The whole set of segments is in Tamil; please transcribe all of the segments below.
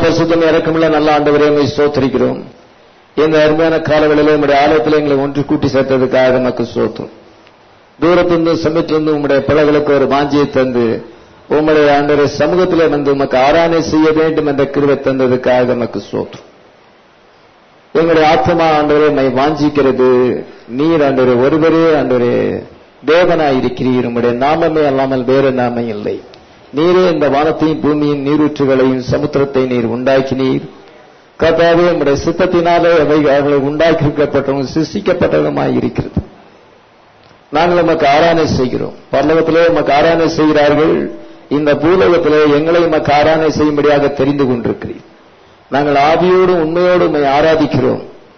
பரிசுத்தம் இறக்கமுள்ள நல்ல ஆண்டவரே உம்மை ஸ்தோத்திரிக்கிறோம் இந்த அருமையான காலங்களிலே உம்முடைய ஆலயத்தில் எங்களை ஒன்று கூட்டி சேர்த்ததுக்காக நமக்கு ஸ்தோத்திரம் தூரத்திலிருந்து சமயத்திலிருந்து உம்முடைய பிள்ளைகளுக்கு ஒரு வாஞ்சியை தந்து உம்முடைய ஆண்டவரை சமூகத்திலே வந்து உமக்கு ஆராதனை செய்ய வேண்டும் என்ற கிருவை தந்ததுக்காக நமக்கு ஸ்தோத்திரம் எங்களுடைய ஆத்மா ஆண்டவரை மை வாஞ்சிக்கிறது நீர் ஆண்டவரே ஒருவரே ஆண்டவரே தேவனாயிருக்கிறீர் உம்முடைய நாமமே அல்லாமல் வேறு நாமம் இல்லை நீரே இந்த வானத்தையும் பூமியின் நீரூற்றுகளையும் சமுத்திரத்தை நீர் உண்டாக்கினீர் கர்த்தாவே உம்முடைய சித்தத்தினாலே அவை அவர்களை உண்டாக்கியிருக்கப்பட்டவங்க சிருஷ்டிக்கப்பட்டதுமாய் இருக்கிறது நாங்கள் உமக்கு ஆராதனை செய்கிறோம் பரலோகத்திலே உமக்கு ஆராதனை செய்கிறார்கள் இந்த பூலோகத்திலே எங்களை உமக்கு ஆராதனை செய்யும்படியாக தெரிந்து கொண்டிருக்கிறீர் நாங்கள் ஆவியோடும் உண்மையோடும் உம்மை ஆராதிக்கிறோம்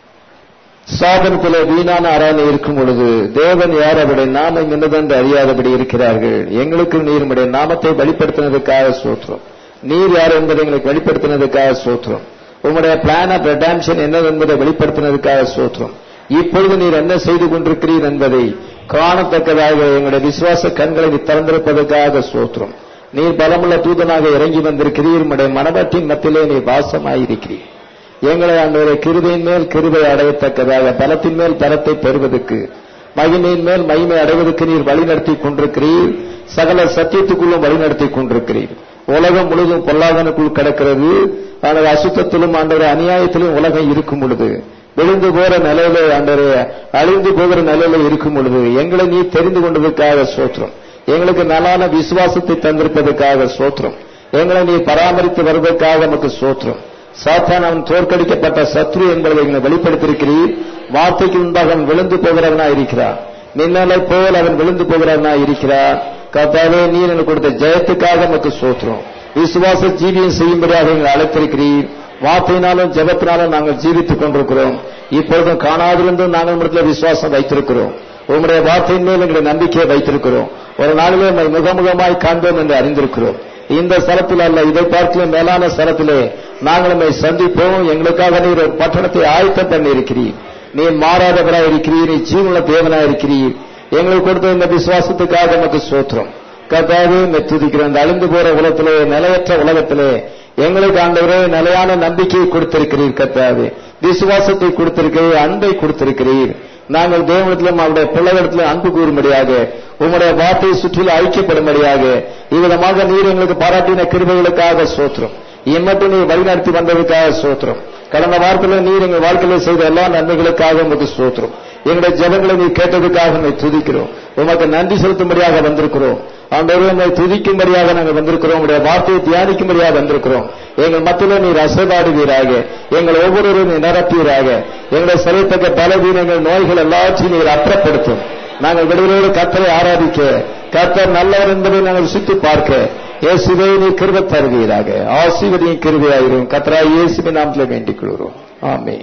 சாதனத்திலே வீணான ஆராதனை இருக்கும் பொழுது தேவன் யார் அவருடைய நாமம் என்னதென்று அறியாதபடி இருக்கிறார்கள் எங்களுக்கு நீர் உம்முடைய நாமத்தை வெளிப்படுத்தினதுக்காக சோத்திரம் நீர் யார் என்பதை எங்களுக்கு வெளிப்படுத்தினதுக்காக சோத்திரம் உம்முடைய பிளான் ஆஃப் ரெடாம்ஷன் என்னது என்பதை வெளிப்படுத்தினதுக்காக சோத்திரம் இப்பொழுது நீர் என்ன செய்து கொண்டிருக்கிறீர் என்பதை காணத்தக்கதாக எங்களுடைய விசுவாச கண்களை நீர் திறந்திருப்பதற்காக சோத்திரம் நீர் பலமுள்ள தூதனாக இறங்கி வந்திருக்கிறீர் உம்முடைய மனவட்டின் மத்தியிலே நீர் வாசமாயிருக்கிறீர் எங்களை ஆண்டவரை கிருபையின் மேல் கிருபை அடையத்தக்கதாக பலத்தின் மேல் பலத்தை பெறுவதற்கு மகிமையின் மேல் மகிமை அடைவதற்கு நீர் வழிநடத்தி கொண்டிருக்கிறீர் சகல சத்தியத்துக்குள்ளும் வழிநடத்தி கொண்டிருக்கிறீர் உலகம் முழுதும் பொல்லாதனுக்குள் கிடக்கிறது ஆனால் அசுத்தத்திலும் ஆண்டவரை அநியாயத்திலும் உலகம் இருக்கும் பொழுது விழுந்து போற நிலையில ஆண்டவரே அழிந்து போகிற நிலையில இருக்கும் பொழுது எங்களை நீ தெரிந்து கொண்டதுக்காக சோத்திரம் எங்களுக்கு நலான விசுவாசத்தை தந்திருப்பதற்காக சோத்திரம் எங்களை நீ பராமரித்து வருவதற்காக நமக்கு சோத்திரம் சாத்தான் அவன் தோற்கடிக்கப்பட்ட சத்ரு என்பதை எங்களை வெளிப்படுத்தியிருக்கிறீர் வார்த்தைக்கு முன்பாக அவன் விழுந்து போகிறவனா இருக்கிறார் மின்னலை போல் அவன் விழுந்து போகிறவனா இருக்கிறார் கர்த்தாவே நீர் எனக்கு கொடுத்த ஜெயத்துக்காக நமக்கு சோத்திரம் விசுவாச ஜீவியம் செய்யும்படியாக எங்களை அழைத்திருக்கிறீர் வார்த்தையினாலும் ஜெபத்தினாலும் நாங்கள் ஜீவித்துக் கொண்டிருக்கிறோம் இப்பொழுதும் காணாதிருந்தும் நாங்கள் இடத்துல விசுவாசம் வைத்திருக்கிறோம் உங்களுடைய வார்த்தையின் மேல் எங்களுடைய நம்பிக்கையை வைத்திருக்கிறோம் ஒரு நாளிலே உம்மை முகமுகமாய் காண்போம் என்று அறிந்திருக்கிறோம் இந்த ஸ்தலத்தில் அல்ல இதை பார்க்கலும் மேலான ஸ்தலத்திலே நாங்கள் உண்மை சந்திப்போம் எங்களுக்காக நீர் ஒரு பட்டணத்தை ஆயத்தம் பண்ணி இருக்கிறீர் நீ மாறாதவராய் இருக்கிறீர் நீ ஜீவனுள்ள தேவனாய் இருக்கிறீர் எங்களுக்கு கொடுத்த இந்த விசுவாசத்துக்காக நமக்கு சோத்திரம் கர்த்தாவே மெத்துதிக்கிறோம் இந்த அழிந்து போற உலகத்திலே நிலையற்ற உலகத்திலே எங்களுக்கு ஆண்டவரே நிலையான நம்பிக்கையை கொடுத்திருக்கிறீர் கர்த்தாவே விசுவாசத்தை கொடுத்திருக்கிறீர் அன்பை கொடுத்திருக்கிறீர் நாங்கள் தேவனத்திலும் அவருடைய பிள்ளைகளிடத்திலும் அன்பு கூறும்படியாக உங்களுடைய வார்த்தையை சுற்றிலும் ஐக்கியப்படும்படியாக இவ்விதமாக நீர் எங்களுக்கு பாராட்டின கிருபைகளுக்காக சோத்திரம் இம்மட்டும் நீர் வழிநடத்தி வந்ததுக்காக சோத்திரம் கடந்த வாரத்தில் நீர் எங்கள் வாழ்க்கையில செய்த எல்லா நன்மைகளுக்காக உங்களுக்கு சோத்திரம் எங்களுடைய ஜபங்களை நீர் கேட்டதுக்காக உண்மை துதிக்கிறோம் உமக்கு நன்றி செலுத்தும்படியாக வந்திருக்கிறோம் ஆண்டவரே உண்மை துதிக்கும்படியாக நாங்கள் வந்திருக்கிறோம் உங்களுடைய வார்த்தையை தியானிக்கும்படியாக வந்திருக்கிறோம் எங்கள் மத்தியில நீர் அசைபாடுவீராக எங்கள் ஒவ்வொருவரும் நீர் நிரப்புவீராக எங்களை செலுத்தக்க பலவீனங்கள் நோய்கள் எல்லாத்தையும் நீர் அப்புறப்படுத்தும் நாங்கள் விடுதலோடு கத்தரை ஆராதிக்க கத்தர் நல்லவர் என்பதை நாங்கள் சுத்தி பார்க்க இயேசுவை நீ கிருப தருவீராக ஆசீர்வதியும் கிருபையாயிரும் கத்தரா இயேசுவை நாமத்தில் வேண்டிக் கொள்கிறோம் ஆமே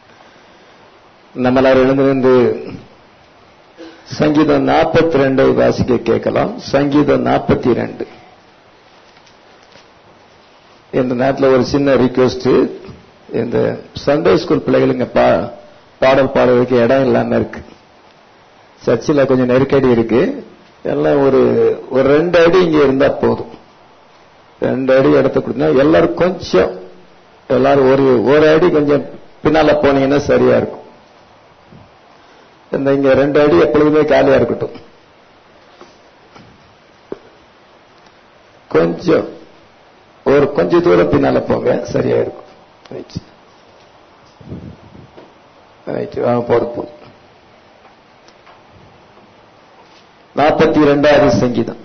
நம்மளால் எழுந்திருந்து சங்கீதம் நாற்பத்தி ரெண்டை வாசிக்க கேட்கலாம் சங்கீதம் நாற்பத்தி ரெண்டு இந்த நேரத்தில் ஒரு சின்ன ரிக்வெஸ்ட் இந்த சண்டே ஸ்கூல் பிள்ளைகளுங்க பா பாடல் பாடுறதுக்கு இடம் இல்லாம இருக்கு சர்ச்சில் கொஞ்சம் நெருக்கடி இருக்கு எல்லாம் ஒரு ஒரு ரெண்டு அடி இங்க இருந்தா போதும் ரெண்டு அடி இடத்த கொடுத்தா எல்லாரும் கொஞ்சம் எல்லாரும் ஒரு ஒரு அடி கொஞ்சம் பின்னால போனீங்கன்னா சரியா இருக்கும் இந்த இங்க ரெண்டு அடி எப்பொழுதுமே காலியா இருக்கட்டும் கொஞ்சம் ஒரு கொஞ்ச தூரம் பின்னால போங்க சரியா இருக்கும் ரைட் ரைட் போது போதும் நாற்பத்தி இரண்டாவது சங்கீதம்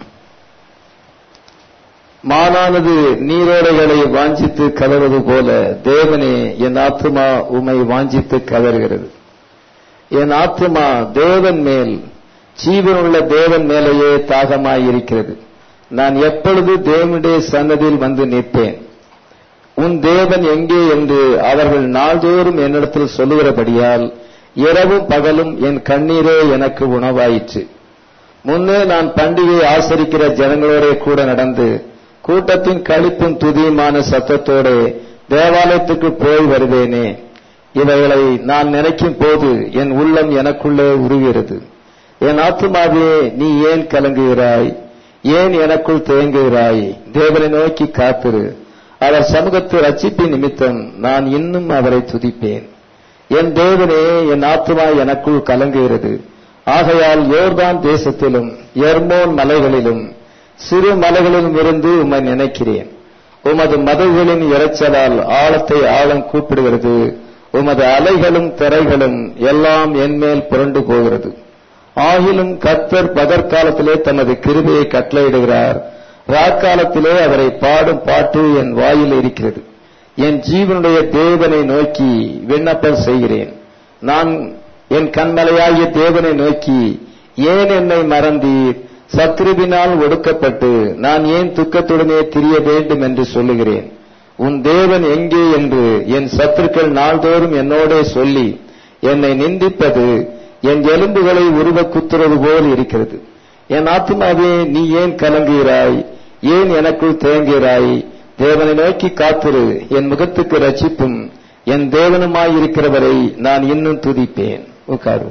மானானது நீரோடைகளை வாஞ்சித்து கதறுவது போல தேவனே என் ஆத்துமா உமை வாஞ்சித்து கதறுகிறது என் ஆத்துமா தேவன் மேல் ஜீவனுள்ள தேவன் மேலேயே தாகமாயிருக்கிறது நான் எப்பொழுது தேவனுடைய சன்னதியில் வந்து நிற்பேன் உன் தேவன் எங்கே என்று அவர்கள் நாள்தோறும் என்னிடத்தில் சொல்லுகிறபடியால் இரவும் பகலும் என் கண்ணீரே எனக்கு உணவாயிற்று முன்னே நான் பண்டிகை ஆசரிக்கிற ஜனங்களோட கூட நடந்து கூட்டத்தின் களிப்பும் துதியுமான சத்தத்தோடு தேவாலயத்துக்கு போய் வருவேனே இவைகளை நான் நினைக்கும் போது என் உள்ளம் எனக்குள்ளே உருகிறது என் ஆத்துமாவே நீ ஏன் கலங்குகிறாய் ஏன் எனக்குள் தேங்குகிறாய் தேவனை நோக்கி காத்திரு அவர் சமூகத்து ரட்சிப்பின் நிமித்தம் நான் இன்னும் அவரை துதிப்பேன் என் தேவனே என் ஆத்துமா எனக்குள் கலங்குகிறது ஆகையால் யோர்தான் தேசத்திலும் எர்மோன் மலைகளிலும் சிறு மலைகளிலும் இருந்து உம்மை நினைக்கிறேன் உமது மதகுகளின் இரைச்சலால் ஆழத்தை ஆழம் கூப்பிடுகிறது உமது அலைகளும் திரைகளும் எல்லாம் என்மேல் புரண்டு போகிறது ஆகிலும் கர்த்தர் பகற்காலத்திலே தமது கிருபையை கட்டளையிடுகிறார் ராக்காலத்திலே அவரை பாடும் பாட்டு என் வாயில் இருக்கிறது என் ஜீவனுடைய தேவனை நோக்கி விண்ணப்பம் செய்கிறேன் நான் என் கண்மலையாகிய தேவனை நோக்கி ஏன் என்னை மறந்தீர் சத்ருவினால் ஒடுக்கப்பட்டு நான் ஏன் துக்கத்துடனே திரிய வேண்டும் என்று சொல்லுகிறேன் உன் தேவன் எங்கே என்று என் சத்துருக்கள் நாள்தோறும் என்னோடே சொல்லி என்னை நிந்திப்பது என் எலும்புகளை உருவ குத்துறது போல் இருக்கிறது என் ஆத்மாவே நீ ஏன் கலங்குகிறாய் ஏன் எனக்குள் தேங்குகிறாய் தேவனை நோக்கி காத்திரு என் முகத்துக்கு ரட்சிப்பும் என் தேவனுமாய் இருக்கிறவரை நான் இன்னும் துதிப்பேன் உட்காரும்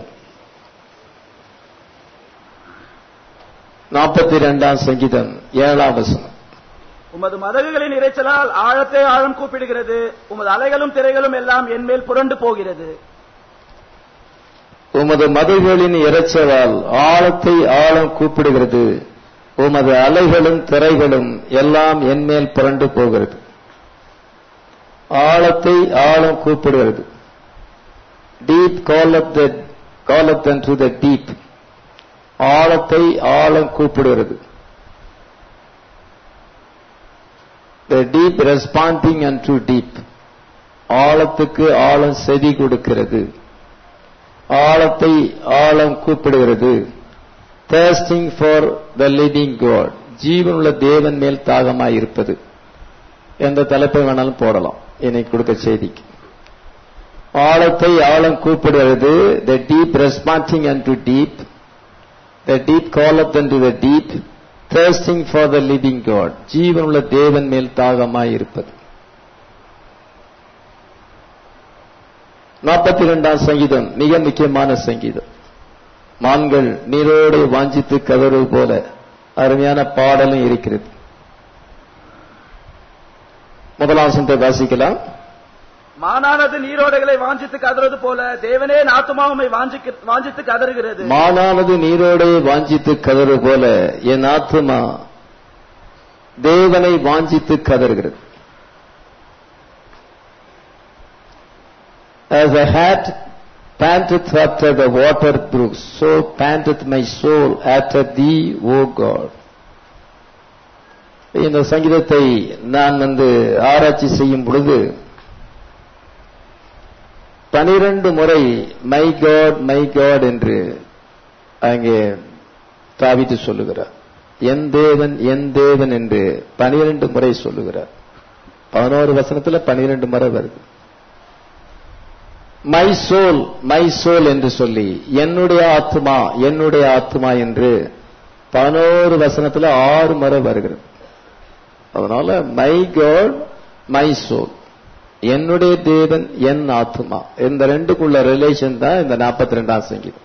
நாற்பத்தி இரண்டாம் சங்கீதம் ஏழாம் வசனம் உமது மதகுகளின் இரைச்சலால் ஆழத்தை ஆழம் கூப்பிடுகிறது உமது அலைகளும் திரைகளும் எல்லாம் என்மேல் புரண்டு போகிறது உமது மதுகளின் இரைச்சலால் ஆழத்தை ஆழம் கூப்பிடுகிறது உமது அலைகளும் திரைகளும் எல்லாம் என்மேல் புரண்டு போகிறது ஆழத்தை ஆழம் கூப்பிடுகிறது டீப் காலத் த காலத் டு த டீப் ஆழத்தை ஆழம் கூப்பிடுகிறது the deep responding and to deep ஆழத்துக்கு ஆழம் செவி கொடுக்கிறது ஆழத்தை ஆழம் கூப்பிடுகிறது thirsting for the living God ஜீவனுள்ள தேவன் மேல் தாகமாய் இருப்பது எந்த தலைப்பை வேணாலும் போடலாம் இன்னைக்கு கொடுக்க செய்திக்கு ஆழத்தை ஆழம் கூப்பிடுகிறது the deep responding and to deep the deep calleth and the deep thirsting for the living God ஜீவனுள்ள தேவன் மேல் தாகமாய் இருப்பது நாற்பத்தி இரண்டாம் சங்கீதம் மிக முக்கியமான சங்கீதம் மான்கள் நீரோடு வாஞ்சித்து கதறுவது போல அருமையான பாடலும் இருக்கிறது முதலாம் வசனத்தை வாசிக்கலாம் மானானது நீரோடைகளை வாஞ்சித்து கதறது போல தேவனே நாத்துமாவுமை வாஞ்சித்து கதறுகிறது மானானது நீரோடே வாஞ்சித்து கதறு போல என் ஆத்துமா தேவனை வாஞ்சித்து கதறுகிறது As a hat panteth after the water brooks, so panteth my soul after thee, O God. இந்த சங்கீதத்தை நான் வந்து ஆராய்ச்சி செய்யும் பொழுது பனிரெண்டு முறை மை காட் மை காட் என்று அங்கே தாவித்து சொல்லுகிறார் என் தேவன் என் தேவன் என்று பனிரெண்டு முறை சொல்லுகிறார் பதினோரு வசனத்துல பனிரெண்டு முறை வருது மை சோல் மை சோல் என்று சொல்லி என்னுடைய ஆத்மா என்னுடைய ஆத்மா என்று பதினோரு வசனத்துல ஆறு முறை வருகிறது அதனால மை காட் மை சோல் என்னுடைய தேவன் என் ஆத்மா இந்த ரெண்டுக்குள்ள ரிலேஷன் தான் இந்த நாற்பத்தி ரெண்டாம் சங்கீதம்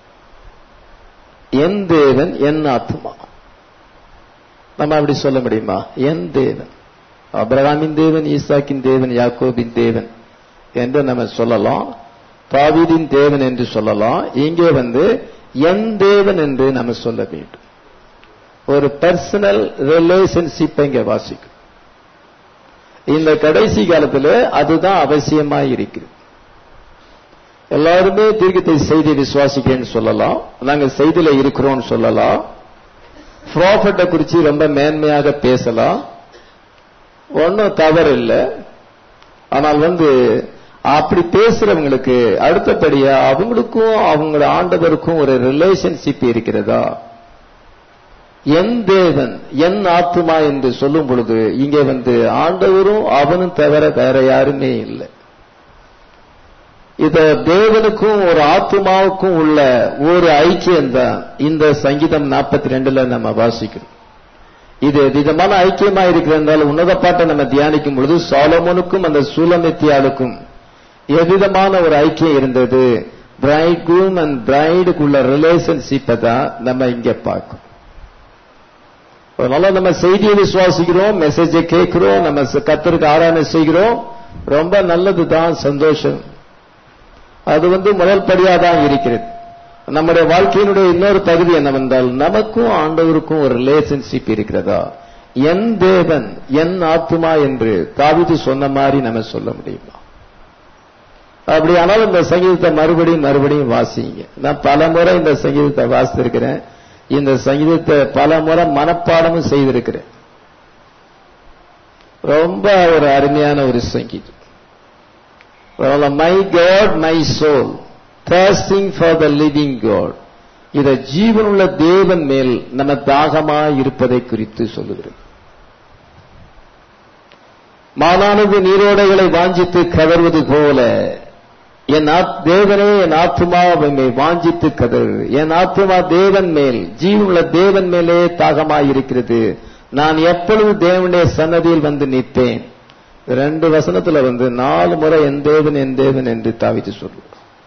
என் தேவன் என் ஆத்மா நம்ம அப்படி சொல்ல முடியுமா என் தேவன் அப்ரஹாமின் தேவன் ஈசாக்கின் தேவன் யாக்கோபின் தேவன் என்று நம்ம சொல்லலாம் தாவீதின் தேவன் என்று சொல்லலாம் இங்கே வந்து என் தேவன் என்று நம்ம சொல்ல வேண்டும் ஒரு பர்சனல் ரிலேஷன்ஷிப் இங்க வாசிக்கும் இந்த கடைசி காலத்துல அதுதான் அவசியமா இருக்குது எல்லாருமே தீர்க்கத்தை செய்தி விசுவாசிக்கிறேன்னு சொல்லலாம் நாங்க செய்தியில இருக்கிறோம்னு சொல்லலாம் ப்ராஃபட்டை குறிச்சு ரொம்ப மேன்மையாக பேசலாம் ஒன்னும் தவறு இல்லை ஆனால் வந்து அப்படி பேசுறவங்களுக்கு அடுத்தபடியா அவங்களுக்கும் அவங்கள ஆண்டவருக்கும் ஒரு ரிலேஷன்ஷிப் இருக்கிறதா என் தேவன் என் ஆத்துமா என்று சொல்லும் பொழுது இங்கே வந்து ஆண்டவரும் அவனும் தவிர வேற யாருமே இல்லை இத தேவனுக்கும் ஒரு ஆத்மாவுக்கும் உள்ள ஒரு ஐக்கியம் தான் இந்த சங்கீதம் நாற்பத்தி ரெண்டுல நம்ம வாசிக்கிறோம் இது விதமான ஐக்கியமா இருக்கிறதால உன்னத பாட்டை நம்ம தியானிக்கும் பொழுது சாலமோனுக்கும் அந்த சூலமித்தியாளுக்கும் எவ்விதமான ஒரு ஐக்கியம் இருந்தது பிரைட் குரூம் அண்ட் பிரைடுக்குள்ள ரிலேஷன்ஷிப்பை தான் நம்ம இங்க பார்க்கும் அதனால நம்ம செய்தியை விசுவாசிக்கிறோம் மெசேஜை கேட்கிறோம் நம்ம ச- கர்த்தருக்கு ஆராதனை செய்கிறோம் ரொம்ப நல்லது தான் சந்தோஷம் அது வந்து முதல் படியா தான் இருக்கிறது நம்முடைய வாழ்க்கையினுடைய இன்னொரு தகுதி என்னவென்றால் நமக்கும் ஆண்டவருக்கும் ஒரு ரிலேஷன்ஷிப் இருக்கிறதா என் தேவன் என் ஆத்துமா என்று தாவிது சொன்ன மாதிரி நம்ம சொல்ல முடியுமா அப்படியானால் இந்த சங்கீதத்தை மறுபடியும் மறுபடியும் வாசிங்க நான் பல முறை இந்த சங்கீதத்தை வாசித்திருக்கிறேன் இந்த சங்கீதத்தை பல முறை மனப்பாடமும் செய்திருக்கிறேன் ரொம்ப ஒரு அருமையான ஒரு சங்கீதம் my God my soul thirsting for the living God இத ஜீவனுள்ள தேவன் மேல் நம்ம தாகமா இருப்பதை குறித்து சொல்லுகிறது மானானது நீரோடைகளை வாஞ்சித்து கதறுவது போல என் ஆத்- தேவனே என் ஆத்துமா உம்மை வாஞ்சித்து கதறு என் ஆத்துமா தேவன் மேல் ஜீவனுள்ள தேவன் மேலே தாகமாய் இருக்கிறது நான் எப்பொழுது தேவனுடைய சன்னதியில் வந்து நிற்பேன் ரெண்டு வசனத்துல வந்து நாலு முறை என் தேவன் என் தேவன் என்று தாவித்து சொல்லு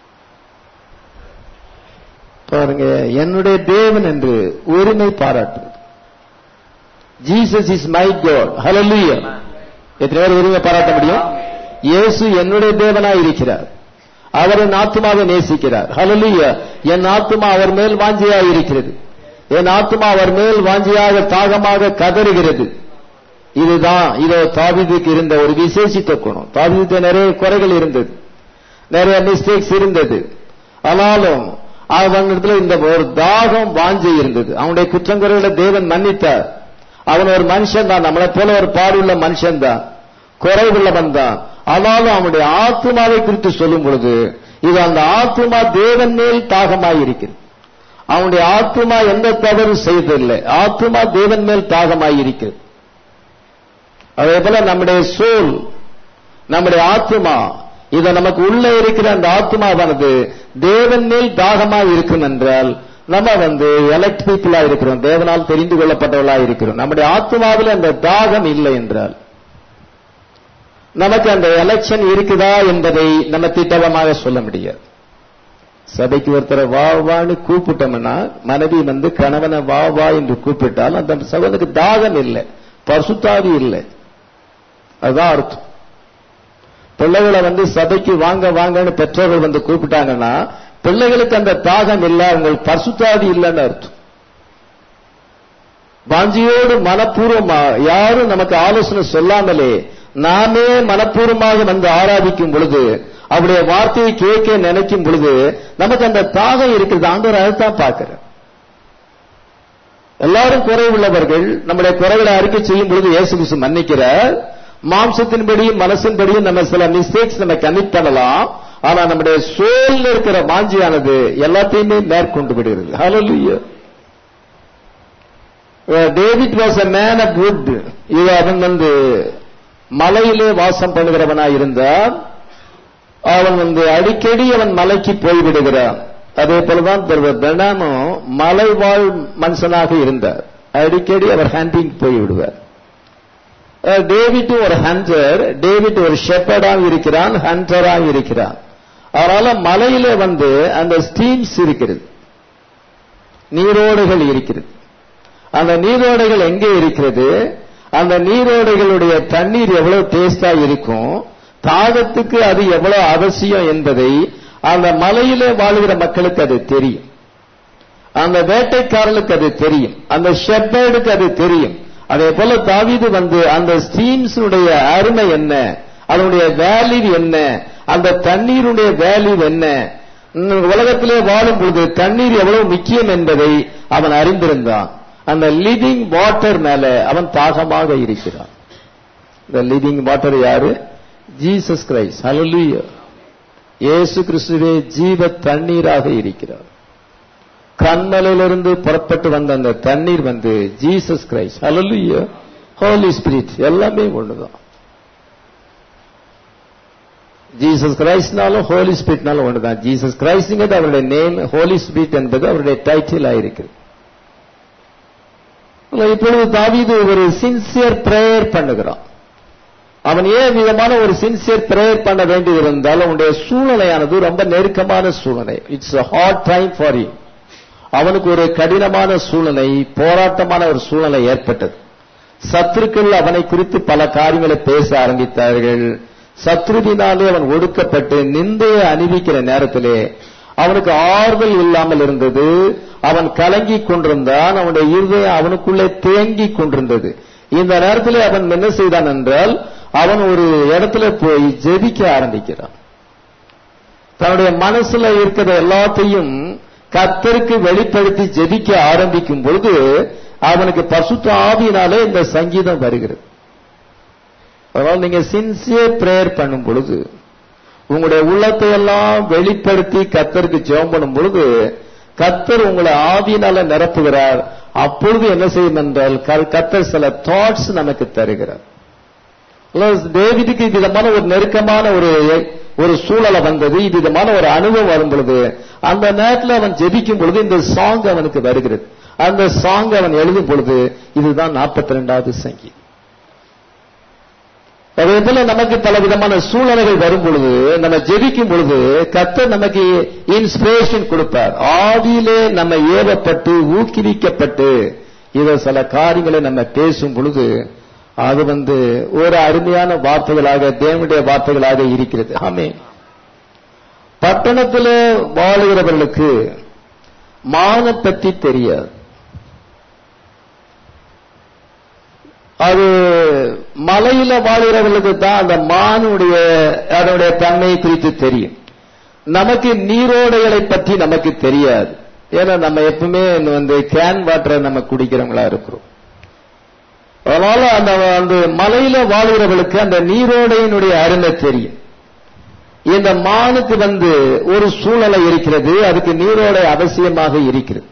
பாருங்க என்னுடைய தேவன் என்று உரிமை பாராட்டுவது Jesus is my God hallelujah எத்தனை பேர் உரிமை பாராட்ட முடியும் இயேசு என்னுடைய தேவனாய் இருக்கிறார் அவர் என் ஆத்மாவை நேசிக்கிறார் ஹalleluya என் ஆத்மா அவர் மேல் வாஞ்சியாய் இருக்கிறது என் ஆத்மா அவர் மேல் வாஞ்சியாக தாகமாக கதறுகிறது இதுதான் இதோ தாவீதுக்கு இருந்த ஒரு விசேஷித்த குணம் தாவீதுக்கு நிறைய குறைகள் இருந்தது நிறைய மிஸ்டேக்ஸ் இருந்தது ஆனாலும் அவனிடத்துல இந்த ஒரு தாகம் வாஞ்சை இருந்தது அவனுடைய குற்றங்குறைகளை தேவன் மன்னித்தார் அவன் ஒரு மனுஷன் தான் நம்மளை போல ஒரு பாடுள்ள மனுஷன் தான் குறைவுள்ளவன் தான் ஆனாலும் அவனுடைய ஆத்மாவை குறித்து சொல்லும் பொழுது இது அந்த ஆத்மா தேவன் மேல் தாகமாய் இருக்கிறது அவனுடைய ஆத்மா எந்த தவறு செய்ததில்லை ஆத்மா தேவன் மேல் தாகமாய் இருக்கிறது அதே போல நம்முடைய சோல் நம்முடைய ஆத்மா இத நமக்கு உள்ள இருக்கிற அந்த ஆத்மாவானது தேவன் மேல் தாகமா இருக்கும் என்றால் நம்ம வந்து எலக்ட் பீப்புளா இருக்கிறோம் தேவனால் தெரிந்து கொள்ளப்பட்டவர்களா இருக்கிறோம் நம்முடைய ஆத்மாவில் அந்த தாகம் இல்லை என்றால் நமக்கு அந்த எலெக்ஷன் இருக்குதா என்பதை நம்ம திட்டவமாக சொல்ல முடியாது சபைக்கு ஒருத்தரை வா வான்னு கூப்பிட்டோம்னா மனைவி வந்து கணவனை வா வா என்று கூப்பிட்டால் அந்த சகோதரனுக்கு தாகம் இல்லை பசுத்தாதி இல்லை அதுதான் அர்த்தம் பிள்ளைகளை வந்து சபைக்கு வாங்க வாங்கன்னு பெற்றோர்கள் வந்து கூப்பிட்டாங்கன்னா பிள்ளைகளுக்கு அந்த தாகம் இல்ல அவங்களுக்கு பசுத்தாதி இல்லைன்னு அர்த்தம் வாஞ்சியோடு மனப்பூர்வமா யாரும் நமக்கு ஆலோசனை சொல்லாமலே நாமே மனப்பூர்வமாக வந்து ஆராதிக்கும் பொழுது அவருடைய வார்த்தையை கேட்க நினைக்கும் பொழுது நமக்கு அந்த தாகம் இருக்குது ஆண்டவர் அதைத்தான் பார்க்கிறேன் எல்லாரும் குறைவுள்ளவர்கள் நம்முடைய குறைகளை அறிக்கை செய்யும் பொழுது இயேசு கிறிஸ்து மன்னிக்கிறார் மாம்சத்தின்படியும் மனசின்படியும் நம்ம சில மிஸ்டேக்ஸ் நம்ம கமிட் பண்ணலாம் ஆனா நம்முடைய சோல்ல இருக்கிற வாஞ்சியானது எல்லாத்தையுமே மேற்கொண்டு விடுகிறது hallelujah David was a man of wood இது அவன் வந்து மலையிலே வாசம் பண்ணுகிறவனாய் இருந்தான் அவன் வந்து அடிக்கடி அவன் மலைக்கு போய்விடுகிறான் அதே போலதான் பெனாமும் மலை வாழ் மனுஷனாக இருந்தார் அடிக்கடி அவர் ஹண்டிங் போய் விடுவார் டேவிட்டும் ஒரு ஹண்டர் டேவிட் ஒரு ஷெப்பர்டாக இருக்கிறான் ஹண்டராக இருக்கிறான் அதனால மலையில வந்து அந்த ஸ்டீம்ஸ் இருக்கிறது நீரோடைகள் இருக்கிறது அந்த நீரோடைகள் எங்கே இருக்கிறது அந்த நீரோடைகளுடைய தண்ணீர் எவ்வளவு டேஸ்டா இருக்கும் தாகத்துக்கு அது எவ்வளவு அவசியம் என்பதை அந்த மலையிலே வாழுகிற மக்களுக்கு அது தெரியும் அந்த வேட்டைக்காரனுக்கு அது தெரியும் அந்த ஷெப்பர்டுக்கு அது தெரியும் அதே போல தாவீது வந்து அந்த ஸ்ட்ரீம்ஸுடைய அருமை என்ன அதனுடைய வேல்யூ என்ன அந்த தண்ணீருடைய வேல்யூ என்ன உலகத்திலே வாழும் பொழுது தண்ணீர் எவ்வளவு முக்கியம் என்பதை அவன் அறிந்திருந்தான் அந்த லிவிங் வாட்டர் மேல அவன் தாகமாக இருக்கிறான் இந்த லிவிங் வாட்டர் யாரு ஜீசஸ் கிரைஸ்ட் ஹalleluya இயேசு கிறிஸ்துவே ஜீவ தண்ணீராக இருக்கிறார் கண்மலையிலிருந்து புறப்பட்டு வந்த அந்த தண்ணீர் வந்து Jesus Christ hallelujah holy spirit எல்லாமே ஒண்ணுதான் ஜீசஸ் கிரைஸ்ட்னாலும் ஹோலி ஸ்பிரிட்னாலும் ஒண்ணுதான் ஜீசஸ் கிரைஸ்ட்ங்கிறது அவருடைய நேம் ஹோலி ஸ்பிரிட் என்பது அவருடைய டைட்டில் ஆயிருக்கிறது இப்பொழுது தாவீது ஒரு சின்சியர் பிரேயர் பண்ணுகிறான் அவன் ஏன் விதமான ஒரு சின்சியர் பிரேயர் பண்ண வேண்டியது இருந்தால் அவனுடைய சூழ்நிலையானது ரொம்ப நெருக்கமான சூழ்நிலை it's a hard time for you அவனுக்கு ஒரு கடினமான சூழ்நிலை போராட்டமான ஒரு சூழ்நிலை ஏற்பட்டது சத்துருக்கள் அவனை குறித்து பல காரியங்களை பேச ஆரம்பித்தார்கள் சத்ருவினாலே அவன் ஒடுக்கப்பட்டு நிந்தையை அணிவிக்கிற நேரத்திலே அவனுக்கு ஆறுதல் இல்லாமல் இருந்தது அவன் கலங்கிக் கொண்டிருந்தான் அவனுடைய இருதயம் அவனுக்குள்ளே தேங்கிக் கொண்டிருந்தது இந்த நேரத்தில் அவன் என்ன செய்தான் என்றால் அவன் ஒரு இடத்துல போய் ஜெபிக்க ஆரம்பிக்கிறான் தன்னுடைய மனசுல இருக்கிற எல்லாத்தையும் கத்தருக்கு வெளிப்படுத்தி ஜெபிக்க ஆரம்பிக்கும் பொழுது அவனுக்கு பசுத்த ஆவியினாலே இந்த சங்கீதம் வருகிறது அதனால் நீங்க சின்சியர் பிரேயர் பண்ணும் பொழுது உங்களுடைய உள்ளத்தை எல்லாம் வெளிப்படுத்தி கத்தருக்கு ஜெபம் பண்ணும் பொழுது கத்தர் உங்களை ஆவியினால நிரப்புகிறார் அப்பொழுது என்ன செய்யும் என்றால் க- கத்தர் சில தாட்ஸ் நமக்கு தருகிறார் டேவிடுக்கு விதமான ஒரு நெருக்கமான ஒரு ஒரு சூழலை வந்தது விதமான ஒரு அனுபவம் வரும் பொழுது அந்த நேரத்தில் அவன் ஜெபிக்கும் பொழுது இந்த சாங் அவனுக்கு வருகிறது அந்த சாங் அவன் எழுதும் பொழுது இதுதான் நாற்பத்தி ரெண்டாவது சங்கி அதே போல நமக்கு பல விதமான சூழ்நிலைகள் வரும் பொழுது நம்ம ஜெபிக்கும் பொழுது கர்த்தர் நமக்கு இன்ஸ்பிரேஷன் கொடுப்பார் ஆவியிலே நம்ம ஏவப்பட்டு ஊக்குவிக்கப்பட்டு இத சில காரியங்களை நம்ம பேசும் பொழுது அது வந்து ஒரு அருமையான வார்த்தைகளாக தேவனுடைய வார்த்தைகளாக இருக்கிறது ஆமே பட்டணத்தில் வாழுகிறவர்களுக்கு மான பற்றி தெரியாது அது மலையில வாழ்கிறவர்களுக்கு தான் அந்த மானுடைய அதனுடைய தன்மை குறித்து தெரியும் நமக்கு நீரோடைகளை பற்றி நமக்கு தெரியாது ஏன்னா நம்ம எப்பவுமே வந்து கேன் வாட்டரை நம்ம குடிக்கிறவங்களா இருக்கிறோம் அதனால அந்த அந்த மலையில வாழ்கிறவர்களுக்கு அந்த நீரோடையினுடைய அருமை தெரியும் இந்த மானுக்கு வந்து ஒரு சூழ்நிலை இருக்கிறது அதுக்கு நீரோடை அவசியமாக இருக்கிறது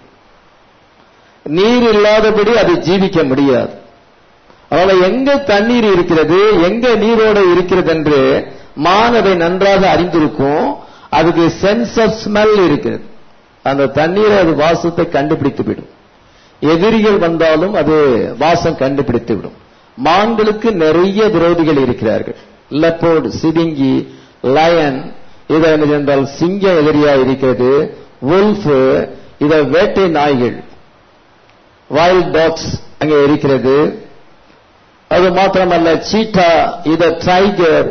நீர் இல்லாதபடி அது ஜீவிக்க முடியாது அதனால எங்க தண்ணீர் இருக்கிறது எங்க நீரோட இருக்கிறது என்று மான் அதை நன்றாக அறிந்திருக்கும் அதுக்கு சென்ஸ் ஆஃப் ஸ்மெல் இருக்கிறது அந்த தண்ணீரை அது வாசத்தை கண்டுபிடித்து விடும் எதிரிகள் வந்தாலும் அது வாசம் கண்டுபிடித்து விடும் மான்களுக்கு நிறைய விரோதிகள் இருக்கிறார்கள் லெப்போர்டு சிவிங்கி லயன் இதை என்றால் சிங்கம் எதிரியா இருக்கிறது wolf இத வேட்டை நாய்கள் வைல்ட் டாக்ஸ் அங்கே இருக்கிறது அது மாத்திரமல்ல சீட்டா இத டைகர்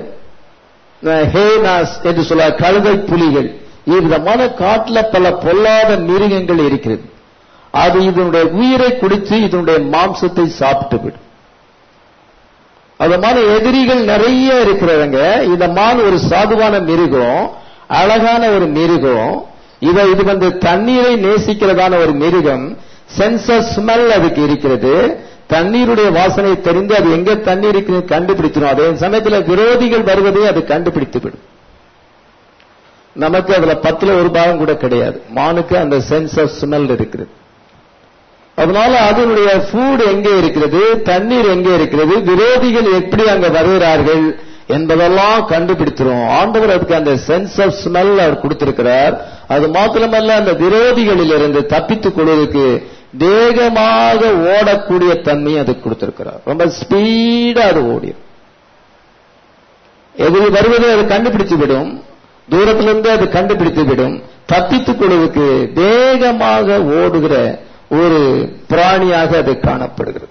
ஹேனாஸ் என்று சொல்ல கழுதை புலிகள் இவ்விதமான காட்டுல பல பொல்லாத மிருகங்கள் இருக்கிறது அது இதனுடைய உயிரை குடித்து இதனுடைய மாம்சத்தை சாப்பிட்டு விடும் அது மாதிரி எதிரிகள் நிறைய இருக்கிறவங்க இந்த மான் ஒரு சாதுவான மிருகம் அழகான ஒரு மிருகம் இத இது வந்து தண்ணீரை நேசிக்கிறதான ஒரு மிருகம் சென்சர் ஸ்மெல் அதுக்கு இருக்கிறது தண்ணீருடைய வாசனை தெரிந்து அது எங்க தண்ணீர் இருக்கு கண்டுபிடிச்சிடும் அதே சமயத்தில் விரோதிகள் வருவதை அது கண்டுபிடித்து விடும் நமக்கு அதுல பத்துல ஒரு பாகம் கூட கிடையாது மானுக்கு அந்த சென்ஸ் ஆஃப் ஸ்மெல் இருக்கிறது அதனால அதனுடைய ஃபுட் எங்கே இருக்கிறது தண்ணீர் எங்கே இருக்கிறது விரோதிகள் எப்படி அங்க வருகிறார்கள் என்பதெல்லாம் கண்டுபிடிச்சிரும் ஆண்டவர் அதுக்கு அந்த சென்ஸ் ஆஃப் ஸ்மெல் அவர் கொடுத்திருக்கிறார் அது மாத்திரமல்ல அந்த விரோதிகளில் இருந்து தப்பித்துக் கொள்வதற்கு வேகமாக ஓடக்கூடிய தன்மையை அது கொடுத்திருக்கிறார் ரொம்ப ஸ்பீடா அது ஓடிடும் எதிரி வருவதை அது கண்டுபிடித்து விடும் தூரத்திலிருந்து அது கண்டுபிடித்து விடும் தப்பித்துக் கொள்வதற்கு வேகமாக ஓடுகிற ஒரு பிராணியாக அது காணப்படுகிறது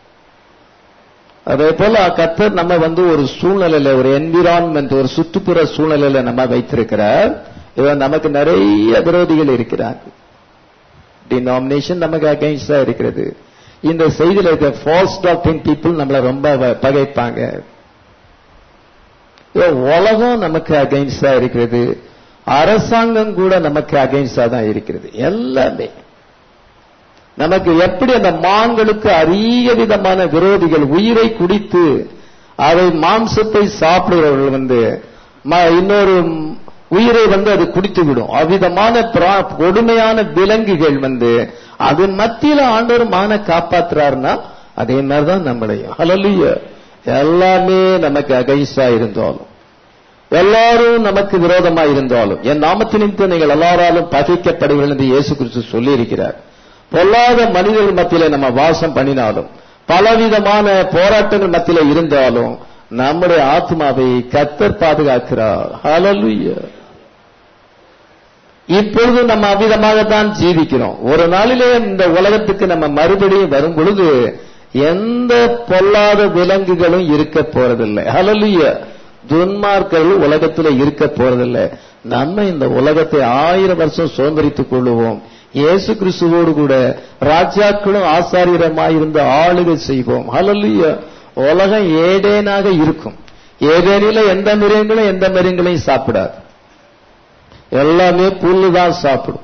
அதே போல கத்தர் நம்ம வந்து ஒரு சூழ்நிலையில ஒரு என்விரான்மெண்ட் ஒரு சுற்றுப்புற சூழ்நிலையில நம்ம வைத்திருக்கிறார் இவன் நமக்கு நிறைய விரோதிகள் இருக்கிறார்கள் டினாமினேஷன் நமக்கு அகைன்ஸ்டா இருக்கிறது இந்த செய்தியில இருக்க ஃபால்ஸ் டாக்டிங் பீப்புள் நம்மளை ரொம்ப வ- பகைப்பாங்க இதோ உலகம் நமக்கு அகைன்ஸ்டா இருக்கிறது அரசாங்கம் கூட நமக்கு அகைன்ஸ்டா தான் இருக்கிறது எல்லாமே நமக்கு எப்படி அந்த மான்களுக்கு அரிய விதமான விரோதிகள் உயிரை குடித்து அதை மாம்சத்தை சாப்பிடுகிறவர்கள் வந்து ம- இன்னொரு உயிரை வந்து அது குடித்து விடும் அவ்விதமான பிரா- கொடுமையான விலங்குகள் வந்து அது மத்தியில ஆண்டவர் மான காப்பாத்துறாருன்னா அதே மாதிரிதான் நம்மளையும் ஹalleluya எல்லாமே நமக்கு அகைசா இருந்தாலும் எல்லாரும் நமக்கு விரோதமா இருந்தாலும் என் நாமத்தினிமித்த நீங்கள் எல்லாராலும் பகைக்கப்படுவீர்கள் என்று இயேசு கிறிஸ்து சொல்லி இருக்கிறார் பொல்லாத மனிதர்கள் மத்தியில நம்ம வாசம் பண்ணினாலும் பலவிதமான போராட்டங்கள் மத்தியில இருந்தாலும் நம்முடைய ஆத்மாவை கத்தர் பாதுகாக்கிறார் ஹalleluya இப்பொழுது நம்ம அவ்விதமாகத்தான் ஜீவிக்கிறோம் ஒரு நாளிலே இந்த உலகத்துக்கு நம்ம மறுபடியும் வரும் பொழுது எந்த பொல்லாத விலங்குகளும் இருக்க போறதில்லை ஹalleluya துன்மார்க்கர்கள் உலகத்துல இருக்க போறதில்லை நம்ம இந்த உலகத்தை ஆயிரம் வருஷம் சுதந்திரித்துக் கொள்ளுவோம் இயேசு கிறிஸ்துவோடு கூட ராஜாக்களும் ஆசாரியரமாயிருந்து ஆளுகை செய்வோம் ஹalleluya உலகம் ஏதேனாக இருக்கும் ஏதேனில எந்த மிருகங்களும் எந்த மிருகங்களையும் சாப்பிடாது எல்லாமே புல்லு தான் சாப்பிடும்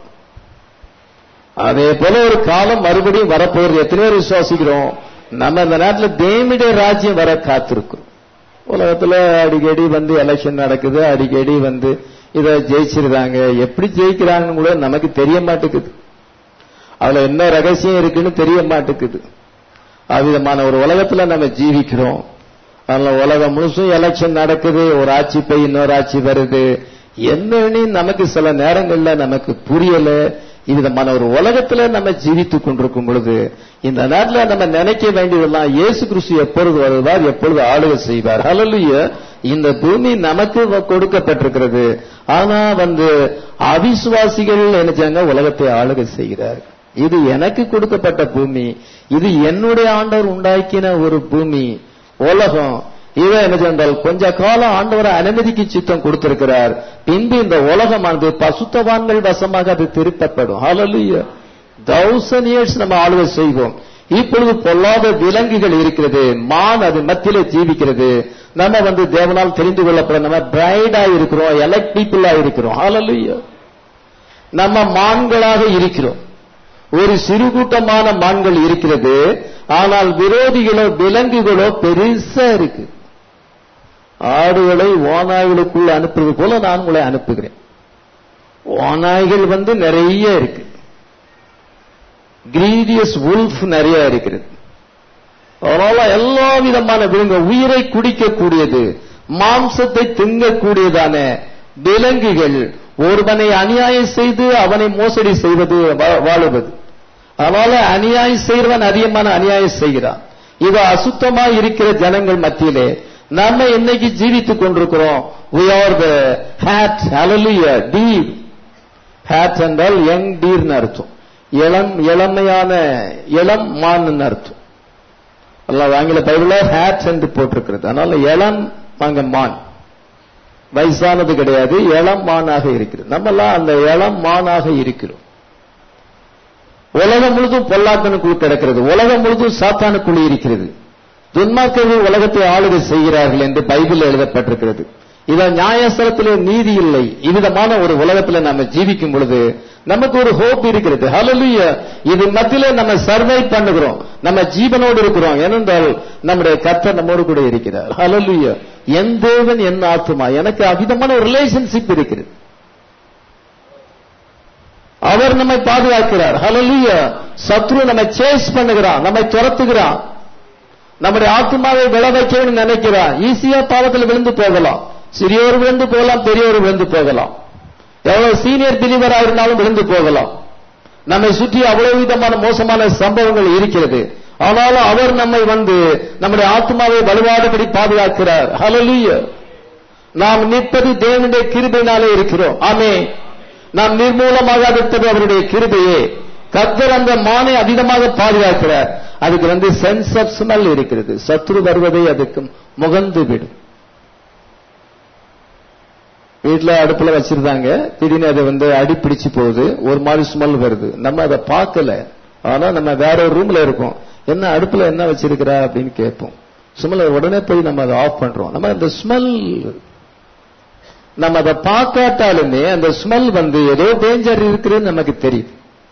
அதே போல ஒரு காலம் மறுபடியும் வரப்போறது எத்தனை பேர் விசுவாசிக்கிறோம் நம்ம இந்த நாட்டில் தேவனுடைய ராஜ்யம் வர காத்திருக்கிறோம் உலகத்துல அடிக்கடி வந்து எலெக்ஷன் நடக்குது அடிக்கடி வந்து இத ஜெயிச்சிருந்தாங்க எப்படி ஜெயிக்கிறாங்கன்னு கூட நமக்கு தெரிய மாட்டேங்குது அதுல என்ன ரகசியம் இருக்குன்னு தெரிய மாட்டேங்குது அவ்விதமான ஒரு உலகத்துல நம்ம ஜீவிக்கிறோம் அதனால உலகம் முழுசும் எலெக்ஷன் நடக்குது ஒரு ஆட்சி போய் இன்னொரு ஆட்சி வருது என்னன்னு நமக்கு சில நேரங்கள்ல நமக்கு புரியல இவ்விதமான ஒரு உலகத்துல நம்ம ஜீவித்துக் கொண்டிருக்கும் பொழுது இந்த நாட்டுல நம்ம நினைக்க வேண்டியதெல்லாம் இயேசு கிறிஸ்து எப்பொழுது வருவார் எப்பொழுது ஆளுகை செய்வார் ஹalleluya இந்த பூமி நமக்கு வ- கொடுக்கப்பட்டிருக்கிறது ஆனா வந்து அவிசுவாசிகள் என்ன செய்றாங்க உலகத்தை ஆளுகை செய்கிறார் இது எனக்கு கொடுக்கப்பட்ட பூமி இது என்னுடைய ஆண்டவர் உண்டாக்கின ஒரு பூமி உலகம் இவன் என்ன சென்றால் கொஞ்ச காலம் ஆண்டவரை அனுமதிக்கு சித்தம் கொடுத்திருக்கிறார் பின்பு இந்த உலகமானது பசுத்தவான்கள் வசமாக அது திருத்தப்படும் ஹalleluya தௌசண்ட் இயர்ஸ் நம்ம ஆளுகை செய்வோம் இப்பொழுது பொல்லாத விலங்குகள் இருக்கிறது மான் அது மத்தியில ஜீவிக்கிறது நம்ம வந்து தேவனால் தெரிந்து கொள்ளப்பட நம்ம பிரைடா இருக்கிறோம் எலக்ட் பீப்புளா இருக்கிறோம் ஹalleluya நம்ம மான்களாக இருக்கிறோம் ஒரு சிறு கூட்டமான மான்கள் இருக்கிறது ஆனால் விரோதிகளோ விலங்குகளோ பெருசா இருக்கு ஆடுகளை ஓநாய்களுக்குள்ள அனுப்புறது போல நான் உங்களை அனுப்புகிறேன் ஓநாய்கள் வந்து நிறைய இருக்கு கிரீடியஸ் உல்ஃப் நிறைய இருக்கிறது அதனால எல்லா விதமான விலங்கு உயிரை குடிக்கக்கூடியது மாம்சத்தை திங்கக்கூடியதான விலங்குகள் ஒருவனை அநியாயம் செய்து அவனை மோசடி செய்வது வா- வாழுவது அதனால அநியாயம் செய்கிறவன் அதிகமான அநியாயம் செய்கிறான் இது அசுத்தமா இருக்கிற ஜனங்கள் மத்தியிலே நம்ம இன்னைக்கு ஜீவித்துக் கொண்டிருக்கிறோம் we are the hat hallelujah deer hat என்றால் யங் டீர்னு அர்த்தம் இளம் இளமையான இளம் மான் அர்த்தம் எல்லாம் ஆங்கில பைபிள்ல ஹேட் என்று போட்டிருக்கிறது அதனால இளம் வாங்க மான் வயசானது கிடையாது இளம் மானாக இருக்கிறது நம்ம எல்லாம் அந்த இளம் மானாக இருக்கிறோம் உலகம் முழுதும் பொல்லாத்தனுக்குள் கிடக்கிறது உலகம் முழுதும் சாத்தானுக்குள் இருக்கிறது துன்மார்க்கர்கள் உலகத்தை ஆளுகை செய்கிறார்கள் என்று பைபிள் எழுதப்பட்டிருக்கிறது இத நியாயஸ்தலத்திலே நீதி இல்லை இவ்விதமான ஒரு உலகத்துல நம்ம ஜீவிக்கும் பொழுது நமக்கு ஒரு ஹோப் இருக்கிறது ஹalleluya இது மத்தியில நம்ம சர்வை பண்ணுகிறோம் நம்ம ஜீவனோடு இருக்கிறோம் ஏனென்றால் நம்முடைய கர்த்தர் நம்மோடு கூட இருக்கிறார் ஹalleluya என் தேவன் என் ஆத்துமா எனக்கு அவ்விதமான ஒரு ரிலேஷன்ஷிப் இருக்கிறது அவர் நம்மை பாதுகாக்கிறார் ஹalleluya சத்ரு நம்மை சேஸ் பண்ணுகிறான் நம்மை துரத்துகிறான் நம்முடைய ஆத்மாவை விழ வைக்கணும்னு நினைக்கிறான் ஈஸியா பாவத்தில் விழுந்து போகலாம் சிறியோர் விழுந்து போகலாம் பெரியோர் விழுந்து போகலாம் எவ்வளவு சீனியர் பிலிவரா இருந்தாலும் விழுந்து போகலாம் நம்மை சுற்றி அவ்வளவு விதமான மோசமான சம்பவங்கள் இருக்கிறது ஆனாலும் அவர் நம்மை வந்து நம்முடைய ஆத்மாவை வலுவாடுபடி பாதுகாக்கிறார் ஹalleluya நாம் நிற்பது தேவனுடைய கிருபையினாலே இருக்கிறோம் ஆமே நாம் நிர்மூலமாகாதிருப்பது அவருடைய கிருபையே கர்த்தர் அந்த மானை அதிகமாக பாதுகாக்கிறார் அதுக்கு வந்து சென்ஸ் ஆஃப் ஸ்மெல் இருக்கிறது சத்ரு வருவதை அதுக்கு முகந்து விடும் வீட்டுல அடுப்புல வச்சிருந்தாங்க திடீர்னு அது வந்து அடி பிடிச்சு போகுது ஒரு மாதிரி ஸ்மெல் வருது நம்ம அதை பார்க்கல ஆனா நம்ம வேற ஒரு ரூம்ல இருக்கோம் என்ன அடுப்புல என்ன வச்சிருக்கிறா அப்படின்னு கேட்போம் ஸ்மெல் உடனே போய் நம்ம அதை ஆஃப் பண்றோம் நம்ம அந்த ஸ்மெல் நம்ம அதை பார்க்காட்டாலுமே அந்த ஸ்மெல் வந்து ஏதோ டேஞ்சர் இருக்குன்னு நமக்கு தெரியும்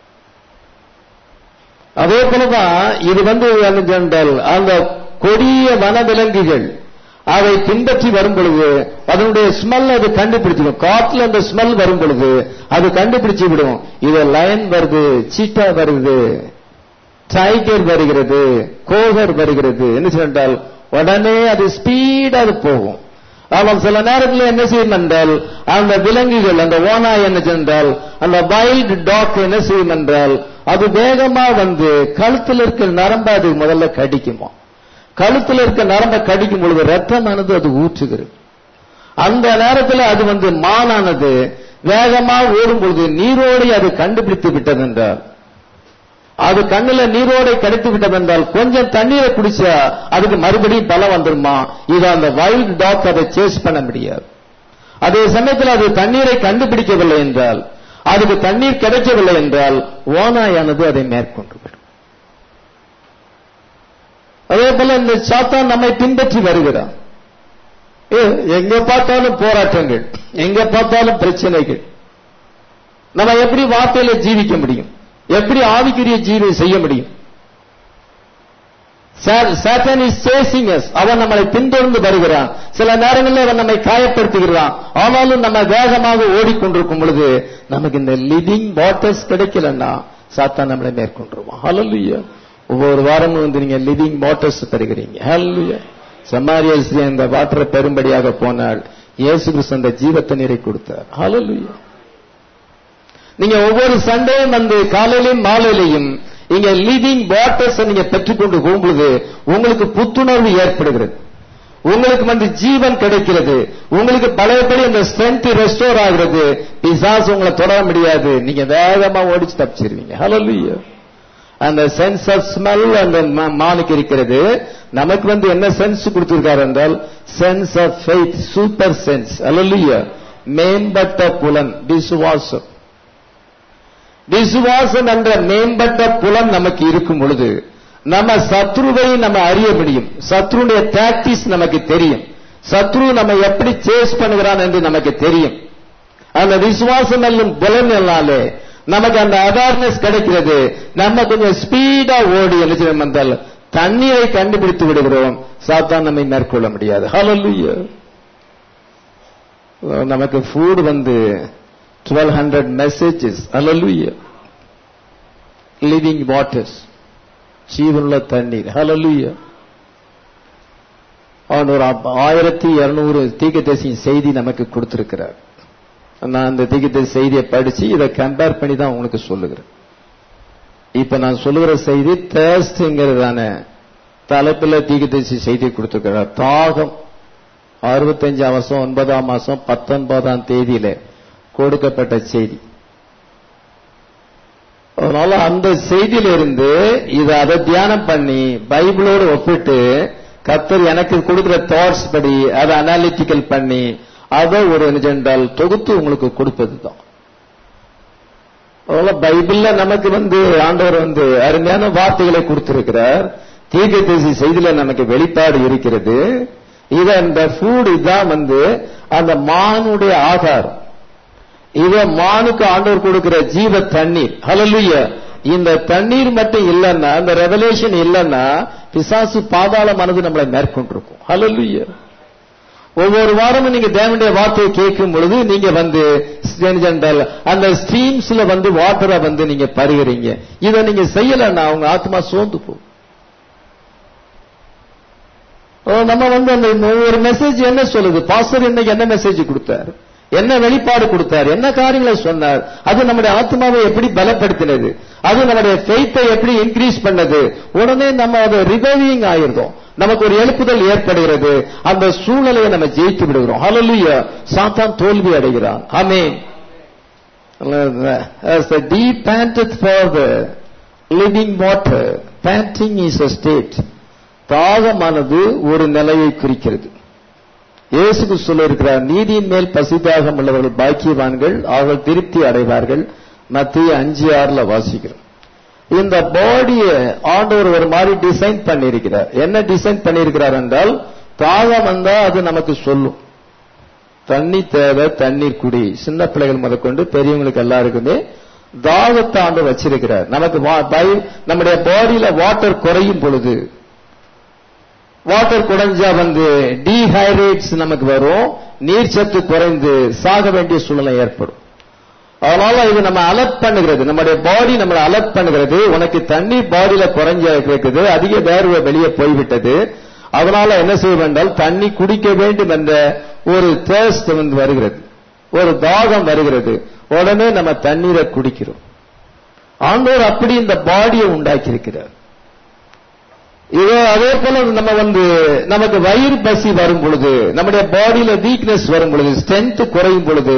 அதே போலதான் இது வந்து என்றால் அந்த கொடிய வனவிலங்குகள் அதை பின்பற்றி வரும் பொழுது அதனுடைய ஸ்மெல் அது கண்டுபிடிச்சிடும் காற்றுல அந்த ஸ்மெல் வரும் பொழுது அது கண்டுபிடிச்சு விடும் இது லயன் வருது சீட்டா வருது டைகர் வருகிறது கோகர் வருகிறது என்ன சொன்னால் உடனே அது ஸ்பீடா அது போகும் ஆனால் சில நேரத்தில் என்ன செய்யும் என்றால் அந்த விலங்குகள் அந்த ஓனாய் என்ன சென்றால் அந்த வைல்டு டாக் என்ன செய்யும் என்றால் அது வேகமா வந்து கழுத்தில் இருக்க நரம்ப அது முதல்ல கடிக்குமா கழுத்தில் இருக்க நரம்ப கடிக்கும் பொழுது ரத்தமானது அது ஊற்றுகிறது அந்த நேரத்தில் அது வந்து மானானது வேகமா ஓடும் பொழுது நீரோடை அது கண்டுபிடித்து விட்டது என்றால் அது கண்ணுல நீரோடை கிடைத்து விட்டது என்றால் கொஞ்சம் தண்ணீரை குடிச்சா அதுக்கு மறுபடியும் பலம் வந்துருமா இது அந்த வைல்ட் டாக் அதை சேஸ் பண்ண முடியாது அதே சமயத்தில் அது தண்ணீரை கண்டுபிடிக்கவில்லை என்றால் அதுக்கு தண்ணீர் கிடைக்கவில்லை என்றால் ஓனாயானது அதை மேற்கொண்டு விடும் அதே போல இந்த சாத்தான் நம்மை பின்பற்றி வருகிறான் ஏ, எங்க பார்த்தாலும் போராட்டங்கள் எங்க பார்த்தாலும் பிரச்சனைகள் நம்ம எப்படி வார்த்தையில ஜீவிக்க முடியும் எப்படி ஆவிக்குரிய ஜீவி செய்ய முடியும் சாட்டன் இஸ் சேசிங் us அவன் நம்மளை பின்தொடர்ந்து வருகிறான் சில நேரங்களில் அவன் நம்மை காயப்படுத்துகிறான் ஆனாலும் நம்ம வேகமாக ஓடிக்கொண்டிருக்கும் பொழுது நமக்கு இந்த லிவிங் வாட்டர்ஸ் கிடைக்கலன்னா சாத்தான் நம்மளை மேற்கொண்டுருவான் ஹalleluya ஒவ்வொரு வாரமும் வந்து நீங்க லிவிங் வாட்டர்ஸ் பெறுகிறீங்க ஹalleluya சமாரிய ஸ்ரீ அந்த வாட்டரை பெரும்படியாக போனால் இயேசு கிறிஸ்து அந்த ஜீவ தண்ணீரை கொடுத்தார் ஹalleluya நீங்க ஒவ்வொரு சண்டையும் வந்து காலையிலையும் மாலையிலையும் இங்க லிவிங் வாட்டர்ஸ் நீங்க பெற்றுக்கொண்டு போகும்பொழுது உங்களுக்கு புத்துணர்வு ஏற்படுகிறது உங்களுக்கு வந்து ஜீவன் கிடைக்கிறது உங்களுக்கு பழையபடி அந்த ஸ்ட்ரென்த் ரெஸ்டோர் ஆகிறது பிசாசு உங்களை தொடர முடியாது நீங்க வேகமா ஓடிச்சு தப்பிச்சிருவீங்க ஹalleluya அந்த சென்ஸ் ஆஃப் ஸ்மெல் அந்த ம- மானுக்கு இருக்கிறது நமக்கு வந்து என்ன சென்ஸ் கொடுத்திருக்காரு என்றால் sense of faith super sense hallelujah மேம்பட்ட புலன் விசுவாசம் விசுவாசம் என்ற மேம்பட்ட புலம் நமக்கு இருக்கும் பொழுது நம்ம சத்ருவை நம்ம அறிய முடியும் சத்ருடைய டாக்டிஸ் நமக்கு தெரியும் சத்ரு நம்ம எப்படி சேஸ் பண்ணுகிறான் என்று நமக்கு தெரியும் அந்த விசுவாசம் என்னும் புலனாலே நமக்கு அந்த அவேர்னஸ் கிடைக்கிறது நம்ம கொஞ்சம் ஸ்பீடா ஓடி என்ன செய்வோம் என்றால் தண்ணீரை கண்டுபிடித்து விடுகிறோம் சாத்தான் நம்மை மேற்கொள்ள முடியாது ஹalleluya நமக்கு ஃபுட் வந்து twelve hundred messages hallelujah living waters ஜீவனுள்ள தண்ணீர் ஹalleluya அவன் ஒரு அப்ப- ஆயிரத்தி இருநூறு தீர்க்கதரிசியின் செய்தி நமக்கு கொடுத்திருக்கிறார் நான் அந்த தீர்க்கதரிசி செய்தியை படிச்சு இதை கம்பேர் பண்ணி தான் உங்களுக்கு சொல்லுகிறேன் இப்ப நான் சொல்லுகிற செய்தி தேஸ்ட்ங்கிறதான தலைப்புல தீர்க்கதரிசி செய்தி கொடுத்திருக்கிறார் தாகம் அறுபத்தஞ்சாம் மாசம் ஒன்பதாம் மாசம் பத்தொன்பதாம் தேதியில கொடுக்கப்பட்ட செய்தி அதனால அந்த செய்தியிலிருந்து இதை அதை தியானம் பண்ணி பைபிளோடு ஒப்பிட்டு கத்தர் எனக்கு கொடுக்கிற தாட்ஸ் படி அதை அனாலிட்டிக்கல் பண்ணி அதை ஒரு ஜென்றால் தொகுத்து உங்களுக்கு கொடுப்பது தான் அதனால பைபிள்ல நமக்கு வந்து ஆண்டவர் வந்து அருமையான வார்த்தைகளை கொடுத்திருக்கிறார் தீர்க்கதரிசி செய்தியில நமக்கு வெளிப்பாடு இருக்கிறது இத இந்த ஃபுட் இதான் வந்து அந்த மானுடைய ஆகாரம் இத மானுக்கு ஆண்டவர் கொடுக்கிற ஜீவ தண்ணீர் ஹalleluya இந்த தண்ணீர் மட்டும் இல்லைன்னா இந்த ரெவலேஷன் இல்லைன்னா பிசாசு பாதாள மனது நம்மளை மேற்கொண்டிருக்கும் ஹalleluya ஒவ்வொரு வாரமும் நீங்க தேவனுடைய வார்த்தையை கேட்கும் பொழுது நீங்க வந்து என்றால் அந்த ஸ்ட்ரீம்ஸ்ல வந்து வாட்டரை வந்து நீங்க பருகிறீங்க இதை நீங்க செய்யலைன்னா உங்க ஆத்மா சோர்ந்து போகும் ஓ, நம்ம வந்து அந்த ஒரு மெசேஜ் என்ன சொல்லுது பாஸ்டர் இன்னைக்கு என்ன மெசேஜ் கொடுத்தார் என்ன வெளிப்பாடு கொடுத்தார் என்ன காரியங்களை சொன்னார் அது நம்முடைய ஆத்மாவை எப்படி பலப்படுத்தினது அது நம்முடைய ஃபெய்த்தை எப்படி இன்க்ரீஸ் பண்ணது உடனே நம்ம அதை ரிவைவிங் ஆயிருந்தோம் நமக்கு ஒரு எழுப்புதல் ஏற்படுகிறது அந்த சூழ்நிலையை நம்ம ஜெயித்து விடுகிறோம் ஹalleluya சாத்தான் தோல்வி அடைகிறான் ஆமென் as the deep panteth for the living water panting is a state தாகமானது ஒரு நிலையை குறிக்கிறது இயேசுக்கு சொல்லியிருக்கிறார் நீதியின் மேல் பசிதாகம் உள்ளவர்கள் பாக்கியவான்கள் அவர்கள் திருப்தி அடைவார்கள் மத்திய அஞ்சு ஆறுல வாசிக்கிறோம் இந்த பாடியை ஆண்டவர் ஒரு மாதிரி டிசைன் பண்ணியிருக்கிறார் என்ன டிசைன் பண்ணியிருக்கிறார் என்றால் தாகம் வந்தா அது நமக்கு சொல்லும் தண்ணி தேவை தண்ணீர் குடி சின்ன பிள்ளைகள் முதற்கொண்டு பெரியவங்களுக்கு எல்லாருக்குமே தாகத்தை ஆண்டு வச்சிருக்கிறார் நமக்கு வா- பை- நம்முடைய பாடியில வாட்டர் குறையும் பொழுது வாட்டர் குறைஞ்சா வந்து டீஹைட்ரேட்ஸ் நமக்கு வரும் நீர்ச்சத்து குறைந்து சாக வேண்டிய சூழ்நிலை ஏற்படும் அதனால இது நம்ம அலர்ட் பண்ணுகிறது நம்முடைய பாடி நம்மளை அலர்ட் பண்ணுகிறது உனக்கு தண்ணி பாடியில குறைஞ்ச இருக்குது அதிக வேர்வை வெளியே போய்விட்டது அதனால என்ன செய்ய வேண்டால் தண்ணி குடிக்க வேண்டும் என்ற ஒரு தேஸ்ட் வந்து வருகிறது ஒரு தாகம் வருகிறது உடனே நம்ம தண்ணீரை குடிக்கிறோம் ஆண்டவர் அப்படி இந்த பாடியை உண்டாக்கி இருக்கிறார் இதோ அதே போல நம்ம வந்து நமக்கு வயிறு பசி வரும் பொழுது நம்முடைய பாடியில வீக்னஸ் வரும் பொழுது ஸ்ட்ரென்த் குறையும் பொழுது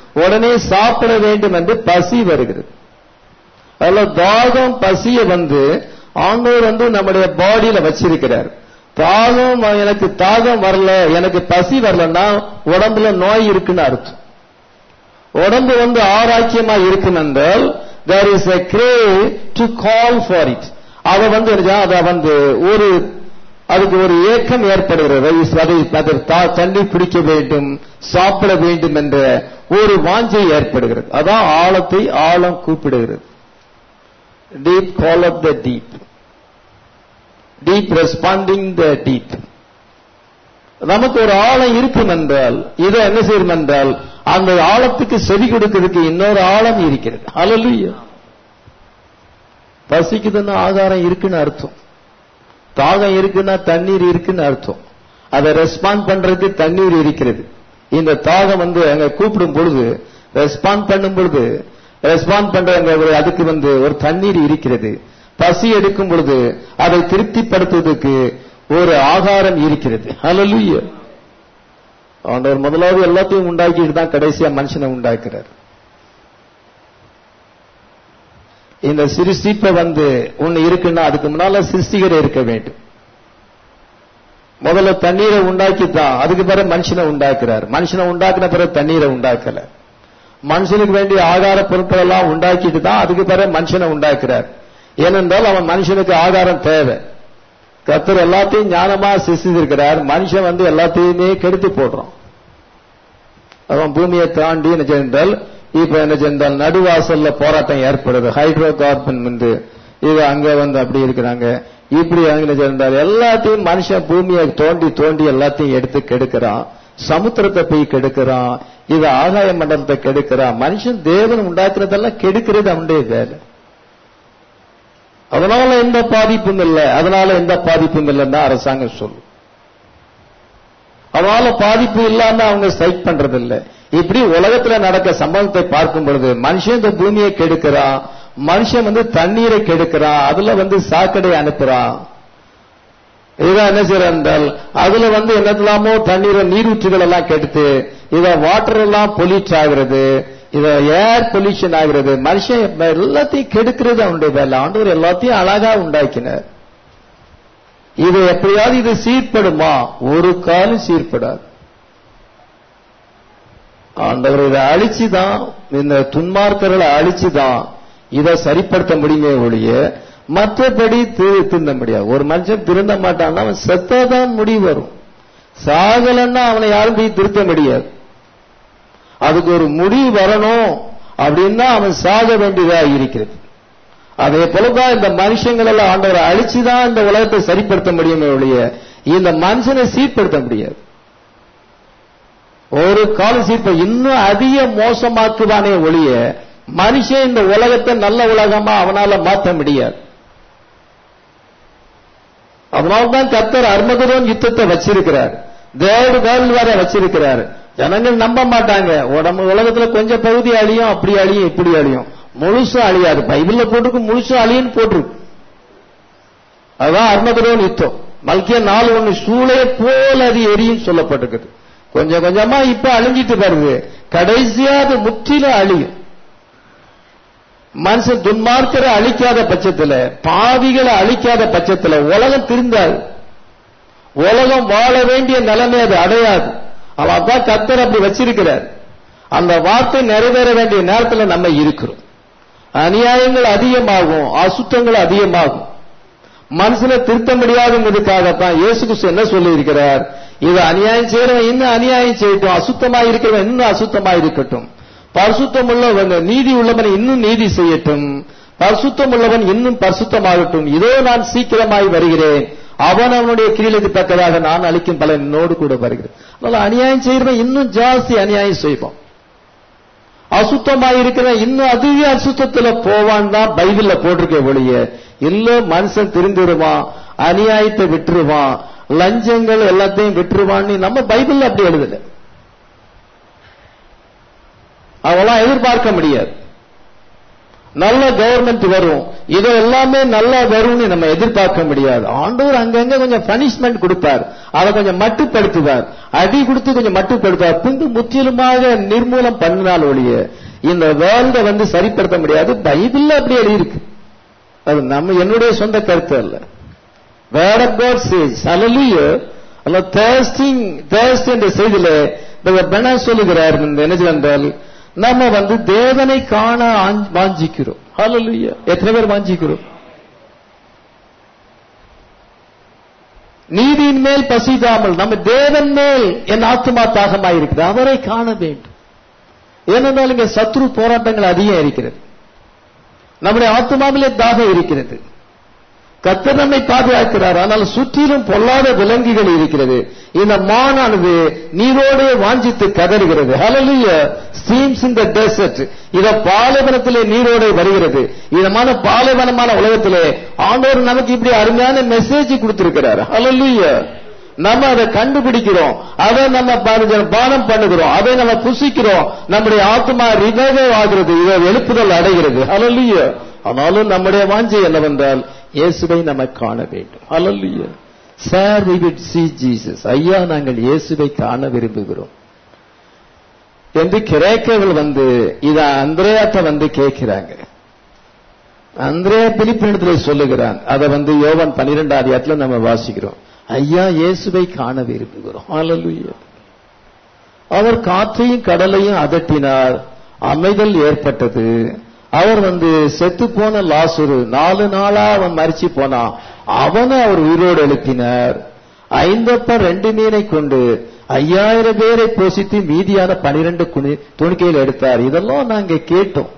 உடனே சாப்பிட வேண்டும் என்று பசி வருகிறது அதுல தாகம் பசிய வந்து ஆண்டவர் வந்து நம்முடைய பாடியில வச்சிருக்கிறார் தாகம் எனக்கு தாகம் வரல எனக்கு பசி வரலன்னா உடம்புல நோய் இருக்குன்னு அர்த்தம் உடம்பு வந்து ஆரோக்கியமா இருக்கும் என்றால் there is a crave to call for it அத வந்து அத வந்து ஒரு அதுக்கு ஒரு ஏக்கம் ஏற்படுகிறது அதை அதை தா- தண்ணி பிடிக்க வேண்டும் சாப்பிட வேண்டும் என்ற ஒரு வாஞ்சை ஏற்படுகிறது அதான் ஆழத்தை ஆழம் கூப்பிடுகிறது deep call up the deep deep responding the deep நமக்கு ஒரு ஆழம் இருக்கும் என்றால் இதை என்ன செய்யும் என்றால் அந்த ஆழத்துக்கு செவி கொடுக்கிறதுக்கு இன்னொரு ஆழம் இருக்கிறது ஹalleluya பசிக்குதுன்னா ஆகாரம் இருக்குன்னு அர்த்தம் தாகம் இருக்குன்னா தண்ணீர் இருக்குன்னு அர்த்தம் அதை ரெஸ்பாண்ட் பண்றதுக்கு தண்ணீர் இருக்கிறது இந்த தாகம் வந்து அங்க கூப்பிடும் பொழுது ரெஸ்பாண்ட் பண்ணும் பொழுது ரெஸ்பாண்ட் பண்ற அங்க ஒரு அதுக்கு வந்து ஒரு தண்ணீர் இருக்கிறது பசி எடுக்கும் பொழுது அதை திருப்திப்படுத்துவதற்கு ஒரு ஆகாரம் இருக்கிறது ஹalleluya ஆண்டவர் முதலாவது எல்லாத்தையும் உண்டாக்கிட்டு தான் கடைசியா மனுஷனை உண்டாக்குறார் இந்த சிருஷ்டிப்ப வந்து ஒண்ணு இருக்குன்னா அதுக்கு முன்னால சிருஷ்டிகர் இருக்க வேண்டும் முதல்ல தண்ணீரை உண்டாக்கி தான் அதுக்கு பிறகு மனுஷனை உண்டாக்குறார் மனுஷனை உண்டாக்குன பிறகு தண்ணீரை உண்டாக்கல மனுஷனுக்கு வேண்டிய ஆகார பொருட்கள் எல்லாம் உண்டாக்கிட்டு தான் அதுக்கு பிறகு மனுஷனை உண்டாக்குறார் ஏனென்றால் அவன் மனுஷனுக்கு ஆகாரம் தேவை கத்தர் எல்லாத்தையும் ஞானமா சிருஷ்டித்திருக்கிறார் மனுஷன் வந்து எல்லாத்தையுமே கெடுத்து போடுறான் அவன் பூமியை தாண்டி என்ன சென்றால் இப்ப என்ன சென்றால் நடுவாசல்ல போராட்டம் ஏற்படுது ஹைட்ரோ கார்பன் வந்து இது அங்க வந்து அப்படி இருக்கிறாங்க இப்படி அங்க சென்றால் எல்லாத்தையும் மனுஷன் பூமியை தோண்டி தோண்டி எல்லாத்தையும் எடுத்து கெடுக்கிறான் சமுத்திரத்தை போய் கெடுக்கிறான் இது ஆகாய மண்டலத்தை கெடுக்கிறான் மனுஷன் தேவன் உண்டாக்குறதெல்லாம் கெடுக்கிறது அவனுடைய வேலை அதனால எந்த பாதிப்பும் இல்லை அதனால எந்த பாதிப்பும் இல்லைன்னு அரசாங்கம் சொல்லும் அதனால பாதிப்பு இல்லாம அவங்க ஸ்ட்ரைக் பண்றது இல்ல இப்படி உலகத்துல நடக்க சம்பவத்தை பார்க்கும் பொழுது மனுஷன் இந்த பூமியை கெடுக்கிறான் மனுஷன் வந்து தண்ணீரை கெடுக்கிறான் அதுல வந்து சாக்கடை அனுப்புறான் இதுதான் என்ன செய்யறான் என்றால் அதுல வந்து என்னத்தலாமோ தண்ணீரை நீரூற்றுகள் எல்லாம் கெடுத்து இத வாட்டர் எல்லாம் பொல்யூட் ஆகிறது இத ஏர் பொல்யூஷன் ஆகிறது மனுஷன் எல்லாத்தையும் கெடுக்கிறது அவனுடைய வேலை ஆண்டவர் எல்லாத்தையும் அழகா உண்டாக்கினார் இது எப்படியாவது இது சீர்படுமா ஒரு காலம் சீர்படாது ஆண்டவர் இதை அழிச்சுதான் இந்த துன்மார்க்கர்களை அழிச்சுதான் இதை சரிப்படுத்த முடியுமே ஒழிய மற்றபடி திரு- திருந்த முடியாது ஒரு மனுஷன் திருந்த மாட்டான்னா அவன் செத்தாதான் முடிவு வரும் சாகலன்னா அவனை யாரும் போய் திருத்த முடியாது அதுக்கு ஒரு முடிவு வரணும் அப்படின்னா அவன் சாக வேண்டியதா இருக்கிறது அதே போலதான் இந்த மனுஷங்கள் எல்லாம் ஆண்டவரை அழிச்சுதான் இந்த உலகத்தை சரிப்படுத்த முடியுமே ஒழிய இந்த மனுஷனை சீர்படுத்த முடியாது ஒரு கால சீர்ப்ப இன்னும் அதிக மோசமாக்குவானே ஒழிய மனுஷன் இந்த உலகத்தை நல்ல உலகமா அவனால மாற்ற முடியாது அதனால்தான் கர்த்தர் அர்மகதோன் யுத்தத்தை வச்சிருக்கிறார் தேர்டு வேர்ல்டு வேற வச்சிருக்கிறார் ஜனங்கள் நம்ப மாட்டாங்க உடம்பு உலகத்துல கொஞ்சம் பகுதி அழியும் அப்படி அழியும் இப்படி அழியும் முழுசும் அழியாது பைபிள்ல போட்டிருக்கு முழுசும் அழியுன்னு போட்டிருக்கு அதுதான் அர்மகதோன் யுத்தம் மல்கிய நாலு ஒண்ணு சூளை போல அது எரியும் சொல்லப்பட்டிருக்குது கொஞ்சம் கொஞ்சமா இப்ப அழிஞ்சிட்டு வருது கடைசியா அது முற்றிலும் அழியும் மனுஷன் துன்மார்க்கரை அழிக்காத பட்சத்துல பாவிகளை அழிக்காத பட்சத்துல உலகம் திருந்தாது உலகம் வாழ வேண்டிய நிலைமை அது அடையாது அதான் கத்தர் அப்படி வச்சிருக்கிறார் அந்த வார்த்தை நிறைவேற வேண்டிய நேரத்துல நம்ம இருக்கிறோம் அநியாயங்கள் அதிகமாகும் அசுத்தங்கள் அதிகமாகும் மனசுல திருத்த முடியாதுங்கிறதுக்காகத்தான் இயேசு கிறிஸ்து என்ன சொல்லி இருக்கிறார் இது அநியாயம் செய்யறவன் இன்னும் அநியாயம் செய்யட்டும் அசுத்தமா இருக்கிறவன் இன்னும் அசுத்தமா இருக்கட்டும் பரிசுத்தம் உள்ளவன் நீதி உள்ளவன் இன்னும் நீதி செய்யட்டும் பரிசுத்தம் உள்ளவன் இன்னும் பரிசுத்தமாகட்டும் இதோ நான் சீக்கிரமாய் வருகிறேன் அவன் அவனுடைய கிரீலுக்கு தக்கதாக நான் அளிக்கும் பலன் என்னோடு கூட வருகிறேன் அதனால அநியாயம் செய்யறவன் இன்னும் ஜாஸ்தி அநியாயம் செய்வான் அசுத்தமா இருக்கிறவன் இன்னும் அதிக அசுத்தத்துல போவான் தான் பைபிள்ல போட்டிருக்க ஒழிய இல்ல மனுஷன் திருந்திடுவான் அநியாயத்தை விட்டுருவான் லஞ்சங்கள் எல்லாத்தையும் விட்டுருவான்னு நம்ம பைபிள்ல அப்படி எழுதல அவெல்லாம் எதிர்பார்க்க முடியாது நல்ல கவர்மெண்ட் வரும் இது எல்லாமே நல்லா வரும்னு நம்ம எதிர்பார்க்க முடியாது ஆண்டவர் அங்கங்க கொஞ்சம் பனிஷ்மெண்ட் கொடுப்பார் அதை கொஞ்சம் மட்டுப்படுத்துவார் அடி கொடுத்து கொஞ்சம் மட்டுப்படுத்தா பின்பு முற்றிலுமாக நிர்மூலம் பண்ணினால் ஒழிய இந்த வேர்ல்ட வந்து சரிப்படுத்த முடியாது பைபிள்ல அப்படி எழுதியிருக்கு அது நம்ம என்னுடைய சொந்த கருத்து அல்ல word of God says hallelujah அல்ல தேர்ஸ்டிங் தேர்ஸ்ட் என்ற செய்தியில பெனா சொல்லுகிறார் இந்த என்ன என்றால் நம்ம வந்து தேவனை காண ஆஞ்- வாஞ்சிக்கிறோம் ஹalleluya எத்தனை பேர் வாஞ்சிக்கிறோம் நீதியின் மேல் பசிதாமல் நம்ம தேவன் மேல் என் ஆத்துமா தாகமாயிருக்கிறது அவரை காண வேண்டும் ஏனென்றால் இங்க சத்ரு போராட்டங்கள் அதிகம் இருக்கிறது நம்முடைய ஆத்மாவிலே தாகம் இருக்கிறது கர்த்தர் நம்மை பாதுகாக்கிறார் ஆனால் சுற்றிலும் பொல்லாத விலங்குகள் இருக்கிறது இந்த மானானது நீரோடு வாஞ்சித்து கதறுகிறது ஹalleluya ஸ்ட்ரீம்ஸ் இன் த டெசர்ட் இத பாலைவனத்திலே நீரோடு வருகிறது இதமான பாலைவனமான உலகத்திலே ஆண்டவர் நமக்கு இப்படி அருமையான மெசேஜ் கொடுத்திருக்கிறார் ஹalleluya நம்ம அதை கண்டுபிடிக்கிறோம் அதை நம்ம பாருங்க- பானம் பண்ணுகிறோம் அதை நம்ம புசிக்கிறோம் நம்முடைய ஆத்மா ரிவைவ் ஆகிறது இதை எழுப்புதல் அடைகிறது ஹalleluya ஆனாலும் நம்முடைய வாஞ்சை என்னவென்றால் இயேசுவை நம்ம காண வேண்டும் hallelujah sir we would see Jesus ஐயா நாங்கள் இயேசுவை காண விரும்புகிறோம் என்று கிரேக்கர்கள் வந்து இத அந்திரேயாட்ட வந்து கேட்கிறாங்க அந்திரேயா பிலிப்பினிடத்துல சொல்லுகிறான் அதை வந்து யோவான் பன்னிரெண்டாம் அதிகாரத்துல நம்ம வாசிக்கிறோம் ஐயா இயேசுவை காண விரும்புகிறோம் ஹalleluya அவர் காற்றையும் கடலையும் அதட்டினார் அமைதல் ஏற்பட்டது அவர் வந்து செத்து போன லாசுரு நாலு நாளா அவன் மறிச்சு போனான் அவனை அவர் உயிரோடு எழுப்பினார் ஐந்தப்ப ரெண்டு மீனை கொண்டு ஐயாயிரம் பேரை போசித்து மீதியான பனிரெண்டு துணிக்கையில் எடுத்தார் இதெல்லாம் நாங்க கேட்டோம்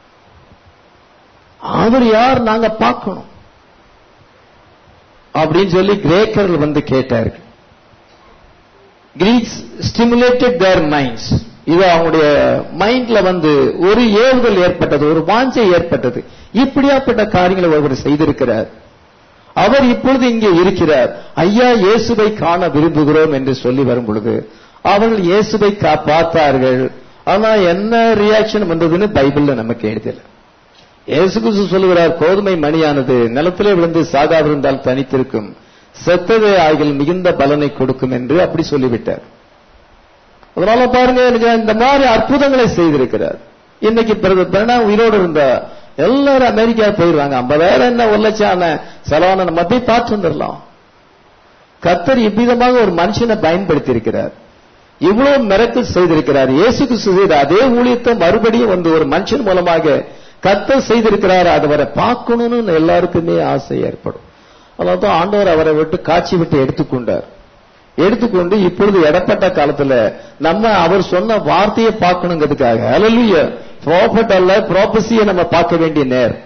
அவர் யார் நாங்க பார்க்கணும் அப்படின்னு சொல்லி கிரேக்கர்கள் வந்து கேட்டார்கள் கிரீக்ஸ் ஸ்டிமுலேட்டட் தேர் மைண்ட்ஸ் இது அவங்களுடைய மைண்ட்ல வந்து ஒரு ஏவுதல் ஏற்பட்டது ஒரு வாஞ்சை ஏற்பட்டது இப்படியாப்பட்ட காரியங்களை ஒருவர் செய்திருக்கிறார் அவர் இப்பொழுது இங்கே இருக்கிறார் ஐயா இயேசுவை காண விரும்புகிறோம் என்று சொல்லி வரும் பொழுது அவர்கள் இயேசுவை கா- பார்த்தார்கள் ஆனா என்ன ரியாக்ஷன் வந்ததுன்னு பைபிள்ல நமக்கு எழுதல இயேசு கிறிஸ்து சொல்லுகிறார் கோதுமை மணியானது நிலத்திலே விழுந்து சாகாவிருந்தால் தனித்திருக்கும் செத்ததை ஆய்கள் மிகுந்த பலனை கொடுக்கும் என்று அப்படி சொல்லிவிட்டார் அதனால பாருங்க எனக்கு இந்த மாதிரி அற்புதங்களை செய்திருக்கிறார் இன்னைக்கு பிறகு பிரணா உயிரோடு இருந்தா எல்லாரும் அமெரிக்கா போயிருவாங்க ஐம்பதாயிரம் என்ன ஒரு லட்சம் ஆன செலவான நம்ம போய் பார்த்து வந்துடலாம் கத்தர் இவ்விதமாக ஒரு மனுஷனை பயன்படுத்தி இருக்கிறார் இவ்வளவு மிரக்கல் செய்திருக்கிறார் இயேசு கிறிஸ்து செய்த அதே ஊழியத்தை மறுபடியும் வந்து ஒரு மனுஷன் மூலமாக கத்தர் செய்திருக்கிறார் அதை அவரை பார்க்கணும்னு எல்லாருக்குமே ஆசை ஏற்படும் அதனால தான் ஆண்டவர் அவரை விட்டு காட்சி விட்டு எடுத்துக்கொண்டார் எடுத்துக்கொண்டு இப்பொழுது இடப்பட்ட காலத்துல நம்ம அவர் சொன்ன வார்த்தையை பார்க்கணுங்கிறதுக்காக அலலுய ப்ராஃபட் அல்ல ப்ராபசியை நம்ம பார்க்க வேண்டிய நேரம்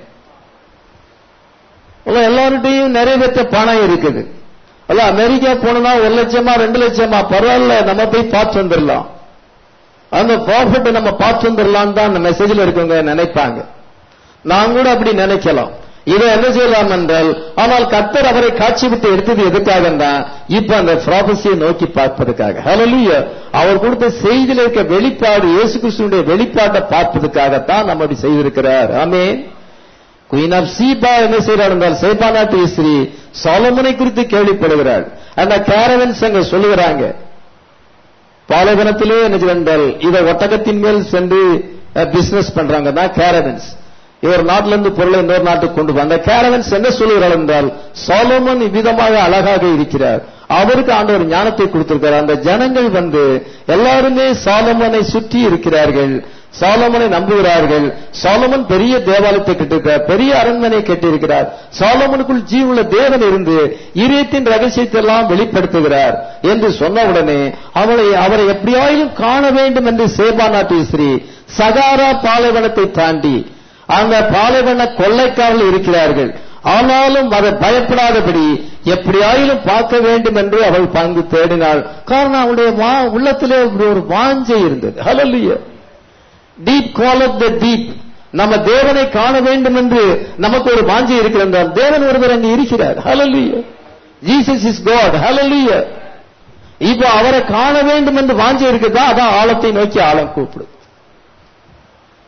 அல்ல எல்லார்கிட்டையும் நிறைவேற்ற பணம் இருக்குது அல்ல அமெரிக்கா போனா ஒரு லட்சமா ரெண்டு லட்சமா பரவாயில்ல நம்ம போய் பார்த்து வந்துடலாம் அந்த ப்ராஃபிட் நம்ம பார்த்து வந்துடலாம் தான் அந்த மெசேஜ்ல இருக்கவங்க நினைப்பாங்க நான் கூட அப்படி நினைக்கலாம் இதை என்ன செய்யலாம் என்றால் ஆனால் கர்த்தர் அவரை காட்சி விட்டு எடுத்தது எதுக்காக தான் இப்ப அந்த ப்ராபசியை நோக்கி பார்ப்பதற்காக ஹalleluya அவர் கொடுத்த செய்தியில் இருக்க வெளிப்பாடு இயேசு கிறிஸ்துடைய வெளிப்பாட்டை பார்ப்பதற்காகத்தான் நம்ம அப்படி செய்திருக்கிறார் ஆமென் குயின் ஆஃப் சீபா என்ன செய்யறார் என்றால் சேபா நாட்டு ஸ்ரீ சாலமனை குறித்து கேள்விப்படுகிறாள் அந்த கேரவன்ஸ் அங்க சொல்லுகிறாங்க பாலைவனத்திலே என்ன செய்தால் இதை ஒட்டகத்தின் மேல் சென்று பிசினஸ் பண்றாங்க தான் கேரவன்ஸ் இவர் நாட்டில இருந்து பொருளை இன்னொரு நாட்டுக்கு கொண்டு வந்த கேரவன்ஸ் என்ன சொல்லுகிறார் என்றால் சாலோமன் இவ்விதமாக அழகாக இருக்கிறார் அவருக்கு ஆண்டவர் ஞானத்தை கொடுத்திருக்கிறார் அந்த ஜனங்கள் வந்து எல்லாருமே சாலமனை சுற்றி இருக்கிறார்கள் சாலமனை நம்புகிறார்கள் சாலமன் பெரிய தேவாலயத்தை கட்டிருக்கிறார் பெரிய அரண்மனை கட்டியிருக்கிறார் சாலமனுக்குள் ஜீவுள்ள தேவன் இருந்து இதயத்தின் ரகசியத்தை எல்லாம் வெளிப்படுத்துகிறார் என்று சொன்ன உடனே அவளை அவரை எப்படியாயிலும் காண வேண்டும் என்று சேபா நாட்டு ஸ்ரீ சகாரா பாலைவனத்தை தாண்டி அந்த பாலைவன கொள்ளைக்காவல் இருக்கிறார்கள் ஆனாலும் அதை பயப்படாதபடி எப்படியாயிலும் பார்க்க வேண்டும் என்று அவள் பங்கு தேடினாள் காரணம் அவளுடைய வா- உள்ளத்திலே இப்படி ஒரு வாஞ்சை இருந்தது hallelujah deep call of the deep நம்ம தேவனை காண வேண்டும் என்று நமக்கு ஒரு வாஞ்சை இருக்கிறார் தேவன் ஒருவர் அங்கு இருக்கிறார் hallelujah Jesus is God hallelujah இப்போ அவரை காண வேண்டும் என்று வாஞ்சை இருக்குதா அதான் ஆழத்தை நோக்கி ஆழம் கூப்பிடுது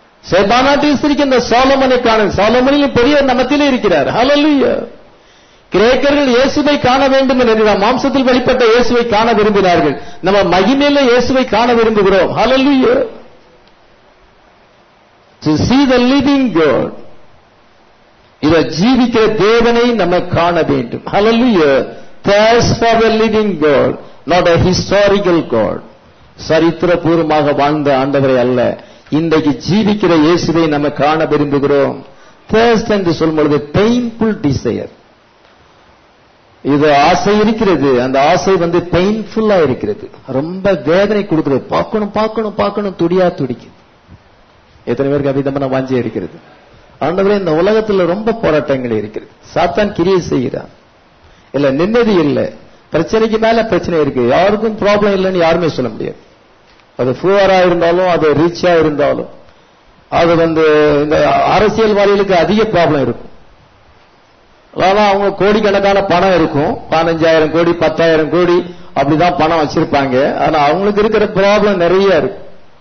சேபானாட்டு ஸ்திரிக்கு இந்த சோலமனை காணும் சோலமனிலும் பெரிய நமத்திலே இருக்கிறார் ஹalleluya கிரேக்கர்கள் இயேசுவை காண வேண்டும் என்று மாம்சத்தில் வெளிப்பட்ட இயேசுவை காண விரும்பினார்கள் நம்ம மகிமையில இயேசுவை காண விரும்புகிறோம் ஹalleluya to see the living god இத ஜீவிக்கிற தேவனை நம்ம காண வேண்டும் ஹalleluya thirst for the living god not a historical god சரித்திரபூர்வமாக வாழ்ந்த ஆண்டவரை அல்ல இன்றைக்கு ஜீவிக்கிற இயேசுவை நம்ம காண விரும்புகிறோம் thirst என்று சொல்லும் பொழுது painful desire இது ஆசை இருக்கிறது அந்த ஆசை வந்து பெயின்ஃபுல்லா இருக்கிறது ரொம்ப வேதனை கொடுக்கிறது பார்க்கணும் பார்க்கணும் பார்க்கணும் துடியா துடிக்குது எத்தனை பேருக்கு அபிதமான வாஞ்சி இருக்கிறது ஆண்டவரே இந்த உலகத்துல ரொம்ப போராட்டங்கள் இருக்கிறது சாத்தான் கிரியை செய்கிறான் இல்ல நிம்மதி இல்லை பிரச்சனைக்கு மேல பிரச்சனை இருக்கு யாருக்கும் ப்ராப்ளம் இல்லைன்னு யாருமே சொல்ல முடியாது அது புவரா இருந்தாலும் அது ரீச்சா இருந்தாலும் அது வந்து இந்த அரசியல்வாதிகளுக்கு அதிக ப்ராப்ளம் இருக்கும் ஆனா அவங்க கோடிக்கணக்கான பணம் இருக்கும் பதினஞ்சாயிரம் கோடி பத்தாயிரம் கோடி அப்படிதான் பணம் வச்சிருப்பாங்க ஆனா அவங்களுக்கு இருக்கிற ப்ராப்ளம் நிறைய இருக்கு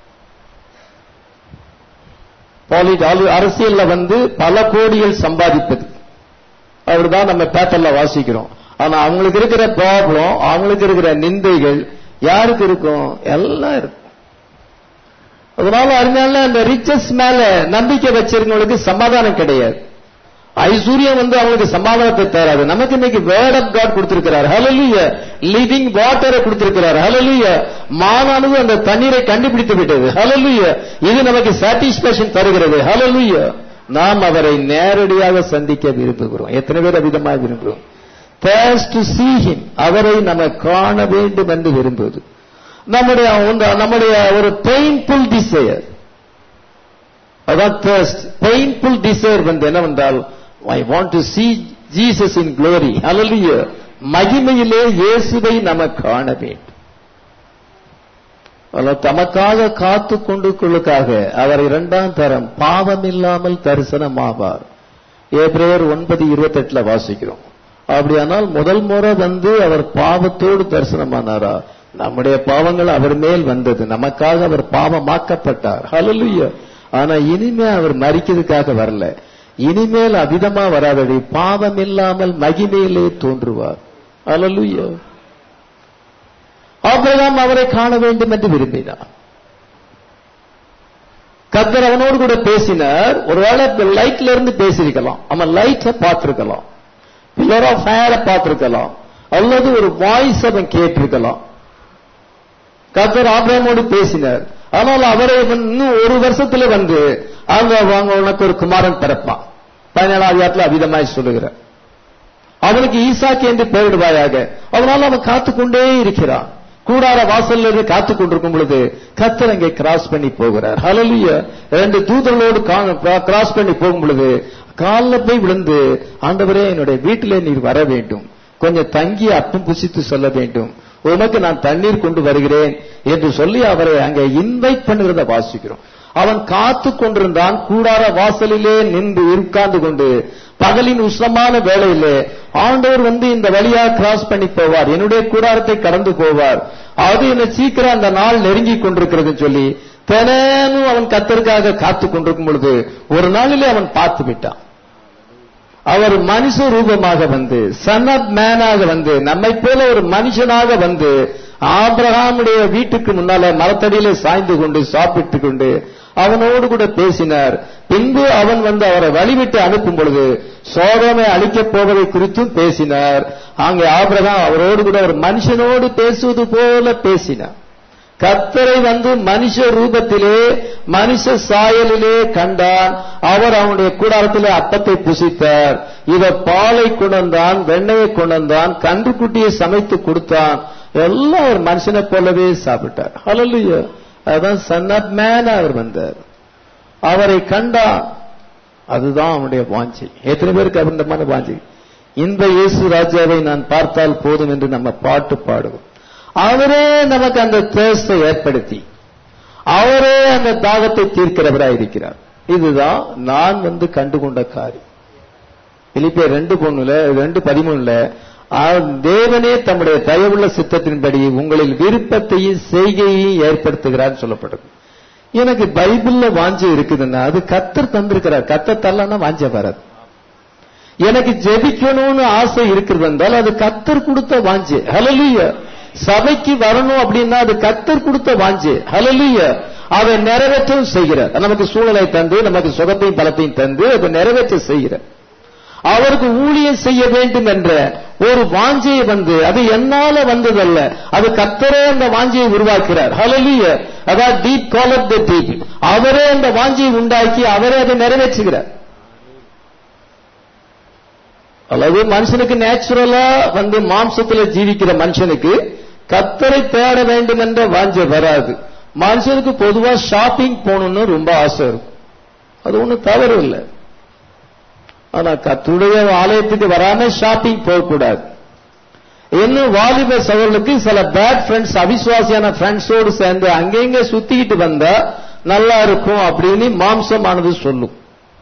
பாலிட் அரசியல்ல வந்து பல கோடிகள் சம்பாதிப்பது அப்படிதான் நம்ம பேப்பர்ல வாசிக்கிறோம் ஆனா அவங்களுக்கு இருக்கிற ப்ராப்ளம் அவங்களுக்கு இருக்கிற நிந்தைகள் யாருக்கு இருக்கும் எல்லாம் இருக்கும் அதனால அதனால அந்த ரிச்சஸ் மேல நம்பிக்கை வச்சிருக்கவங்களுக்கு சமாதானம் கிடையாது ஐஸ்வர்யம் வந்து அவங்களுக்கு சமாதானத்தை தராது நமக்கு இன்னைக்கு வேர்ட் ஆஃப் காட் கொடுத்திருக்கிறார் ஹalleluya லிவிங் வாட்டரை கொடுத்திருக்கிறார் ஹalleluya மானானது அந்த தண்ணீரை கண்டுபிடித்து விட்டது ஹalleluya இது நமக்கு சாட்டிஸ்பேக்ஷன் தருகிறது ஹalleluya நாம் அவரை நேரடியாக சந்திக்க விரும்புகிறோம் எத்தனை பேர் விதமாக விரும்புகிறோம் thirst to see him அவரை நம்ம காண வேண்டும் என்று விரும்புவது நம்முடைய நம்முடைய ஒரு பெயின்ஃபுல் டிசையர் அதான் thirst பெயின்ஃபுல் டிசைர் வந்து என்னவென்றால் I want to see Jesus in glory hallelujah மகிமையிலே இயேசுவை நம்ம காண வேண்டும் தமக்காக காத்து கொண்டுக்குள்ளுக்காக அவர் இரண்டாம் தரம் பாவம் இல்லாமல் தரிசனமாவார் ஏப்ரேயர் ஒன்பது இருபத்தி எட்டுல வாசிக்கிறோம் அப்படியானால் முதல் முறை வந்து அவர் பாவத்தோடு தரிசனமானாரா நம்முடைய பாவங்கள் அவர் மேல் வந்தது நமக்காக அவர் பாவமாக்கப்பட்டார் ஹalleluya ஆனா இனிமே அவர் மறிக்கிறதுக்காக வரல இனிமேல் அவிதமா வராதடி பாவம் இல்லாமல் மகிமையிலே தோன்றுவார் ஹalleluya ஆபிரகாம் அவரை காண வேண்டும் என்று விரும்பினார் கத்தர் அவனோடு கூட பேசினார் ஒருவேளை லைட்ல இருந்து பேசியிருக்கலாம் அவன் லைட்டை பார்த்திருக்கலாம் பில்லர் ஆஃப் ஃபயரை பார்த்திருக்கலாம் அல்லது ஒரு வாய்ஸ் அவன் கேட்டிருக்கலாம் கத்தர் ஆபிரமோடு பேசினார் ஆனால் அவரை இன்னும் ஒரு வருஷத்துல வந்து அவங்க அவங்க உனக்கு ஒரு குமாரன் பிறப்பான் பதினேழாவது ஆட்டில் அவிதமாய் சொல்லுகிறார் அவனுக்கு ஈசாக்கு என்று பெயரிடுவாயாக அதனால அவன் காத்துக்கொண்டே இருக்கிறான் கூடார வாசல்ல இருந்து காத்து கொண்டிருக்கும் பொழுது கத்தர் அங்கே கிராஸ் பண்ணி போகிறார் ஹலலிய ரெண்டு தூதர்களோடு கிராஸ் பண்ணி போகும் பொழுது காலில் போய் விழுந்து ஆண்டவரே என்னுடைய வீட்டிலே நீர் வர வேண்டும் கொஞ்சம் தங்கி அப்பும் புசித்து சொல்ல வேண்டும் உனக்கு நான் தண்ணீர் கொண்டு வருகிறேன் என்று சொல்லி அவரை அங்கே இன்வைட் பண்ணுகிறத வாசிக்கிறோம் அவன் காத்து கொண்டிருந்தான் கூடார வாசலிலே நின்று உட்கார்ந்து கொண்டு பகலின் உஷ்ணமான வேளையிலே ஆண்டவர் வந்து இந்த வழியா கிராஸ் பண்ணி போவார் என்னுடைய கூடாரத்தை கடந்து போவார் அது என்ன சீக்கிரம் அந்த நாள் நெருங்கி கொண்டிருக்கிறது சொல்லி தினமும் அவன் கத்தருக்காக காத்து கொண்டிருக்கும் பொழுது ஒரு நாளிலே அவன் பார்த்து விட்டான் அவர் மனுஷ ரூபமாக வந்து சன் ஆஃப் மேனாக வந்து நம்மை போல ஒரு மனுஷனாக வந்து ஆபிரகாமுடைய வீட்டுக்கு முன்னால மரத்தடியில சாய்ந்து கொண்டு சாப்பிட்டு கொண்டு அவனோடு கூட பேசினார் பின்பு அவன் வந்து அவரை வழிவிட்டு அனுப்பும் பொழுது சோதனை அழிக்கப் போவதை குறித்தும் பேசினார் அங்கே ஆபிரகாம் அவரோடு கூட ஒரு மனுஷனோடு பேசுவது போல பேசினார் கத்தரை வந்து மனுஷ ரூபத்திலே மனுஷ சாயலிலே கண்டான் அவர் அவனுடைய கூடாரத்திலே அப்பத்தை புசித்தார் இவ பாலை கொண்டான் வெண்ணையை கொண்டான் கன்றுக்குட்டியை சமைத்து கொடுத்தான் எல்லாம் ஒரு மனுஷனை போலவே சாப்பிட்டார் ஹலல்லுயா அதுதான் சன் ஆஃப் மேன் அவர் வந்தார் அவரை கண்டான் அதுதான் அவனுடைய வாஞ்சி எத்தனை பேருக்கு அபந்தமான வாஞ்சி இந்த இயேசு ராஜாவை நான் பார்த்தால் போதும் என்று நம்ம பாட்டு பாடுவோம் அவரே நமக்கு அந்த தேசத்தை ஏற்படுத்தி அவரே அந்த தாகத்தை தீர்க்கிறவராய் இருக்கிறார் இதுதான் நான் வந்து கண்டுகொண்ட காரியம் பிலிப்பிய ரெண்டு பொண்ணுல ரெண்டு பதிமூணுல தேவனே தம்முடைய தயவுள்ள சித்தத்தின்படி உங்களில் விருப்பத்தையும் செய்கையையும் ஏற்படுத்துகிறார் சொல்லப்படுது எனக்கு பைபிள்ல வாஞ்சை இருக்குதுன்னா அது கத்தர் தந்திருக்கிறார் கத்தர் தரலன்னா வாஞ்ச வராது எனக்கு ஜெபிக்கணும்னு ஆசை இருக்கிறது என்றால் அது கத்தர் கொடுத்த வாஞ்சு ஹalleluya சபைக்கு வரணும் அப்படின்னா அது கத்தர் கொடுத்த வாஞ்சு ஹalleluya அதை நிறைவேற்றவும் செய்கிறார் நமக்கு சூழலை தந்து நமக்கு சுகத்தையும் பலத்தையும் தந்து அதை நிறைவேற்ற செய்கிறார் அவருக்கு ஊழியம் செய்ய வேண்டும் என்ற ஒரு வாஞ்சையை வந்து அது என்னால வந்ததல்ல அது கத்தரே அந்த வாஞ்சையை உருவாக்கிறார் ஹalleluya அதாவது deep call of the deep அவரே அந்த வாஞ்சையை உண்டாக்கி அவரே அதை நிறைவேற்றுகிறார் அல்லது மனுஷனுக்கு நேச்சுரலா வந்து மாம்சத்துல ஜீவிக்கிற மனுஷனுக்கு கத்தரை தேட வேண்டும் என்ற வாஞ்சை வராது மனுஷனுக்கு பொதுவா ஷாப்பிங் போகணும்னு ரொம்ப ஆசை இருக்கும் அது ஒண்ணும் தவறு இல்லை ஆனா கத்துடைய ஆலயத்துக்கு வராம ஷாப்பிங் போகக்கூடாது இன்னும் வாலிப சகோதரர்களுக்கு சில பேட் ஃப்ரெண்ட்ஸ் அவிசுவாசியான ஃப்ரெண்ட்ஸோடு சேர்ந்து அங்கங்க சுத்திக்கிட்டு வந்தா நல்லா இருக்கும் அப்படின்னு மாம்சமானது சொல்லும்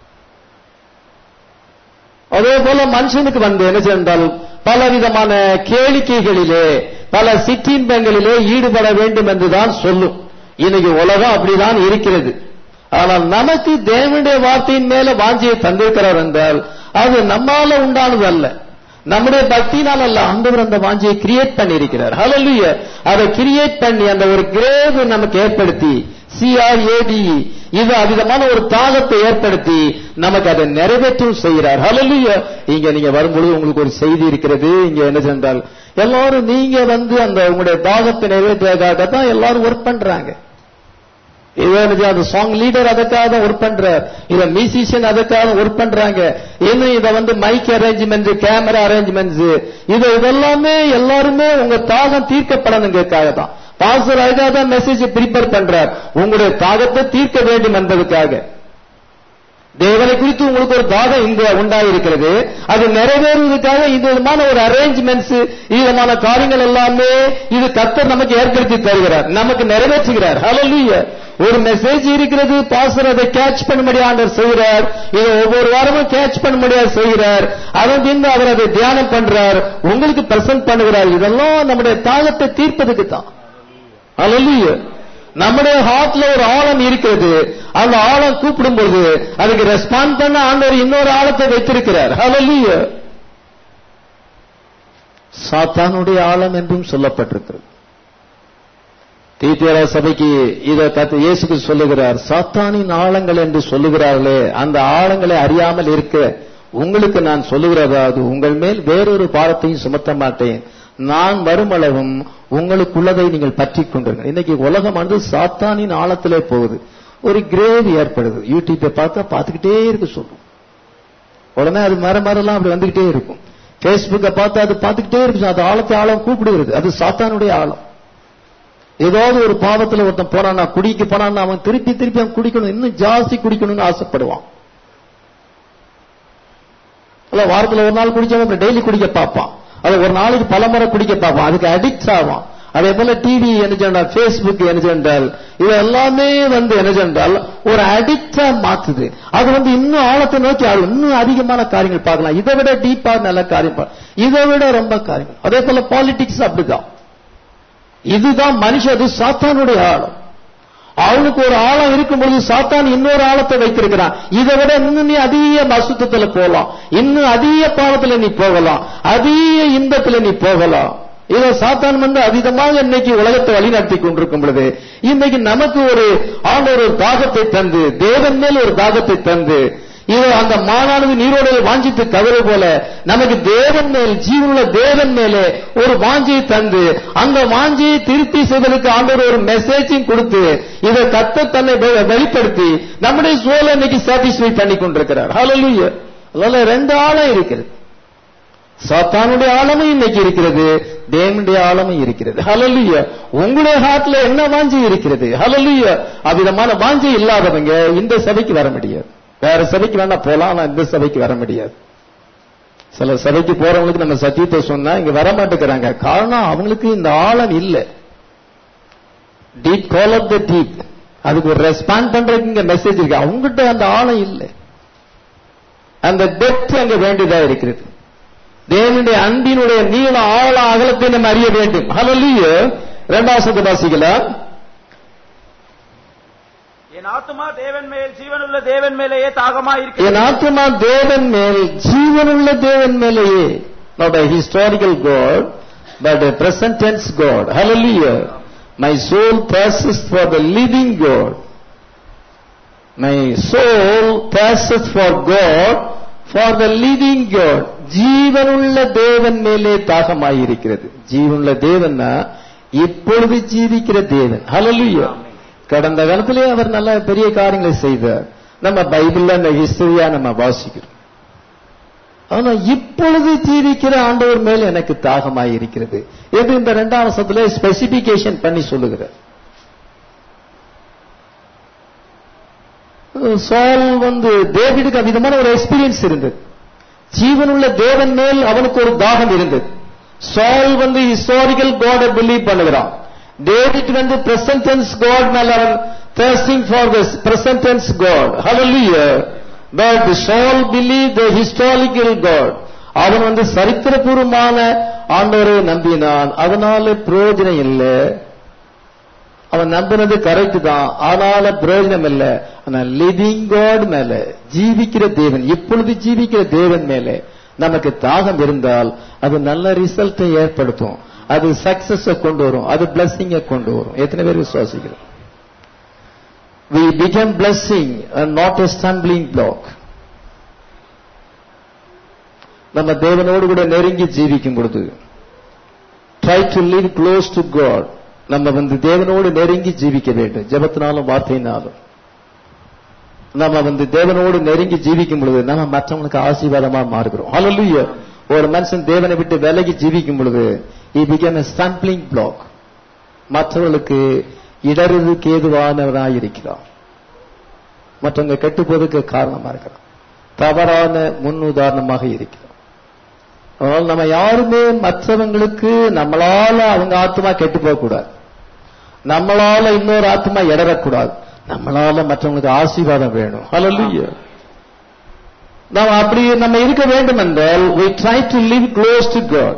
அதே போல மனுஷனுக்கு வந்து என்ன சென்றால் பல விதமான கேளிக்கைகளிலே பல சிற்றின்பங்களிலே ஈடுபட வேண்டும் என்றுதான் சொல்லும் இன்னைக்கு உலகம் அப்படிதான் இருக்கிறது ஆனால் நமக்கு தேவனுடைய வார்த்தையின் மேல வாஞ்சியை தந்திருக்கிறார் என்றால் அது நம்மால உண்டானது அல்ல நம்முடைய பக்தினால் அல்ல ஆண்டவர் அந்த வாஞ்சியை கிரியேட் பண்ணியிருக்கிறார் ஹalleluya அதை கிரியேட் பண்ணி அந்த ஒரு கிரேவ் நமக்கு ஏற்படுத்தி சிஆர்ஏடி இது அவிதமான ஒரு தாகத்தை ஏற்படுத்தி நமக்கு அதை நிறைவேற்றும் செய்கிறார் ஹalleluya இங்க நீங்க வரும்பொழுது உங்களுக்கு ஒரு செய்தி இருக்கிறது இங்க என்ன சென்றால் எல்லாரும் நீங்க வந்து அந்த உங்களுடைய தாகத்தை நிறைவேற்றுவதற்காக தான் எல்லாரும் ஒர்க் பண்றாங்க இது அந்த சாங் லீடர் அதுக்காக தான் ஒர்க் பண்றார் இத மியூசிஷியன் அதுக்காக ஒர்க் பண்றாங்க இன்னும் இத வந்து மைக் அரேஞ்ச்மெண்ட் கேமரா அரேஞ்ச்மெண்ட்ஸ் இது இதெல்லாமே எல்லாருமே உங்க தாகம் தீர்க்கப்படணுங்கிறதுக்காக தான் பாஸ்டர் அதுக்காக தான் மெசேஜ் ப்ரிப்பேர் பண்றார் உங்களுடைய தாகத்தை தீர்க்க வேண்டும் என்பதற்காக தேவனை குறித்து உங்களுக்கு ஒரு தாகம் இங்க உண்டாயிருக்கிறது அது நிறைவேறுவதற்காக இந்த விதமான ஒரு அரேஞ்ச்மெண்ட்ஸ் விதமான காரியங்கள் எல்லாமே இது கத்தர் நமக்கு ஏற்படுத்தி தருகிறார் நமக்கு நிறைவேற்றுகிறார் ஹalleluya ஒரு மெசேஜ் இருக்கிறது பாஸ்டர் அதை கேட்ச் பண்ணும்படி ஆண்டவர் செய்கிறார் இதை ஒவ்வொரு வாரமும் கேட்ச் பண்ணும்படியாக செய்கிறார் அதன் பின்பு அவர் அதை தியானம் பண்றார் உங்களுக்கு பிரசன்ட் பண்ணுகிறார் இதெல்லாம் நம்முடைய தாகத்தை தீர்ப்பதுக்கு தான் ஹalleluya நம்முடைய ஹார்ட்ல ஒரு ஆழம் இருக்கிறது அந்த ஆழம் கூப்பிடும் பொழுது அதுக்கு ரெஸ்பாண்ட் பண்ண ஆண்டவர் இன்னொரு ஆழத்தை வைத்திருக்கிறார் ஹalleluya சாத்தானுடைய ஆழம் என்றும் சொல்லப்பட்டிருக்கிறது தீத்தியரா சபைக்கு இதை கத்து இயேசுக்கு சொல்லுகிறார் சாத்தானின் ஆழங்கள் என்று சொல்லுகிறார்களே அந்த ஆழங்களை அறியாமல் இருக்க உங்களுக்கு நான் சொல்லுகிறதாவது உங்கள் மேல் வேறொரு பாரத்தையும் சுமத்த மாட்டேன் நான் வருமளவும் உங்களுக்குள்ளதை நீங்கள் பற்றி கொண்டிருங்க இன்னைக்கு உலகமானது சாத்தானின் ஆழத்திலே போகுது ஒரு கிரேவ் ஏற்படுது யூடியூப்பை பார்த்தா பார்த்துக்கிட்டே இருக்கு சொல்லும் உடனே அது மர மரம்லாம் அப்படி வந்துகிட்டே இருக்கும் பேஸ்புக்கை பார்த்தா அது பார்த்துக்கிட்டே இருக்கு அது ஆழத்தை ஆழம் கூப்பிடுகிறது அது சாத்தானுடைய ஆழம் ஏதாவது ஒரு பாவத்துல ஒருத்தன் போனான்னா குடிக்க போனான்னா அவன் திருப்பி திருப்பி அவன் குடிக்கணும் இன்னும் ஜாஸ்தி குடிக்கணும்னு ஆசைப்படுவான் அல்ல வாரத்துல ஒரு நாள் குடிச்சவன் டெய்லி குடிக்க பார்ப்பான் அது ஒரு நாளைக்கு பல முறை குடிக்க பார்ப்பான் அதுக்கு அடிக்ட் ஆவான் அதே போல டிவி என்ன சொன்னால் பேஸ்புக் என்ன சொன்னால் இது எல்லாமே வந்து என்ன சொன்னால் ஒரு அடிக்டா மாத்துது அது வந்து இன்னும் ஆழத்தை நோக்கி அது இன்னும் அதிகமான காரியங்கள் பார்க்கலாம் இதை விட டீப்பா நல்ல காரியம் பா- இதை விட ரொம்ப காரியங்கள் அதே போல பாலிடிக்ஸ் அப்படிதான் இதுதான் மனுஷன் அது சாத்தானுடைய ஆழம் அவனுக்கு ஒரு ஆழம் இருக்கும்பொழுது சாத்தான் இன்னொரு ஆழத்தை வைத்திருக்கிறான் இதை விட இன்னும் நீ அதிக அசுத்தத்துல போகலாம் இன்னும் அதிக பாவத்துல நீ போகலாம் அதிக இன்பத்துல நீ போகலாம் இதை சாத்தான் வந்து அதிகமாக இன்னைக்கு உலகத்தை வழிநடத்தி கொண்டிருக்கும் பொழுது இன்னைக்கு நமக்கு ஒரு ஆண்டவர் ஒரு தாகத்தை தந்து தேவன் மேல் ஒரு தாகத்தை தந்து இது அந்த மானானது நீரோடு வாஞ்சித்து தவறு போல நமக்கு தேவன் மேல் ஜீவனுள்ள தேவன் மேலே ஒரு வாஞ்சியை தந்து அந்த வாஞ்சியை திருப்தி செய்வதற்கு ஆண்டவர் ஒரு மெசேஜையும் கொடுத்து இதை கத்த தன்னை வெ- வெளிப்படுத்தி நம்முடைய சோலை இன்னைக்கு சாட்டிஸ்ஃபை பண்ணி கொண்டிருக்கிறார் ஹalleluya அதனால ரெண்டு ஆழம் இருக்கிறது சாத்தானுடைய ஆழமும் இன்னைக்கு இருக்கிறது தேவனுடைய ஆழமும் இருக்கிறது ஹalleluya உங்களுடைய ஹார்ட்ல என்ன வாஞ்சி இருக்கிறது ஹalleluya அவ்விதமான வாஞ்சி இல்லாதவங்க இந்த சபைக்கு வர முடியாது வேற சபைக்கு வேணா போலாம் ஆனா இந்த சபைக்கு வர முடியாது சில சபைக்கு போறவங்களுக்கு நம்ம சத்தியத்தை சொன்னா இங்க வர மாட்டேங்கிறாங்க காரணம் அவங்களுக்கு இந்த ஆழம் இல்ல deep call of the deep அதுக்கு ஒரு ரெஸ்பாண்ட் பண்றதுக்கு இங்க மெசேஜ் இருக்கு அவங்ககிட்ட அந்த ஆழம் இல்லை அந்த டெப்த் அங்க வேண்டியதா இருக்கிறது தேவனுடைய அன்பினுடைய நீள ஆழ அகலத்தை நம்ம அறிய வேண்டும் ஹalleluya இரண்டாவது சந்த வாசிக்கலாம் என் ஆத்துமா தேவன் மேல் ஜீவனுள்ள தேவன் மேலேயே தாகமாய் இருக்கிறது என் ஆத்மா தேவன் மேல் ஜீவனுள்ள தேவன் மேலேயே not a historical God but a present tense God hallelujah my soul thirsts for the living God my soul thirsts for God for the living God ஜீவனுள்ள தேவன் மேலே தாகமாயிருக்கிறது ஜீவனுள்ள தேவன்னா இப்பொழுது ஜீவிக்கிற தேவன் hallelujah கடந்த காலத்திலே அவர் நல்ல பெரிய காரியங்களை செய்தார் நம்ம பைபிள்ல அந்த ஹிஸ்டரியா நம்ம வாசிக்கிறோம் ஆனா இப்பொழுது ஜீவிக்கிற ஆண்டவர் மேல் எனக்கு தாகமாய் இருக்கிறது இது இந்த இரண்டாம் வருஷத்துல ஸ்பெசிபிகேஷன் பண்ணி சொல்லுகிறார் சால் வந்து டேவிடுக்கு அவ்விதமான ஒரு எக்ஸ்பீரியன்ஸ் இருந்தது ஜீவனுள்ள தேவன் மேல் அவனுக்கு ஒரு தாகம் இருந்தது சால் வந்து ஹிஸ்டாரிக்கல் காட பிலீவ் பண்ணுகிறான் டேவிட் வந்து பிரசன்ட் டென்ஸ் காட் மேல அவன் thirsting for the present tense God. Hallelujah. But Saul believed the historical God. அவன் வந்து சரித்திரபூர்வமான ஆண்டவரை நம்பினான் அதனால பிரயோஜனம் இல்லை அவன் நம்பினது கரெக்ட் தான் ஆனால பிரயோஜனம் இல்லை ஆனா லிவிங் காட் மேல ஜீவிக்கிற தேவன் இப்பொழுது ஜீவிக்கிற தேவன் மேல நமக்கு தாகம் இருந்தால் அது நல்ல ரிசல்ட்டை ஏற்படுத்தும் அது சக்சஸ் கொண்டு வரும் அது பிளஸ்ஸிங்க கொண்டு வரும் எத்தனை பேர் விசுவாசிக்கிறோம் we become blessing and not a stumbling block நம்ம தேவனோடு கூட நெருங்கி ஜீவிக்கும் பொழுது try to live close to God நம்ம வந்து தேவனோடு நெருங்கி ஜீவிக்க வேண்டும் ஜெபத்தினாலும் வார்த்தையினாலும் நம்ம வந்து தேவனோடு நெருங்கி ஜீவிக்கும் பொழுது நம்ம மற்றவங்களுக்கு ஆசீர்வாதமா மாறுகிறோம் ஹalleluya ஒரு மனுஷன் தேவனை விட்டு விலகி ஜீவிக்கும் பொழுது he became a stumbling block மற்றவர்களுக்கு இடறுவதற்கு ஏதுவானவனாக இருக்கிறான் மற்றவங்க கெட்டுப்போதுக்கு காரணமா இருக்கிறான் தவறான முன் உதாரணமாக இருக்கிறான் அதனால் நம்ம யாருமே மற்றவங்களுக்கு நம்மளால அவங்க ஆத்மா கெட்டு போக கூடாது நம்மளால இன்னொரு ஆத்மா இடறக்கூடாது நம்மளால மற்றவங்களுக்கு ஆசீர்வாதம் வேணும் ஹalleluya நாம் அப்படி நம்ம இருக்க வேண்டும் என்றால் we try to live close to God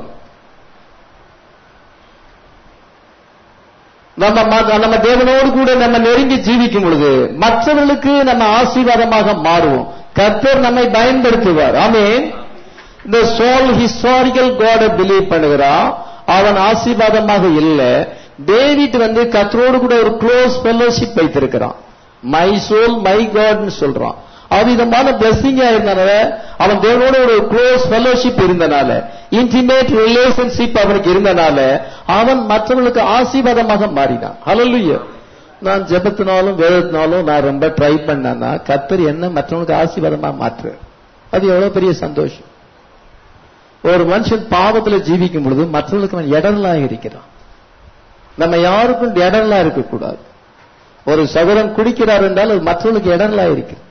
நம்ம ம- நம்ம தேவனோடு கூட நம்ம நெருங்கி ஜீவிக்கும் பொழுது மற்றவர்களுக்கு நம்ம ஆசீர்வாதமாக மாறுவோம் கர்த்தர் நம்மை பயன்படுத்துவார் ஆமென் இந்த சோல் ஹிஸ்டாரிக்கல் காட பிலீவ் பண்ணுகிறான் அவன் ஆசீர்வாதமாக இல்ல டேவிட் வந்து கர்த்தரோடு கூட ஒரு க்ளோஸ் ஃபெல்லோஷிப் வைத்திருக்கிறான் மை சோல் மை காட்னு சொல்றான் அவ்விதமான பிளஸிங்கா இருந்தனால அவன் தேவனோட ஒரு க்ளோஸ் ஃபெல்லோஷிப் இருந்தனால இன்டிமேட் ரிலேஷன்ஷிப் அவனுக்கு இருந்தனால அவன் மற்றவர்களுக்கு ஆசீர்வாதமாக மாறினான் ஹalleluya நான் ஜெபத்தினாலும் வேதத்தினாலும் நான் ரொம்ப ட்ரை பண்ணேன்னா கர்த்தர் என்ன மற்றவங்களுக்கு ஆசீர்வாதமா மாற்று அது எவ்வளவு பெரிய சந்தோஷம் ஒரு மனுஷன் பாவத்துல ஜீவிக்கும் பொழுது மற்றவர்களுக்கு அவன் இடரலா இருக்கிறான் நம்ம யாருக்கும் இடரலா இருக்கக்கூடாது ஒரு சகோதரன் குடிக்கிறார் என்றால் அது மற்றவர்களுக்கு இடரலா இருக்கிறது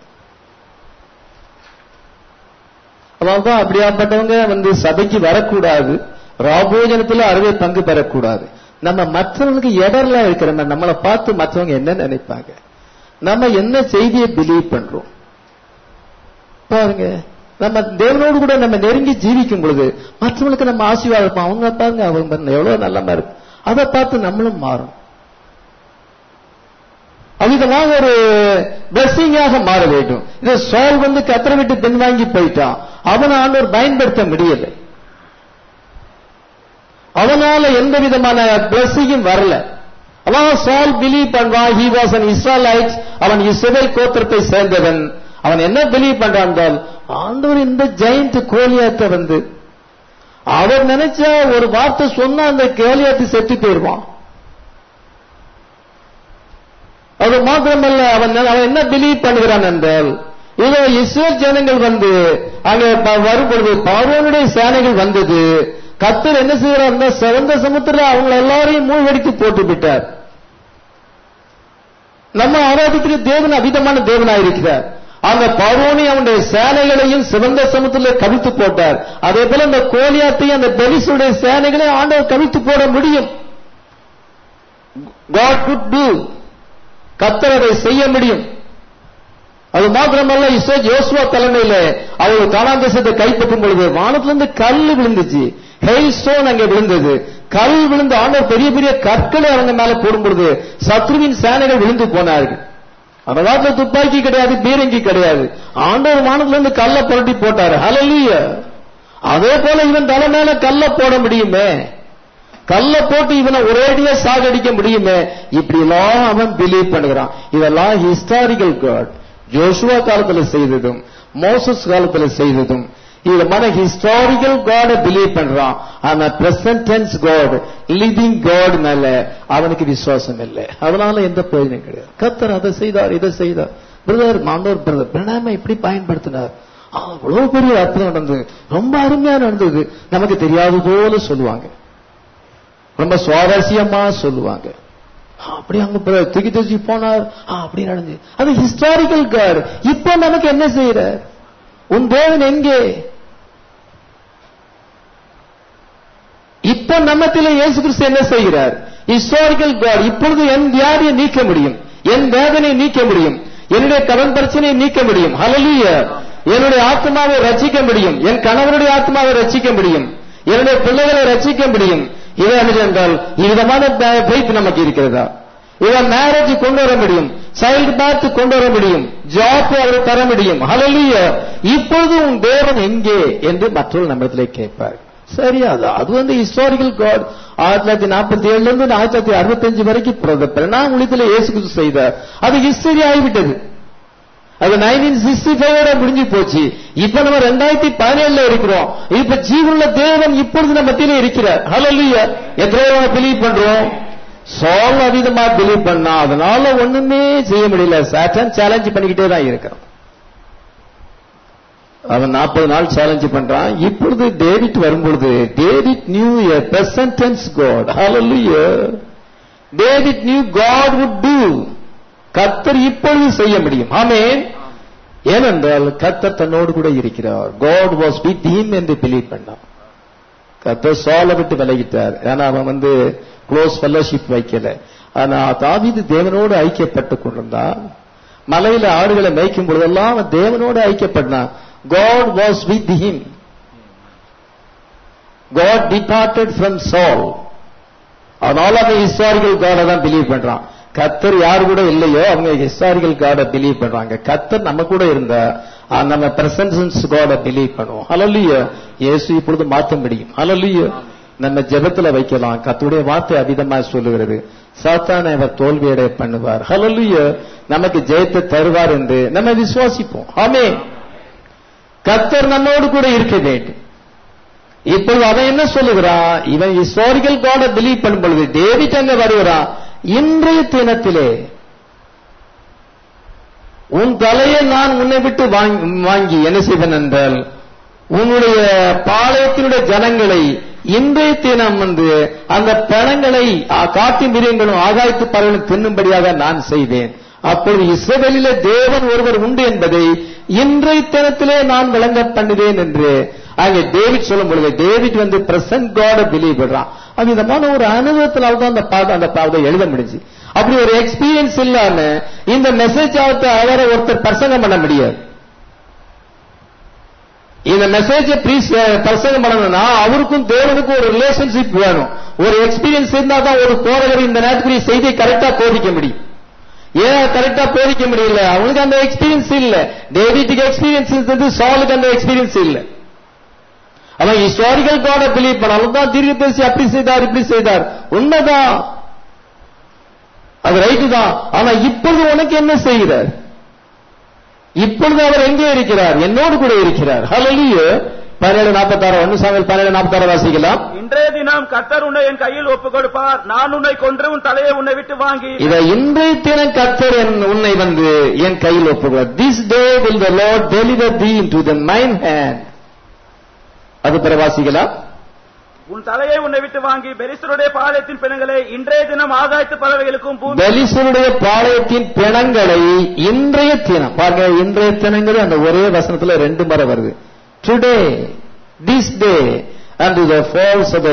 அதனால்தான் அப்படியாப்பட்டவங்க வந்து சபைக்கு வரக்கூடாது ராபோஜனத்துல அறுவை பங்கு பெறக்கூடாது நம்ம மற்றவங்களுக்கு இடர்ல இருக்கிறோம் நம்மளை பார்த்து மற்றவங்க என்ன நினைப்பாங்க நம்ம என்ன செய்தியை பிலீவ் பண்றோம் பாருங்க நம்ம தேவனோடு கூட நம்ம நெருங்கி ஜீவிக்கும் பொழுது மற்றவங்களுக்கு நம்ம ஆசீர்வாதம் அவங்க பாருங்க அவங்க பாருங்க எவ்வளவு நல்ல மாதிரி இருக்கு அதை பார்த்து நம்மளும் மாறும் அவ்விதமாக ஒரு பிளஸிங்காக மாற வேண்டும் இது சோல் வந்து கத்திர விட்டு பின்வாங்கி போயிட்டான் அவனை ஆண்டவர் பயன்படுத்த முடியல அவனால எந்த விதமான பிளஸிங்கும் வரல அவன் சால் பிலீவ் பண்றான் ஹி வாஸ் அன் இஸ்ராலைட் அவன் இஸ்ரேல் கோத்திரத்தை சேர்ந்தவன் அவன் என்ன பிலீவ் பண்றான் என்றால் ஆண்டவர் இந்த ஜெயண்ட் கோலியாத்தை வந்து அவர் நினைச்சா ஒரு வார்த்தை சொன்னா அந்த கோலியாத்து செத்து போயிருவான் அது மாத்திரமல்ல அவன் அவன் என்ன பிலீவ் பண்ணுகிறான் என்றால் இதோ இஸ்ரேல் ஜனங்கள் வந்து அங்க ப- வரும்பொழுது பார்வோனுடைய சேனைகள் வந்தது கத்தர் என்ன செய்கிறார் சிறந்த சமுத்திர அவங்க எல்லாரையும் மூழ்கடித்து போட்டு விட்டார் நம்ம ஆராதிக்கிற தேவன் அவிதமான தேவனாயிருக்கிறார் அந்த பார்வோனை அவனுடைய சேனைகளையும் சிவந்த சமுத்திரத்தில் கவித்து போட்டார் அதே போல அந்த கோலியாத்தையும் அந்த பெலிசுடைய சேனைகளையும் ஆண்டவர் கவித்து போட முடியும் God could do கத்தர் அதை செய்ய முடியும் அது மாத்திரமல்ல இசை யோசுவா தலைமையில அவர் காணாந்த தேசத்தை கைப்பற்றும் பொழுது வானத்திலிருந்து கல் விழுந்துச்சு ஹெய் ஸ்டோன் அங்கே விழுந்தது கல் விழுந்து ஆண்டவர் பெரிய பெரிய கற்களை அவங்க மேல போடும் பொழுது சத்ருவின் சேனைகள் விழுந்து போனார்கள் அந்த காலத்துல துப்பாக்கி கிடையாது பீரங்கி கிடையாது ஆண்டவர் வானத்துல இருந்து கல்ல புரட்டி போட்டாரு ஹalleluya அதே போல இவன் தலை மேல கல்ல போட முடியுமே கல்ல போட்டு இவனை ஒரேடியா சாகடிக்க முடியுமே இப்படி எல்லாம் அவன் பிலீவ் பண்ணுகிறான் இதெல்லாம் ஹிஸ்டாரிக்கல் காட் ஜோஷுவா காலத்துல செய்ததும் மோசஸ் காலத்துல செய்ததும் இது மன ஹிஸ்டாரிக்கல் காட பிலீவ் பண்றான் ஆனா present tense God living God மேல அவனுக்கு விசுவாசம் இல்லை அதனால எந்த பிரயோஜனம் கிடையாது கத்தர் அதை செய்தார் இதை செய்தார் பிரதர் மாண்டோர் பிரதர் பிரணாம இப்படி பயன்படுத்தினார் அவ்வளவு பெரிய அற்புதம் நடந்தது ரொம்ப அருமையா நடந்தது நமக்கு தெரியாது போல சொல்லுவாங்க ரொம்ப சுவாரஸ்யமா சொல்லுவாங்க ஆ, அப்படி அங்க பிற- தூக்கி தூக்கி போனார் ஆ, அப்படி நடந்து அது ஹிஸ்டாரிக்கல் காட் இப்போ நமக்கு என்ன செய்யற உன் தேவன் எங்கே இப்போ நம்மத்திலே இயேசு கிறிஸ்து என்ன செய்கிறார் ஹிஸ்டாரிக்கல் காட் இப்பொழுது என் வியாதியை நீக்க முடியும் என் வேதனை நீக்க முடியும் என்னுடைய கடன் பிரச்சனையை நீக்க முடியும் ஹalleluya என்னுடைய ஆத்மாவை ரட்சிக்க முடியும் என் கணவனுடைய ஆத்மாவை ரட்சிக்க முடியும் என்னுடைய பிள்ளைகளை ரட்சிக்க முடியும் இது என்ன என்றால் இவ்விதமான ஃபெய்த் நமக்கு இருக்கிறதா இவன் மேரேஜ் கொண்டு வர முடியும் சைல்டு பார்த்து கொண்டு வர முடியும் ஜாப் அவர் தர முடியும் ஹalleluya இப்பொழுது உன் தேவன் எங்கே என்று மற்றொரு நம்மிடத்திலே கேட்பார் சரி அது அது வந்து ஹிஸ்டாரிக்கல் காட் ஆயிரத்தி தொள்ளாயிரத்தி நாற்பத்தி ஏழுல இருந்து ஆயிரத்தி தொள்ளாயிரத்தி அறுபத்தஞ்சு வரைக்கும் பிர- பிரணாம் உலகத்தில் இயேசு கிறிஸ்து செய்தார் அது ஹிஸ்டரி ஆகிவிட்டது அது நைன்டீன் சிக்ஸ்டி ஃபைவோட முடிஞ்சு போச்சு இப்ப நம்ம ரெண்டாயிரத்தி பதினேழுல இருக்கிறோம் இப்ப ஜீவனுள்ள தேவன் இப்பொழுது நம்ம மத்தியில இருக்கிறார் ஹalleluya எத்தனை பிலீவ் பண்றோம் சால் அவிதமா பிலீவ் பண்ணா அதனால ஒண்ணுமே செய்ய முடியல சாட்டன் சேலஞ்ச் பண்ணிக்கிட்டே தான் இருக்கிறான் அவன் நாற்பது நாள் சேலஞ்ச் பண்றான் இப்பொழுது டேவிட் வரும்பொழுது David knew a present tense God hallelujah David knew God would do கர்த்தர் இப்பொழுது செய்ய முடியும் ஆமென் ஏனென்றால் கர்த்தர் தன்னோடு கூட இருக்கிறார் காட் வாஸ் வித் ஹிம் என்று பிலீவ் பண்ணான் கர்த்தர் சோல விட்டு விலகிட்டார் ஏன்னா அவன் வந்து க்ளோஸ் ஃபெல்லோஷிப் வைக்கல ஆனா தாவீது தேவனோடு ஐக்கியப்பட்டு கொண்டிருந்தான் மலையில ஆடுகளை மேய்க்கும் பொழுதெல்லாம் அவன் தேவனோடு ஐக்கியப்பட்டான் God was with him God departed from Saul அதனால அவன் ஹிஸ்டாரிக்கல் காடை தான் பிலீவ் பண்றான் கத்தர் யார் கூட இல்லையோ அவங்க ஹிஸ்டாரிக்கல் காடை பிலீவ் பண்றாங்க கத்தர் நம்ம கூட இருந்தா ஆ, நம்ம பிரசன்ஸ் காடை பிலீவ் பண்ணுவோம் ஹalleluya இயேசு இப்பொழுது மாற்ற முடியும் ஹalleluya நம்ம ஜெபத்துல வைக்கலாம் கத்துடைய வார்த்தை அவிதமா சொல்லுகிறது சாத்தானை அவர் தோல்வியடைய பண்ணுவார் ஹalleluya நமக்கு ஜெயத்தை தருவார் என்று நம்ம விசுவாசிப்போம் ஆமே கத்தர் நம்மோடு கூட இருக்க வேண்டும் இப்பொழுது அவன் என்ன சொல்லுகிறான் இவன் ஹிஸ்டாரிக்கல் காட பிலீவ் பண்ணும் பொழுது டேவிட் அங்க வருகிறான் இன்றைய தினத்திலே உன் தலையை நான் உன்னை விட்டு வாங்கி வாங்கி என்ன செய்வேன் என்றால் உன்னுடைய பாளையத்தினுடைய ஜனங்களை இன்றைய தினம் வந்து அந்த பணங்களை ஆ, காட்டு மிருகங்களும் ஆகாயத்து பறவைகளும் தின்னும்படியாக நான் செய்வேன் அப்பொழுது இஸ்ரவேலிலே தேவன் ஒருவர் உண்டு என்பதை இன்றைய தினத்திலே நான் விளங்க பண்ணுவேன் என்று அங்கே டேவிட் சொல்லும் பொழுது டேவிட் வந்து பிரசன்ட் காட பிலீவ் பண்றான் அது விதமான ஒரு அனுபவத்தினால தான் அந்த பாடம் அந்த பாவத்தை எழுத முடிஞ்சு அப்படி ஒரு எக்ஸ்பீரியன்ஸ் இல்லாம இந்த மெசேஜ் ஆகத்தை அவரை ஒருத்தர் பிரசங்கம் பண்ண முடியாது இந்த மெசேஜை ப்ளீஸ் பிரசங்கம் பண்ணணும்னா அவருக்கும் தேவனுக்கும் ஒரு ரிலேஷன்ஷிப் வேணும் ஒரு எக்ஸ்பீரியன்ஸ் இருந்தா தான் ஒரு போறவர் இந்த நேரத்துக்குரிய செய்தியை கரெக்டா போதிக்க முடியும் ஏன் கரெக்டா போதிக்க முடியல அவனுக்கு அந்த எக்ஸ்பீரியன்ஸ் இல்ல டேவிட்டுக்கு எக்ஸ்பீரியன்ஸ் இருந்தது சாலுக்கு அந்த எக்ஸ்பீரியன்ஸ் இல்ல அவன் ஹிஸ்டாரிக்கல் காட பிலீவ் பண்ணாலும் தான் தீர்க்க பேசி அப்படி செய்தார் இப்படி செய்தார் உண்மைதான் அது ரைட்டு தான் ஆனா இப்பொழுது உனக்கு என்ன செய்கிறார் இப்பொழுது அவர் எங்கே இருக்கிறார் என்னோடு கூட இருக்கிறார் ஹalleluya பதினேழு நாற்பத்தாறு ஒன்னு சாமியில் பதினேழு நாற்பத்தாறு வாசிக்கலாம் இன்றைய தினம் கர்த்தர் உன்னை என் கையில் ஒப்புக் கொடுப்பார் நான் உன்னை கொன்று உன் தலையை உன்னை விட்டு வாங்கி இதை இன்றைய தினம் கர்த்தர் என் உன்னை வந்து என் கையில் ஒப்புகிறார் this day will the Lord deliver thee into the mine hand அது பிற வாசிக்கலாம் உன் தலையை உன்னை விட்டு வாங்கி பெலிஸ்தருடைய பாளையத்தின் பிணங்களை இன்றைய தினம் ஆகாயத்து பறவைகளுக்கும் பூமி பெலிசனுடைய பாளையத்தின் பிணங்களை இன்றைய தினம் பாருங்க இன்றைய தினங்கிறது அந்த ஒரே வசனத்துல ரெண்டு முறை வருது today this day and the fowls of the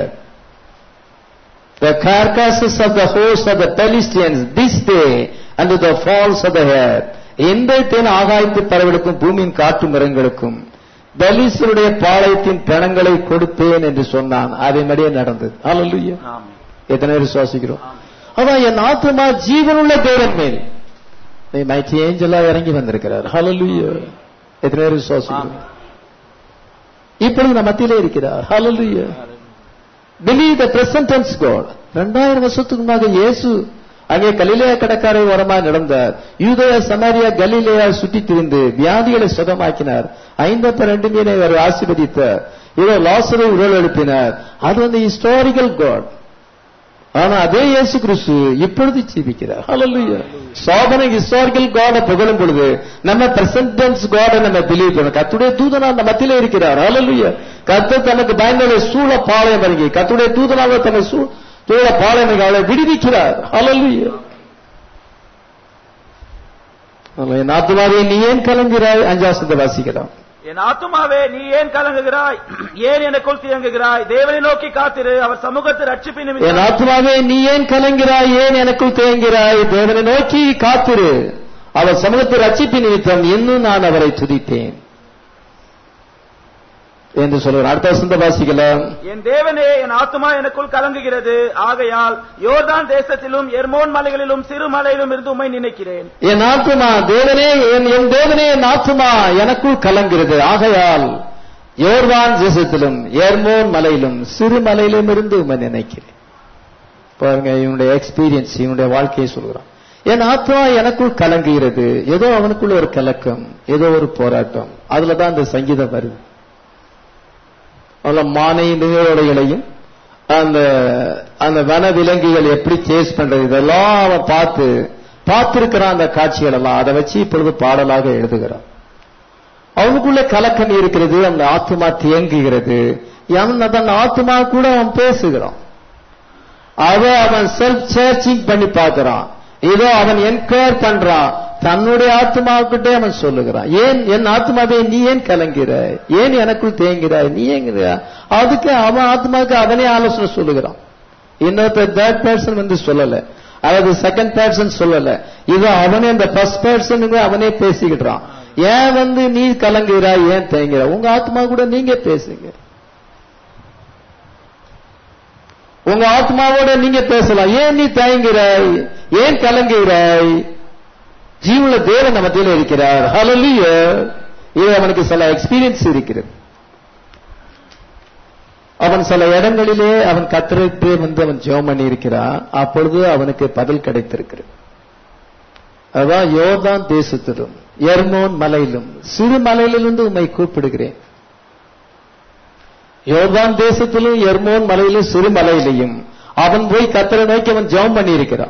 The carcasses of the host of the Palestinians this day and the falls of the hair. இன்றைய தினம் ஆகாயத்து பறவைகளுக்கும் பூமியின் காட்டு மரங்களுக்கும் பலிசருடைய பாளையத்தின் பிணங்களை கொடுப்பேன் என்று சொன்னான் அதேபடியே நடந்தது அல்ல ஆமென். எத்தனை பேர் சுவாசிக்கிறோம் அதான் என் ஆத்மா ஜீவனுள்ள தேவன் மேல் மைட்டி ஏஞ்சலா இறங்கி வந்திருக்கிறார் ஹalleluya எத்தனை பேர் விசுவாசிக்கிறோம் இப்பொழுது நம்ம மத்தியிலே இருக்கிறார் ஹalleluya believe the present tense god ரெண்டாயிரம் வருஷத்துக்கு முன்னாக இயேசு அங்கே கலிலேய கடற்கரை ஓரமா நடந்தார் யூதேய சமாரியா கலிலேயா சுற்றி திரிந்து வியாதிகளை சுகமாக்கினார் ஐம்பத்தி ரெண்டு மீனை அவர் ஆசீர்வதித்தார் இதோ லாசரை உடல் எழுப்பினார் அது வந்து ஹிஸ்டாரிக்கல் காட் ஆனா அதே இயேசு கிறிஸ்து இப்பொழுது ஜீவிக்கிறார் ஹalleluya சாபனை ஹிஸ்டாரிக்கல் காட புகழும் பொழுது நம்ம பிரசன்ட் டென்ஸ் காட நம்ம பிலீவ் பண்ணணும் கத்துடைய தூதனா நம்ம மத்தியிலே இருக்கிறார் ஹalleluya கர்த்தர் தனக்கு பயந்தவரை சூழ பாளையம் இறங்கி கத்துடைய தூதனாக தன்னை சூ- சூழ பாளையம் இறங்கி அவளை விடுவிக்கிறார் ஹalleluya என் ஆத்துமாவே நீ ஏன் கலங்கிறாய் அஞ்சாசத்தை வாசிக்கலாம் என் ஆத்துமாவே நீ ஏன் கலங்குகிறாய் ஏன் எனக்குள் தியங்குகிறாய் தேவனை நோக்கி காத்திரு அவர் சமூகத்து ரட்சிப்பின் என் நிமித்தம் ஆத்மாவே நீ ஏன் கலங்கிறாய் ஏன் எனக்குள் தேங்கிறாய் தேவனை நோக்கி காத்திரு அவர் சமூகத்தை ரட்சிப்பு நிமித்தம் இன்னும் நான் அவரை துதித்தேன் என்று சொல்லுவார் அடுத்த வசந்த வாசிக்கலாம் என் தேவனே என் ஆத்துமா எனக்குள் கலங்குகிறது ஆகையால் யோர்தான் தேசத்திலும் எர்மோன் மலைகளிலும் சிறு மலையிலும் இருந்து உம்மை நினைக்கிறேன் என் ஆத்துமா தேவனே என் என் தேவனே என் ஆத்துமா எனக்குள் கலங்கிறது ஆகையால் யோர்தான் தேசத்திலும் ஏர்மோன் மலையிலும் சிறு மலையிலும் இருந்து உம்மை நினைக்கிறேன் பாருங்க இவனுடைய எக்ஸ்பீரியன்ஸ் இவனுடைய வாழ்க்கையை சொல்கிறான் என் ஆத்மா எனக்குள் கலங்குகிறது ஏதோ அவனுக்குள்ள ஒரு கலக்கம் ஏதோ ஒரு போராட்டம் அதுலதான் அந்த சங்கீதம் வருது அதுல மானை நிகழ்வுகளையும் அந்த அந்த வன விலங்குகள் எப்படி சேஸ் பண்றது இதெல்லாம் அவன் பார்த்து பார்த்திருக்கிறான் அந்த காட்சிகள் எல்லாம் அதை வச்சு இப்பொழுது பாடலாக எழுதுகிறான் அவனுக்குள்ள கலக்கம் இருக்கிறது அந்த ஆத்மா தியங்குகிறது அவன் அதன் ஆத்மா கூட அவன் பேசுகிறான் அவ அவன் செல்ஃப் சர்ச்சிங் பண்ணி பார்க்கிறான் ஏதோ அவன் என்கொயர் பண்றான் தன்னுடைய ஆத்மாவுக்கிட்டே அவன் சொல்லுகிறான் ஏன் என் ஆத்மாவே நீ ஏன் கலங்கிறாய் ஏன் எனக்குள் தேங்கிறாய் நீ ஏங்குறியா அதுக்கு அவன் ஆத்மாவுக்கு அவனே ஆலோசனை சொல்லுகிறான் இன்னொருத்தர் தேர்ட் பர்சன் வந்து சொல்லல அதாவது செகண்ட் பர்சன் சொல்லல இது அவனே இந்த ஃபர்ஸ்ட் பர்சன் அவனே பேசிக்கிட்டான் ஏன் வந்து நீ கலங்குகிறாய் ஏன் தேங்கிறாய் உங்க ஆத்மா கூட நீங்க பேசுங்க உங்க ஆத்மாவோட நீங்க பேசலாம் ஏன் நீ தயங்குகிறாய் ஏன் கலங்குகிறாய் ஜீவுல தேவன் மத்தியில் இருக்கிறார் ஹalleluya இது அவனுக்கு சில எக்ஸ்பீரியன்ஸ் இருக்கிறது அவன் சில இடங்களிலே அவன் கத்திரிட்டு வந்து அவன் ஜெபம் பண்ணி இருக்கிறான் அப்பொழுது அவனுக்கு பதில் கிடைத்திருக்கிறது அதான் யோர்தான் தேசத்திலும் எர்மோன் மலையிலும் சிறு மலையிலிருந்து உம்மை கூப்பிடுகிறேன் யோர்தான் தேசத்திலும் எர்மோன் மலையிலும் சிறு மலையிலையும் அவன் போய் கத்தரை நோக்கி அவன் ஜெபம் பண்ணி இருக்கிறான்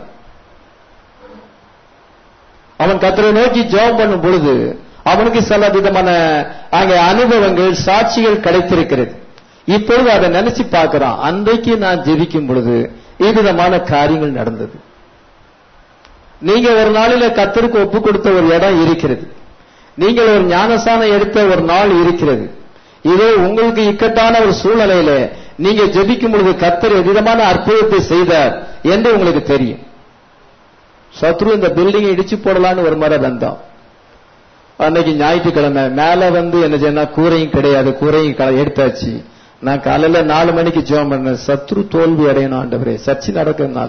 அவன் கத்தரை நோக்கி ஜெபம் பண்ணும் பொழுது அவனுக்கு சில விதமான அங்கே அனுபவங்கள் சாட்சிகள் கிடைத்திருக்கிறது இப்பொழுது அதை நினைச்சு பார்க்கிறான் அன்றைக்கு நான் ஜெபிக்கும் பொழுது இவ்விதமான காரியங்கள் நடந்தது நீங்க ஒரு நாளில கத்தருக்கு ஒப்பு கொடுத்த ஒரு இடம் இருக்கிறது நீங்கள் ஒரு ஞானசானம் எடுத்த ஒரு நாள் இருக்கிறது இது உங்களுக்கு இக்கட்டான ஒரு சூழ்நிலையில நீங்க ஜெபிக்கும் பொழுது கத்தர் எவ்விதமான அற்புதத்தை செய்தார் என்று உங்களுக்கு தெரியும் சத்ரு இந்த பில்டிங்கை இடிச்சு போடலான்னு ஒரு முறை வந்தான் அன்னைக்கு ஞாயிற்றுக்கிழமை மேல வந்து என்ன செய்யணும் கூரையும் கிடையாது கூரையும் க- எடுத்தாச்சு நான் காலையில நாலு மணிக்கு ஜெபம் பண்ணேன் சத்ரு தோல்வி அடையணும் ஆண்டவரே சர்ச்சை நடக்கிறதுனால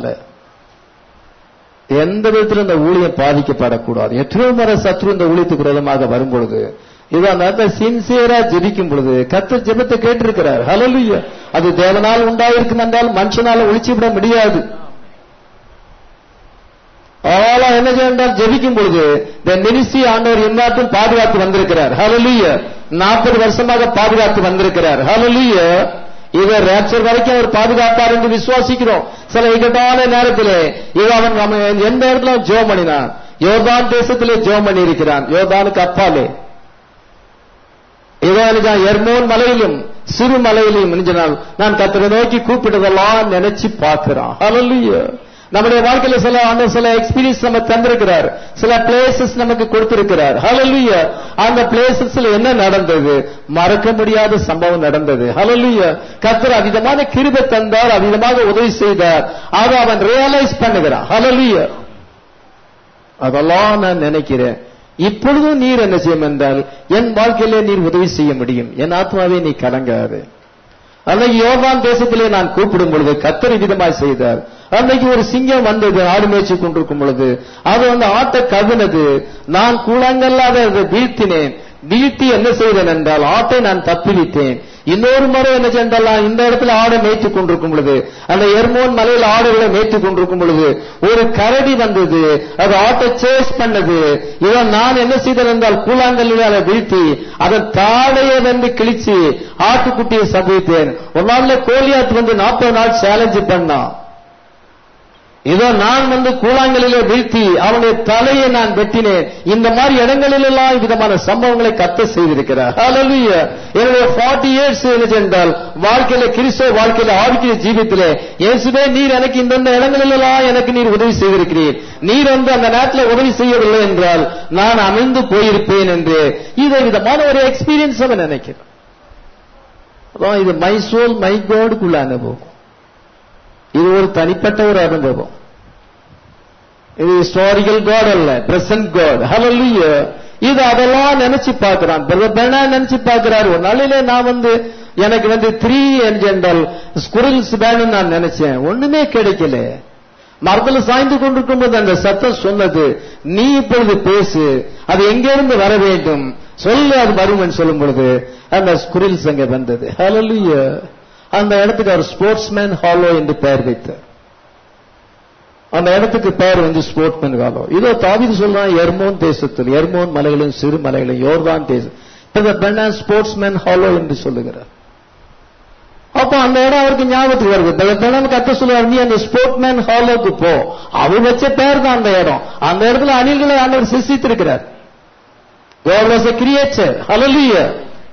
எந்த விதத்துல இந்த ஊழியம் பாதிக்கப்படக்கூடாது எத்தனையோ முறை சத்ரு இந்த ஊழியத்துக்கு விரோதமாக வரும் பொழுது இது அந்த இடத்துல சின்சியரா ஜெபிக்கும் பொழுது கத்த ஜெபத்தை கேட்டிருக்கிறார் ஹalleluya அது தேவனால் உண்டாயிருக்கும் என்றால் மனுஷனால ஒழிச்சு விட முடியாது அவளா என்ன செய்தால் ஜெபிக்கும் பொழுது இந்த மினிஸ்ட்ரி ஆண்டவர் எல்லாத்தையும் பாதுகாத்து வந்திருக்கிறார் ஹalleluya நாற்பது வருஷமாக பாதுகாத்து வந்திருக்கிறார் ஹalleluya இவர் ரேப்சர் வரைக்கும் அவர் பாதுகாப்பார் என்று விசுவாசிக்கிறோம் சில இக்கட்டான நேரத்திலே இது அவன் நம்ம எந்த இடத்துல ஜோம் பண்ணினான் யோர்தான் தேசத்திலே ஜோம் பண்ணி இருக்கிறான் யோர்தானுக்கு அப்பாலே இதோ எனக்கு எர்மோன் மலையிலும் சிறு மலையிலும் நெஞ்சினால் நான் கத்தரை நோக்கி கூப்பிடுதெல்லாம் நினைச்சு பார்க்கிறான் ஹalleluya நம்முடைய வாழ்க்கையில சில ஆண்டு சில எக்ஸ்பீரியன்ஸ் நம்ம தந்திருக்கிறார் சில பிளேசஸ் நமக்கு கொடுத்திருக்கிறார் ஹalleluya அந்த பிளேசஸ்ல என்ன நடந்தது மறக்க முடியாத சம்பவம் நடந்தது ஹalleluya கர்த்தர் அவிதமான கிருபை தந்தார் அவிதமாக உதவி செய்தார் அதை அவன் ரியலைஸ் பண்ணுகிறான் ஹalleluya அதெல்லாம் நான் நினைக்கிறேன் இப்பொழுதும் நீர் என்ன செய்யும் என்றால் என் வாழ்க்கையிலே நீர் உதவி செய்ய முடியும் என் ஆத்மாவே நீ கலங்காது அன்னைக்கு யோகான் தேசத்திலே நான் கூப்பிடும் பொழுது கத்தரி விதமாய் செய்தார் அன்னைக்கு ஒரு சிங்கம் வந்தது ஆடு மேய்ச்சி கொண்டிருக்கும் பொழுது அது வந்து ஆட்டை கவினது நான் கூழாங்கல்லாத அதை வீழ்த்தினேன் வீழ்த்தி என்ன செய்தேன் என்றால் ஆட்டை நான் தப்பிவித்தேன் இன்னொரு முறை என்ன சென்றால் இந்த இடத்துல ஆடை மேய்த்துக் கொண்டிருக்கும் பொழுது அந்த எர்மோன் மலையில் ஆடுகளை மேய்த்துக் கொண்டிருக்கும் பொழுது ஒரு கரடி வந்தது அது ஆட்டை சேஸ் பண்ணது இவன் நான் என்ன செய்தேன் என்றால் கூழாங்கல்லில் அதை வீழ்த்தி அதன் தாடையை வந்து கிழிச்சு ஆட்டுக்குட்டியை சந்தித்தேன் ஒரு நாள்ல கோலியாத் வந்து நாற்பது நாள் சேலஞ்சு பண்ணான் இதோ நான் வந்து கூழாங்கலிலே வீழ்த்தி அவனுடைய தலையை நான் வெட்டினேன் இந்த மாதிரி இடங்களிலெல்லாம் விதமான சம்பவங்களை கத்த செய்திருக்கிறார் Hallelujah. என்னுடைய ஃபார்ட்டி இயர்ஸ் என்ன சென்றால் வாழ்க்கையில கிறிஸ்தவ வாழ்க்கையில ஆவிக்கிற ஜீவித்திலே இயேசுவே நீர் எனக்கு இந்தந்த இடங்களிலெல்லாம் எனக்கு நீர் உதவி செய்திருக்கிறீர் நீர் வந்து அந்த நேரத்தில் உதவி செய்யவில்லை என்றால் நான் அமைந்து போயிருப்பேன் என்று இதை விதமான ஒரு எக்ஸ்பீரியன்ஸ் அவன் நினைக்கிறான் அதான் இது மை சோல் மை காடுக்குள்ள அனுபவம் இது ஒரு தனிப்பட்ட ஒரு அனுபவம் இது ஹிஸ்டாரிக்கல் காட் அல்ல பிரசன்ட் காட் ஹalleluya இது அதெல்லாம் நினைச்சு பார்க்கிறான் பெனா நினைச்சு பார்க்கிறாரு ஒரு நாளிலே நான் வந்து எனக்கு வந்து த்ரீ என்றால் ஸ்குரில்ஸ் வேணும்னு நான் நினைச்சேன் ஒண்ணுமே கிடைக்கல மரத்தில் சாய்ந்து கொண்டிருக்கும் போது அந்த சத்தம் சொன்னது நீ இப்பொழுது பேசு அது எங்கிருந்து வர வேண்டும் சொல்லு அது வரும் சொல்லும் பொழுது அந்த ஸ்குரில்ஸ் அங்க வந்தது ஹalleluya அந்த இடத்துக்கு அவர் ஸ்போர்ட்ஸ்மேன் ஹாலோ என்று பெயர் வைத்தார் அந்த இடத்துக்கு பெயர் வந்து ஸ்போர்ட்ஸ்மேன் ஹாலோ இதோ தாவிது சொல்றான் எர்மோன் தேசத்தில் எர்மோன் மலைகளும் சிறு மலைகளும் யோர்தான் தேசம் ஸ்போர்ட்ஸ்மேன் ஹாலோ என்று சொல்லுகிறார் அப்ப அந்த இடம் அவருக்கு ஞாபகத்துக்கு வருது பெண்ணன் கத்த சொல்லுவார் நீ அந்த ஸ்போர்ட்மேன் ஹாலோக்கு போ அவர் வச்ச பேர் தான் அந்த இடம் அந்த இடத்துல அணில்களை ஆண்டவர் சிசித்திருக்கிறார் God was a creator. Hallelujah.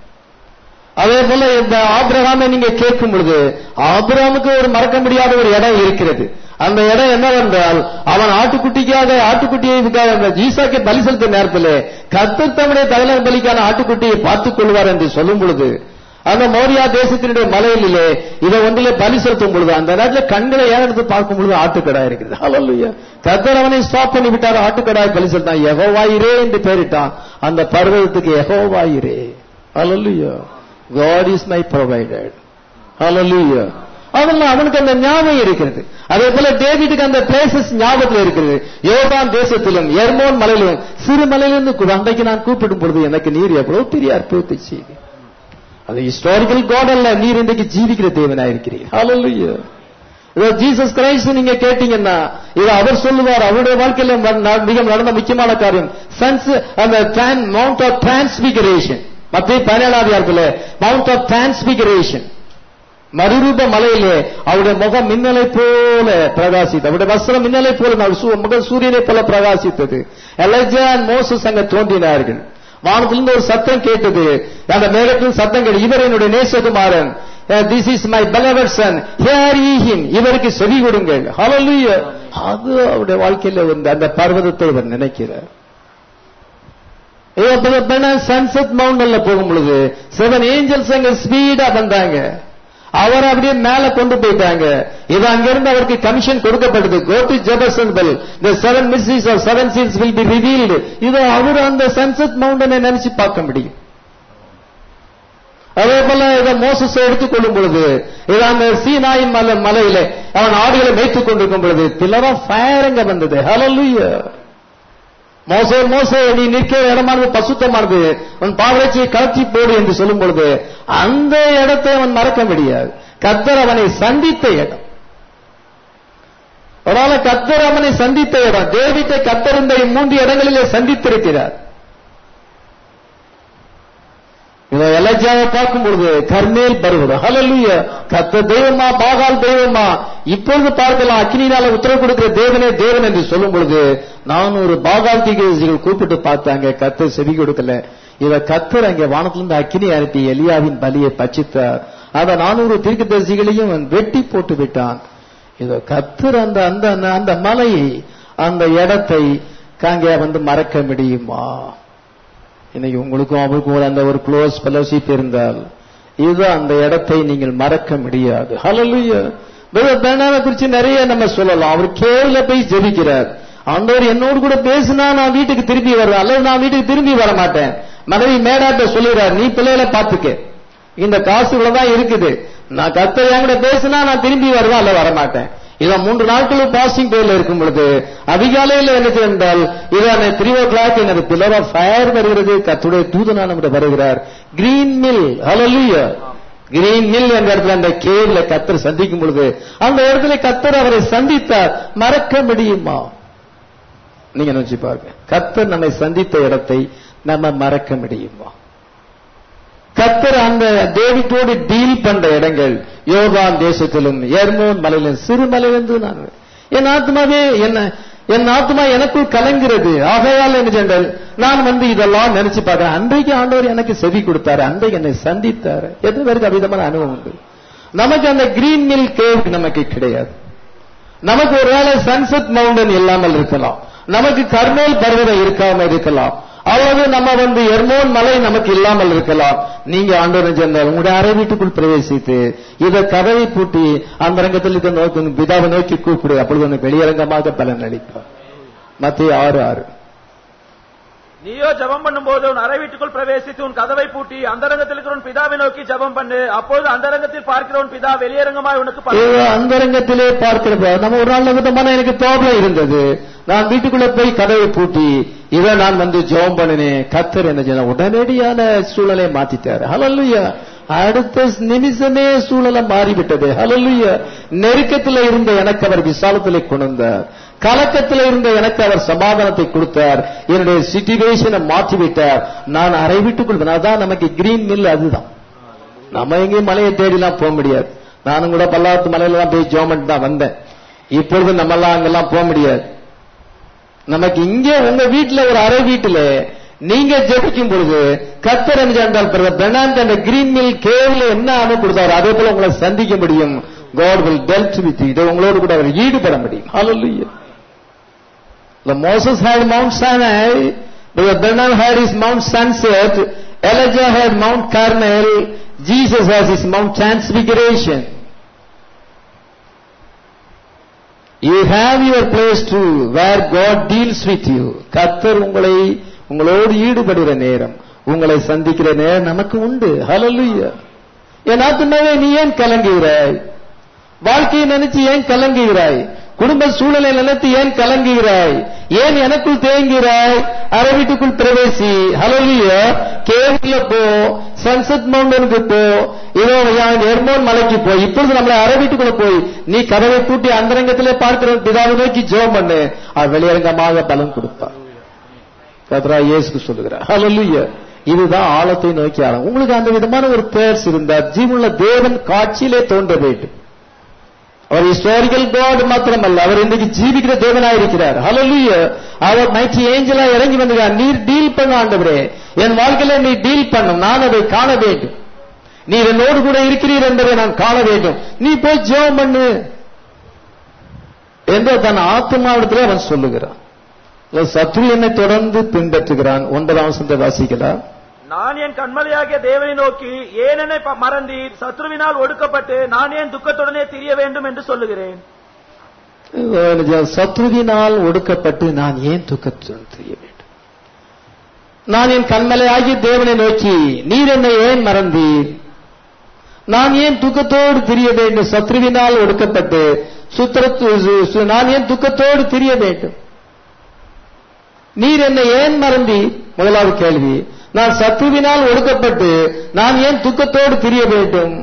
அதே போல இந்த ஆபிரகாமை நீங்க கேட்கும் பொழுது ஆபிரகாமுக்கு ஒரு மறக்க முடியாத ஒரு இடம் இருக்கிறது அந்த இடம் என்னவென்றால் அவன் ஆட்டுக்குட்டிக்காக ஆட்டுக்குட்டியை அந்த ஜீசாக்கு பலி செலுத்த நேரத்தில் கத்தர் தம்முடைய தலைவர் பலிக்கான ஆட்டுக்குட்டியை பார்த்துக் கொள்வார் என்று சொல்லும் பொழுது அந்த மோரியா தேசத்தினுடைய மலையிலே இதை ஒன்றிலே பலி செலுத்தும் பொழுது அந்த நேரத்தில் கண்களை ஏறெடுத்து பார்க்கும் பொழுது ஆட்டுக்கடா இருக்குது ஹalleluya கத்தர் அவனை ஸ்டாப் பண்ணி விட்டார் ஆட்டுக்கடாய் பலி செலுத்தான் யெகோவாயிரே என்று பெயரிட்டான் அந்த பர்வதத்துக்கு யெகோவாயிரே ஹalleluya God is my provider. Hallelujah. அதெல்லாம் அவனுக்கு அந்த ஞாபகம் இருக்கிறது அதே போல டேவிடுக்கு அந்த பிளேசஸ் ஞாபகத்தில் இருக்கிறது யோகான் தேசத்திலும் எர்மோன் மலையிலும் சிறு மலையிலிருந்து அன்றைக்கு நான் கூப்பிடும் பொழுது எனக்கு நீர் எவ்வளவு பெரிய அற்புதத்தை செய்து அது ஹிஸ்டாரிக்கல் காட் அல்ல நீர் இன்றைக்கு ஜீவிக்கிற தேவனா இருக்கிறீர் Hallelujah. இதோ ஜீசஸ் கிரைஸ்ட் நீங்க கேட்டீங்கன்னா இது அவர் சொல்லுவார் அவருடைய வாழ்க்கையில மிக நடந்த முக்கியமான காரியம் சன்ஸ் அந்த மவுண்ட் ஆஃப் டிரான்ஸ்பிகரேஷன் மத்திய பதினேழாவது மவுண்ட் ஆஃப் டிரான்ஸ்பிகரேஷன் மறுரூப மலையிலே அவருடைய முகம் மின்னலை போல பிரகாசித்தது அவருடைய வஸ்திரம் மின்னலை போல முகம் சூரியனை போல பிரகாசித்தது எலஜா மோசஸ் அங்க தோன்றினார்கள் வானத்திலிருந்து ஒரு சத்தம் கேட்டது அந்த மேகத்தில் சத்தம் கேட்டு இவர் என்னுடைய நேசகுமாரன் this is my beloved son hear ye him இவருக்கு செவி கொடுங்கள் ஹalleluya அது அவருடைய வாழ்க்கையில வந்து அந்த பர்வதத்தை அவர் நினைக்கிறார் சன்செட் மவுண்டன்ல போகும் பொழுது செவன் ஏஞ்சல்ஸ் அங்க ஸ்பீடா வந்தாங்க அவர் அப்படியே மேல கொண்டு போயிட்டாங்க இது அங்கிருந்து அவருக்கு கமிஷன் கொடுக்கப்பட்டது go to Jeffersonville the seven மிஸ்ஸிஸ் of seven seals will be revealed இது அவர் அந்த சன்செட் மவுண்டனை நினைச்சு பார்க்க முடியும் அதே போல இதை மோசஸ் எடுத்துக் கொள்ளும் பொழுது இது அந்த சீனாயின் மலை மலையில அவன் ஆடுகளை வைத்துக் கொண்டிருக்கும் பொழுது பில்லர் ஆஃப் ஃபயர் அங்க வந்தது ஹalleluya மோசே மோசே நீ நிற்கிற இடமானது பசுத்தமானது உன் பாவரட்சியை கலத்தி போடு என்று சொல்லும் பொழுது அந்த இடத்தை அவன் மறக்க முடியாது கத்தர் அவனை சந்தித்த இடம் ஒரு நாள் கத்தர் அவனை சந்தித்த இடம் தேவித்தை கத்தர் இந்த மூன்று இடங்களிலே சந்தித்திருக்கிறார் இதை எலஜாவை பார்க்கும் பொழுது கர்மேல் பருவது ஹலலுய கத்த தெய்வமா பாகால் தெய்வமா இப்பொழுது பார்க்கலாம் அக்னினால உத்தரவு கொடுக்கிற தேவனே தேவன் என்று சொல்லும் பொழுது நானூறு பாகால் தீகிரசிகள் கூப்பிட்டு பார்த்தாங்க கத்த செவி கொடுக்கல இவ கத்தர் அங்கே வானத்திலிருந்து அக்கினி அனுப்பி எலியாவின் பலியை பச்சித்தார் அந்த நானூறு தீர்க்கதரிசிகளையும் வெட்டி போட்டு விட்டான் இதோ கத்தர் அந்த அந்த அந்த மலையை அந்த இடத்தை காங்க வந்து மறக்க முடியுமா இன்னைக்கு உங்களுக்கும் அவருக்கும் ஒரு அந்த ஒரு க்ளோஸ் ஃபெலோஷிப் இருந்தால் இது அந்த இடத்தை நீங்கள் மறக்க முடியாது ஹalleluya பேனாவை குறிச்சு நிறைய நம்ம சொல்லலாம் அவர் கேள்வில போய் ஜெபிக்கிறார் ஆண்டவர் என்னோடு கூட பேசினா நான் வீட்டுக்கு திரும்பி வருவேன் அல்லது நான் வீட்டுக்கு திரும்பி வர மாட்டேன் மனைவி மேடாட்ட சொல்லுறார் நீ பிள்ளைகளை பாத்துக்க இந்த காசு இவ்வளவுதான் இருக்குது நான் கத்த என் கூட பேசினா நான் திரும்பி வருவேன் அல்ல வரமாட்டேன் இதான் மூன்று நாட்களும் பாசிங் பேர்ல இருக்கும் பொழுது அதிகாலையில் என்ன என்றால் இதான் த்ரீ ஓ கிளாக் எனது பில்லர் ஆஃப் ஃபயர் வருகிறது கத்துடைய தூதனா நம்மிடம் வருகிறார் green mill hallelujah green mill என்ற இடத்துல அந்த கேவ்ல கத்தர் சந்திக்கும் பொழுது அந்த இடத்துல கத்தர் அவரை சந்தித்தார் மறக்க முடியுமா நீங்க நினைச்சு பாருங்க கத்தர் நம்மை சந்தித்த இடத்தை நம்ம மறக்க முடியுமா கத்தர் அந்த டேவிட்டோடு டீல் பண்ற இடங்கள் யோகான் தேசத்திலும் எர்மோன் மலையிலும் சிறு மலையிலிருந்து நான் என் ஆத்மாவே என்ன என் ஆத்மா எனக்குள் கலங்கிறது ஆகையால் என்ன சென்றால் நான் வந்து இதெல்லாம் நினைச்சு பார்க்கிறேன் அன்றைக்கு ஆண்டவர் எனக்கு செவி கொடுத்தாரு அன்றைக்கு என்னை சந்தித்தாரு எத்தனை பேருக்கு அவிதமான அனுபவம் உண்டு நமக்கு அந்த கிரீன் மில் கேவ் நமக்கு கிடையாது நமக்கு ஒருவேளை சன்செட் மவுண்டன் இல்லாமல் இருக்கலாம் நமக்கு கர்மேல் பர்வதம் இருக்காம இருக்கலாம் அல்லது நம்ம வந்து எர்மோன் மலை நமக்கு இல்லாமல் இருக்கலாம் நீங்க ஆண்டவன் சென்றால் உங்களுடைய அறை வீட்டுக்குள் பிரவேசித்து இதை கதவை பூட்டி அந்த ரங்கத்தில் இருக்க நோக்கி பிதாவை நோக்கி கூப்பிடு அப்பொழுது உனக்கு வெளியரங்கமாக பலன் அளிப்பார் மத்திய ஆறு ஆறு நீயோ ஜெபம் பண்ணும்போது உன் அறை வீட்டுக்குள் பிரவேசித்து உன் கதவை பூட்டி அந்தரங்கத்தில் இருக்கிற உன் பிதாவை நோக்கி ஜெபம் பண்ணு அப்போது அந்தரங்கத்தில் பார்க்கிற உன் பிதா வெளியரங்கமாய் உனக்கு பலன் ஏதோ அந்தரங்கத்திலே பார்க்கிறப்ப நம்ம ஒரு நாள் விதமான எனக்கு ப்ராப்ளம் இருந்தது நான் வீட்டுக்குள்ள போய் கதவை பூட்டி இதை நான் வந்து ஜெபம் பண்ணினேன் கத்தர் என்ன செய்ய உடனடியான சூழலை மாத்திட்டாரு ஹalleluya அடுத்த நிமிஷமே சூழலை மாறிவிட்டது ஹalleluya நெருக்கத்தில் இருந்த எனக்கு அவர் விசாலத்திலே கொண்டு வந்தார் கலக்கத்தில் இருந்த எனக்கு அவர் சமாதானத்தை கொடுத்தார் என்னுடைய சிச்சுவேஷனை மாற்றி விட்டார் நான் அறை வீட்டுக்குள் அதான் நமக்கு கிரீன் மில் அதுதான் நம்ம எங்கேயும் மலையை தேடிலாம் போக முடியாது நானும் கூட பல்லாவத்து மலையில தான் போய் ஜோமெண்ட் தான் வந்தேன் இப்பொழுது நம்ம எல்லாம் அங்கெல்லாம் போக முடியாது நமக்கு இங்கே உங்க வீட்டுல ஒரு அறை வீட்டுல நீங்க ஜெபிக்கும் பொழுது கத்தர் என்றால் பெர்னாண்ட் அந்த கிரீன் மில் கேவ்ல என்ன அணு கொடுத்தாரு அதே போல உங்களை சந்திக்க முடியும் காட் வில் டெல்ட் வித் இதை உங்களோடு கூட அவர் ஈடுபட முடியும் ஹalleluya The Moses had Mount Sinai, Brother Brennan had his Mount Sunset, Elijah had Mount Carmel, Jesus has his Mount Transfiguration. You have your place too, where God deals with you. கத்தர் உங்களை உங்களோடு ஈடுபடுகிற நேரம் உங்களை சந்திக்கிற நேரம் நமக்கு உண்டு ஹalleluya என் ஆத்துமாவே நீ ஏன் கலங்குகிறாய் வாழ்க்கையை நினைச்சு ஏன் கலங்குகிறாய் குடும்ப சூழலை நினைத்து ஏன் கலங்குகிறாய் ஏன் எனக்குள் தேங்குகிறாய் அறை வீட்டுக்குள் பிரவேசி ஹலோலிய கேவில போ சன்செட் மவுண்டனுக்கு போ இதோ எர்மோன் மலைக்கு போ இப்பொழுது நம்மளை அறை வீட்டுக்குள்ள போய் நீ கதவை பூட்டி அந்தரங்கத்திலே பார்க்கிற பிதாவை நோக்கி ஜெபம் பண்ணு அவர் வெளியரங்கமாக பலன் கொடுப்பார் கத்ரா இயேசுக்கு சொல்லுகிறார் ஹalleluya இதுதான் ஆழத்தை நோக்கி ஆழம் உங்களுக்கு அந்த விதமான ஒரு பேர்ஸ் இருந்தார் ஜீவனுள்ள தேவன் காட்சியிலே தோன்ற வேண்டும் அவர் ஹிஸ்டாரிக்கல் காட் மாத்திரமல்ல அவர் இன்றைக்கு ஜீவிக்கிற தேவனாய் இருக்கிறார் ஹalleluya அவர் மைட்டி ஏஞ்சலா இறங்கி வந்திருக்கார் நீர் டீல் பண்ண ஆண்டவரே என் வாழ்க்கையில நீ டீல் பண்ணும் நான் அதை காண வேண்டும் நீர் என்னோடு கூட இருக்கிறீர் என்பதை நான் காண வேண்டும் நீ போய் ஜெபம் பண்ணு என்று தன் ஆத்மாவிடத்தில் அவன் சொல்லுகிறான் சத்ரு என்னை தொடர்ந்து பின்பற்றுகிறான் ஒன்பதாம் வசனத்தை வாசிக்கலாம் நான் என் கண்மலையாகிய தேவனை நோக்கி ஏன் என்னை ப- மறந்தீர் சத்ருவினால் ஒடுக்கப்பட்டு நான் ஏன் துக்கத்துடனே திரிய வேண்டும் என்று சொல்லுகிறேன் சத்ருவினால் ஒடுக்கப்பட்டு நான் ஏன் துக்கத்துடன் தெரிய வேண்டும் நான் என் கண்மலையாகிய தேவனை நோக்கி நீர் என்னை ஏன் மறந்தீர் நான் ஏன் துக்கத்தோடு திரிய வேண்டும் சத்ருவினால் ஒடுக்கப்பட்டு சுத்திரத்து சு- சு- நான் ஏன் துக்கத்தோடு திரிய வேண்டும் நீர் என்னை ஏன் மறந்தீர் முதலாவது கேள்வி நான் சத்ருவினால் ஒடுக்கப்பட்டு நான் ஏன் துக்கத்தோடு திரிய வேண்டும்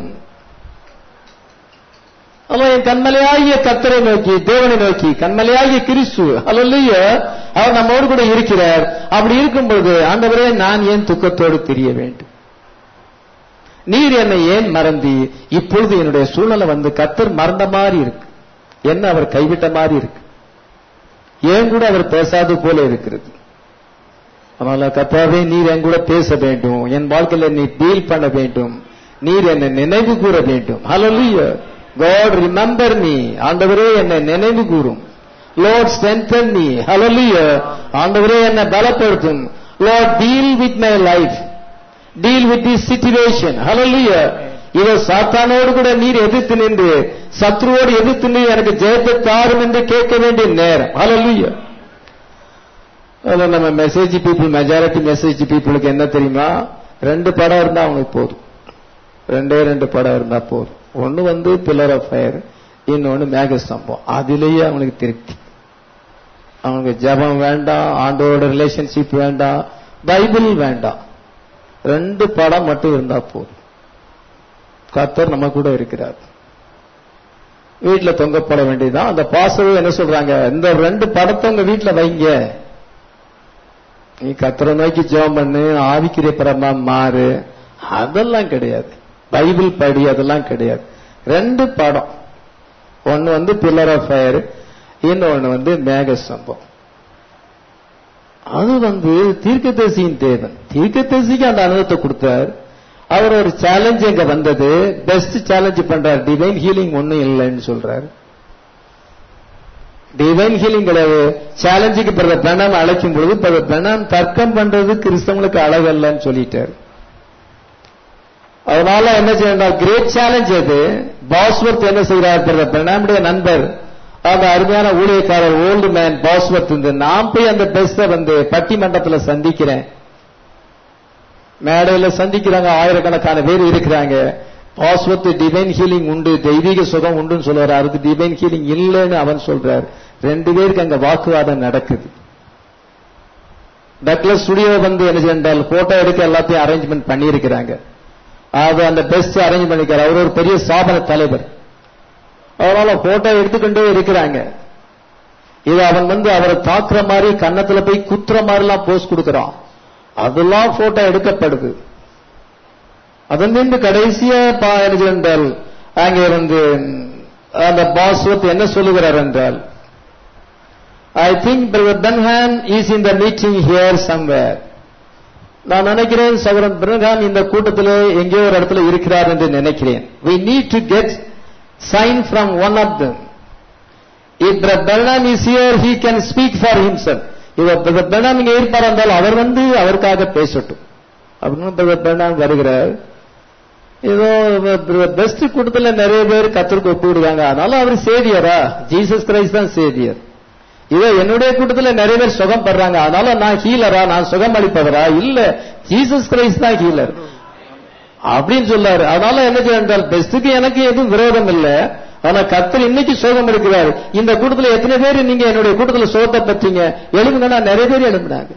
அவன் என் கண்மலையாகிய கத்தரை நோக்கி தேவனை நோக்கி கண்மலையாகிய கிறிஸ்து அல்ல அவர் நம்மோடு கூட இருக்கிறார் அப்படி இருக்கும் பொழுது ஆண்டவரே நான் ஏன் துக்கத்தோடு தெரிய வேண்டும் நீர் என்னை ஏன் மறந்தி இப்பொழுது என்னுடைய சூழ்நிலை வந்து கத்தர் மறந்த மாதிரி இருக்கு என்ன அவர் கைவிட்ட மாதிரி இருக்கு ஏன் கூட அவர் பேசாது போல இருக்கிறது அதனால கத்தாவே நீர் என் கூட பேச வேண்டும் என் வாழ்க்கையில நீ டீல் பண்ண வேண்டும் நீர் என்னை நினைவு கூற வேண்டும் ஹalleluya God remember me ஆண்டவரே என்னை நினைவு கூறும் Lord strengthen me hallelujah ஆண்டவரே என்னை பலப்படுத்தும் Lord deal with my life deal with this situation hallelujah இவ சாத்தானோடு கூட நீர் எதிர்த்து நின்று சத்ருவோடு எதிர்த்து நின்று எனக்கு ஜெயத்தை தாரும் என்று கேட்க வேண்டிய நேரம் hallelujah அதுல நம்ம மெசேஜ் பீப்புள் மெஜாரிட்டி மெசேஜ் பீப்புளுக்கு என்ன தெரியுமா ரெண்டு படம் இருந்தா அவனுக்கு போதும் ரெண்டே ரெண்டு படம் இருந்தா போதும் ஒன்னு வந்து பில்லர் ஆஃப் ஃபயர் இன்னொன்னு மேக ஸ்தம்பம் அதிலேயே அவனுக்கு திருப்தி அவனுக்கு ஜெபம் வேண்டாம் ஆண்டோட ரிலேஷன்ஷிப் வேண்டாம் பைபிள் வேண்டாம் ரெண்டு படம் மட்டும் இருந்தா போதும் கர்த்தர் நம்ம கூட இருக்கிறார் வீட்டுல தொங்கப்பட வேண்டியதுதான் அந்த பாசவு என்ன சொல்றாங்க இந்த ரெண்டு படத்தை உங்க வீட்டுல வைங்க நீ கத்தரை நோக்கி ஜெபம் பண்ணு ஆவிக்கிற பிரமா மாறு அதெல்லாம் கிடையாது பைபிள் படி அதெல்லாம் கிடையாது ரெண்டு படம் ஒன்னு வந்து பில்லர் ஆஃப் ஃபயர் இன்னொன்னு வந்து மேக ஸ்தம்பம் அது வந்து தீர்க்கதரிசியின் தேவன் தீர்க்கதரிசிக்கு அந்த அனுபவத்தை கொடுத்தார் அவர் ஒரு சேலஞ்ச் எங்க வந்தது பெஸ்ட் சேலஞ்ச் பண்றார் டிவைன் ஹீலிங் ஒண்ணும் இல்லைன்னு சொல்றாரு டிவைன் ஹீலிங் கிடையாது சேலஞ்சுக்கு பிறகு பிரணாம் அழைக்கும் பொழுது பிறகு பிரணாம் தர்க்கம் பண்றது கிறிஸ்தவங்களுக்கு அழகல்லன்னு சொல்லிட்டார் அதனால என்ன செய்யணும் கிரேட் சேலஞ்ச் அது பாஸ்வர்த் என்ன செய்கிறார் பிறகு பிரணாமுடைய நண்பர் அந்த அருமையான ஊழியக்காரர் ஓல்டு மேன் பாஸ்வர்த் இருந்து நான் போய் அந்த பெஸ்ட வந்து பட்டிமன்றத்துல சந்திக்கிறேன் மேடையில சந்திக்கிறாங்க ஆயிரக்கணக்கான பேர் இருக்கிறாங்க பாஸ்வத்து டிவைன் ஹீலிங் உண்டு தெய்வீக சுகம் உண்டுன்னு சொல்றாரு அதுக்கு டிவைன் ஹீலிங் இல்லைன்னு அவன் சொல்றார் ரெண்டு பேருக்கு அங்க வாக்குவாதம் நடக்குது டக்ளஸ் ஸ்டுடியோ வந்து என்ன சென்றால் போட்டோ எடுக்க எல்லாத்தையும் அரேஞ்ச்மெண்ட் பண்ணியிருக்கிறாங்க அது அந்த பெஸ்ட் அரேஞ்ச் பண்ணிக்கிறார் அவர் ஒரு பெரிய ஸ்தாபன தலைவர் அதனால போட்டோ எடுத்துக்கொண்டே இருக்கிறாங்க இது அவன் வந்து அவரை தாக்குற மாதிரி கன்னத்துல போய் குத்துற மாதிரிலாம் போஸ்ட் கொடுக்கறான் அதெல்லாம் போட்டோ எடுக்கப்படுது அதன் பின்பு கடைசியா பா- என்றால் அங்கே வந்து அந்த பாஸ்வத் என்ன சொல்லுகிறார் என்றால் I think brother Branham is in the meeting here somewhere நான் நினைக்கிறேன் சகரன் பிரகாம் இந்த கூட்டத்தில் எங்கேயோ ஒரு இடத்துல இருக்கிறார் என்று நினைக்கிறேன் we need to get sign from one of them if brother Branham is here he can speak for himself இவர் brother Branham இங்க இருப்பார் என்றால் அவர் வந்து அவருக்காக பேசட்டும் அப்படின்னு brother Branham வருகிறார் ஏதோ பெஸ்ட் கூட்டத்துல நிறைய பேர் கத்தருக்கு ஒப்பிடுவாங்க அதனால அவர் சேவியரா ஜீசஸ் கிரைஸ்ட் தான் சேவியர் இதோ என்னுடைய கூட்டத்துல நிறைய பேர் சுகம் படுறாங்க அதனால நான் ஹீலரா நான் சுகம் அளிப்பவரா இல்ல ஜீசஸ் கிரைஸ்ட் தான் ஹீலர் அப்படின்னு சொல்லாரு அதனால என்ன செய்ய பெஸ்டுக்கு எனக்கு எதுவும் விரோதம் இல்ல ஆனா கத்தர் இன்னைக்கு சோகம் இருக்கிறார் இந்த கூட்டத்துல எத்தனை பேர் நீங்க என்னுடைய கூட்டத்துல சோகத்தை பற்றீங்க எழுதுங்கன்னா நிறைய பேர் எழுதுனாங்க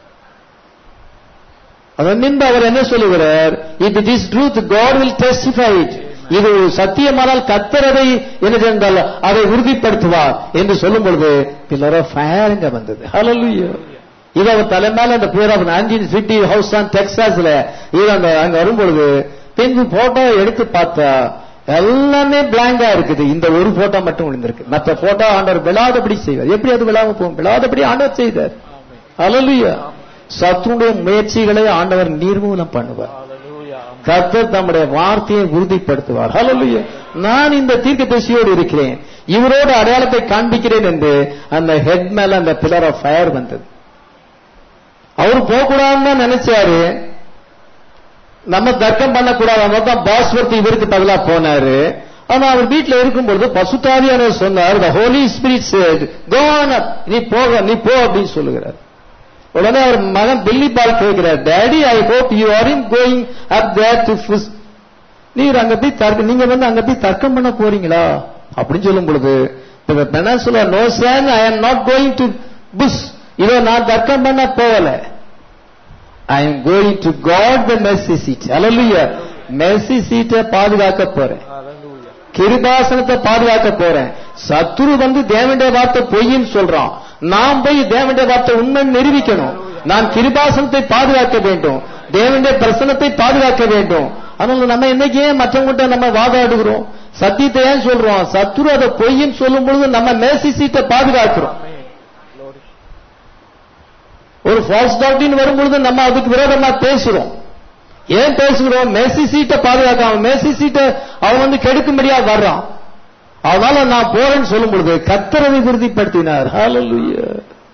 அதன் பின்பு அவர் என்ன சொல்லுகிறார் it it is truth God will testify it இது சத்தியமானால் கத்தர் அதை என்ன சென்றால் அதை உறுதிப்படுத்துவார் என்று சொல்லும் பொழுது பில்லர் ஆஃப் ஃபயர் இங்க வந்தது ஹalleluya இது அவர் தலைமையில அந்த pillar of nineteen city house on டெக்சாஸ்ல இது அந்த அங்க வரும் பொழுது பின்பு போட்டோ எடுத்து பார்த்தா எல்லாமே பிளாங்கா இருக்குது இந்த ஒரு போட்டோ மட்டும் விழுந்திருக்கு மற்ற போட்டோ ஆண்டவர் விழாதபடி செய்வார் எப்படி அது விழாம போகும் விழாதபடி ஆண்டவர் செய்தார் ஹalleluya சத்துடைய முயற்சிகளை ஆண்டவர் நிர்மூலம் பண்ணுவார் கர்த்தர் தம்முடைய வார்த்தையை உறுதிப்படுத்துவார் ஹalleluya நான் இந்த தீர்க்கதரிசியோடு இருக்கிறேன் இவரோடு அடையாளத்தை காண்பிக்கிறேன் என்று அந்த ஹெட் மேல அந்த பில்லர் ஆஃப் ஃபயர் வந்தது அவர் போகக்கூடாதுன்னு தான் நினைச்சாரு நம்ம தர்க்கம் பண்ணக்கூடாது அவர் தான் பாஸ்வர்த்தி இவருக்கு பதிலா போனாரு ஆனா அவர் வீட்டுல இருக்கும்பொழுது பசுத்தாவியானவர் சொன்னார் the holy spirit said go on up நீ போக நீ போ அப்படின்னு சொல்லுகிறார் உடனே அவர் மகன் பில்லி பால் கேட்கிறார் daddy I hope you are in going up there to நீர் அங்க போய் தர்க்க நீங்க வந்து அங்க போய் தர்க்கம் பண்ண போறீங்களா அப்படின்னு சொல்லும் பொழுது என்ன சொல்ல no San I am not going to push இதோ நான் தர்க்கம் பண்ண போகல I am going to guard the mercy seat hallelujah mercy சீட்டை பாதுகாக்க போறேன் கிருபாசனத்தை பாதுகாக்க போறேன் சத்துரு வந்து தேவனுடைய வார்த்தை பொய்ன்னு சொல்றான் நான் போய் தேவனுடைய வார்த்தை உண்மை நிரூபிக்கணும் நான் கிருபாசனத்தை பாதுகாக்க வேண்டும் தேவனுடைய பிரசனத்தை பாதுகாக்க வேண்டும் அதனால நம்ம இன்னைக்கு ஏன் மற்றவங்கிட்ட நம்ம வாதாடுகிறோம் சத்தியத்தை ஏன் சொல்றோம் சத்துரு அதை பொய்ன்னு சொல்லும் பொழுது நம்ம மேசி சீட்டை பாதுகாக்கிறோம் ஒரு ஃபால்ஸ் டாக்டின் வரும்பொழுது நம்ம அதுக்கு விரோதமா பேசுறோம் ஏன் பேசுகிறோம் மேசி சீட்டை பாதுகாக்காம மேசி சீட்டை அவன் வந்து கெடுக்கும்படியா வர்றான் அதனால நான் போறேன்னு சொல்லும் பொழுது கத்தரவை உறுதிப்படுத்தினார் ஹalleluya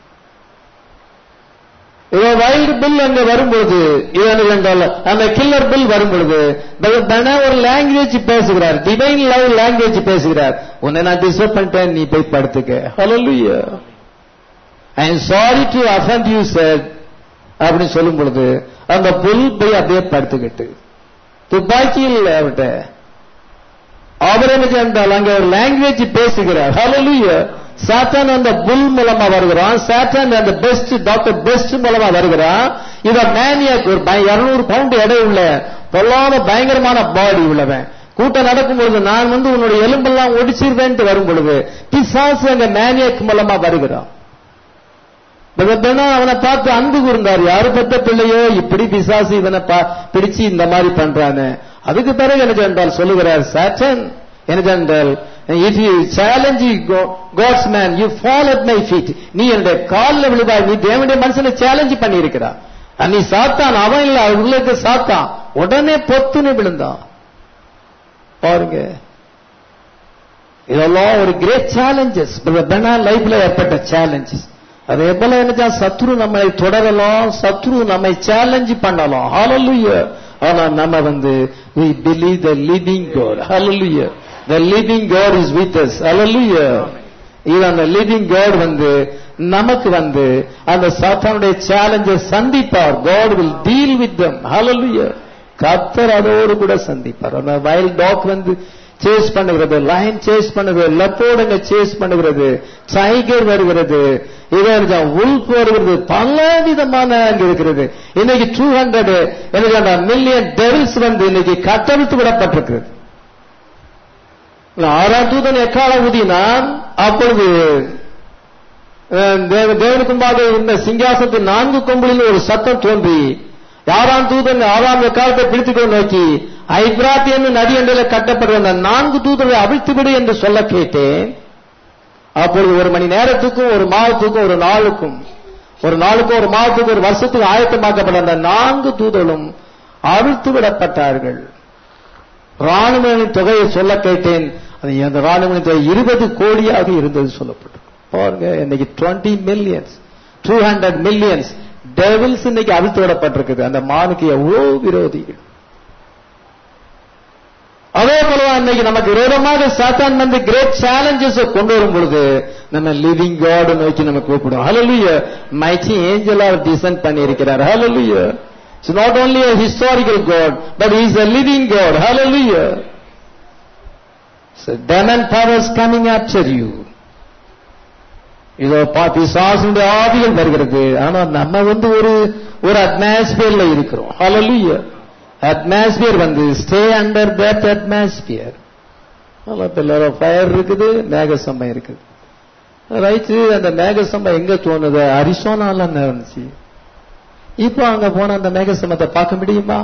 இதோ வைல்டு பில் அங்க வரும்பொழுது இது என்றால் அந்த கில்லர் பில் வரும்பொழுது தன ஒரு லாங்குவேஜ் பேசுகிறார் டிவைன் லவ் லாங்குவேஜ் பேசுகிறார் உன்னை நான் டிஸ்டர்ப் பண்ணிட்டேன் நீ போய் படுத்துக்க hallelujah I am sorry to offend you sir அப்படின்னு சொல்லும் பொழுது அந்த புல் போய் அப்படியே படுத்துக்கிட்டு துப்பாக்கி இல்லை அவர்கிட்ட அவர் என்ன சென்றால் அங்க ஒரு லாங்குவேஜ் பேசுகிறார் ஹalleluya சாத்தான் அந்த புல் மூலமா வருகிறான் சாத்தான் அந்த பெஸ்ட் டாக்டர் பெஸ்ட் மூலமா வருகிறான் இவ மேனியாக் ஒரு இருநூறு பவுண்ட் எடை உள்ள பொல்லாத பயங்கரமான பாடி உள்ளவன் கூட்டம் நடக்கும் பொழுது நான் வந்து உன்னுடைய எலும்பெல்லாம் ஒடிச்சிருவேன்ட்டு வரும் பொழுது பிசாசு அங்க மேனியாக் மூலமா வருகிறான் பெண்ணா அவனை பார்த்து அன்பு கூர்ந்தார் யாரு பெற்ற பிள்ளையோ இப்படி பிசாசு இவனை பா- பிடிச்சு இந்த மாதிரி பண்றானு அதுக்கு பிறகு எனக்கு என்றால் சொல்லுகிறார் சாட்டன் எனக்கு என்றால் if you challenge God's man you fall at my feet நீ என்னுடைய காலில் விழுவாய் நீ தேவனுடைய மனசுல சேலஞ்ச் பண்ணி இருக்கிறா நீ சாத்தான் அவன் இல்ல அவர் உள்ள இருக்க சாத்தான் உடனே பொத்துன்னு விழுந்தான் பாருங்க இதெல்லாம் ஒரு கிரேட் சேலஞ்சஸ் பெனா லைஃப்ல ஏற்பட்ட சேலஞ்சஸ் அதே போல என்ன சத்ரு நம்மை தொடரலாம் சத்ரு நம்மை சேலஞ்ச் பண்ணலாம் ஹalleluya ஆனா நம்ம வந்து we believe the living god hallelujah the living god is with us hallelujah இது அந்த லிவிங் காட் வந்து நமக்கு வந்து அந்த சாத்தானுடைய சேலஞ்சை சந்திப்பார் God will deal with them hallelujah கத்தர் அதோடு கூட சந்திப்பார் அந்த வயல் டாக் வந்து சேஸ் பண்ணுகிறது லயன் சேஸ் பண்ணுகிறது லெப்போடுங்க சேஸ் பண்ணுகிறது டைகர் வருகிறது இவர் உல்ஃப் வருகிறது பல விதமான அங்க இருக்கிறது இன்னைக்கு டூ ஹண்ட்ரட் எனக்கு மில்லியன் டெரில்ஸ் வந்து இன்னைக்கு கட்டவிழ்த்து விடப்பட்டிருக்கிறது ஆறாம் தூதன் எக்காலம் ஊதினான் அப்பொழுது அஹ், தேவ தேவனுக்கு முன்பாக இந்த சிங்காசனத்தின் நான்கு கொம்புகளில் ஒரு சத்தம் தோன்றி யாராம் தூதன் ஆறாம் எக்காலத்தை பிடித்துக்கொண்டு நோக்கி ஐப்ராத் என்னும் நதி என்றில கட்டப்படுற அந்த நான்கு தூதரை அவிழ்த்துவிடு என்று சொல்ல கேட்டேன் அப்பொழுது ஒரு மணி நேரத்துக்கும் ஒரு மாதத்துக்கும் ஒரு நாளுக்கும் ஒரு நாளுக்கும் ஒரு மாதத்துக்கும் ஒரு வருஷத்துக்கு ஆயத்தமாக்கப்பட்ட அந்த நான்கு தூதரும் அவிழ்த்து விடப்பட்டார்கள் ராணுவனின் தொகையை சொல்ல கேட்டேன் அது அந்த ராணுவனின் தொகை இருபது கோடியாக இருந்தது சொல்லப்பட்டது பாருங்க இன்னைக்கு twenty millions two hundred millions devils இன்னைக்கு அவிழ்த்து விடப்பட்டிருக்குது அந்த மானுக்கு எவ்வளவு விரோதிகள் அதே போல இன்னைக்கு நமக்கு விரோதமாக சாத்தான் வந்து கிரேட் சேலஞ்சஸ் கொண்டு வரும் பொழுது நம்ம லிவிங் காட் நோக்கி நம்ம கூப்பிடும் hallelujah mighty angel are design பண்ணி இருக்கிறார் hallelujah it's not only a historical god but he is a living god hallelujah so demon powers coming after you இதோ பா பிசாசுடைய ஆவிகள் வருகிறது ஆனா நம்ம வந்து ஒரு ஒரு அட்மாஸ்பியர்ல இருக்கிறோம் ஹalleluya அட்மாஸ்பியர் வந்து stay under that atmosphere pillar of fire இருக்குது மேகசம்பம் இருக்குது ரைட்டு அந்த மேகசம்பம் எங்க தோணுது அரிசோனால இருந்துச்சு இப்போ அங்க போன அந்த மேகசம்பத்தை பார்க்க முடியுமா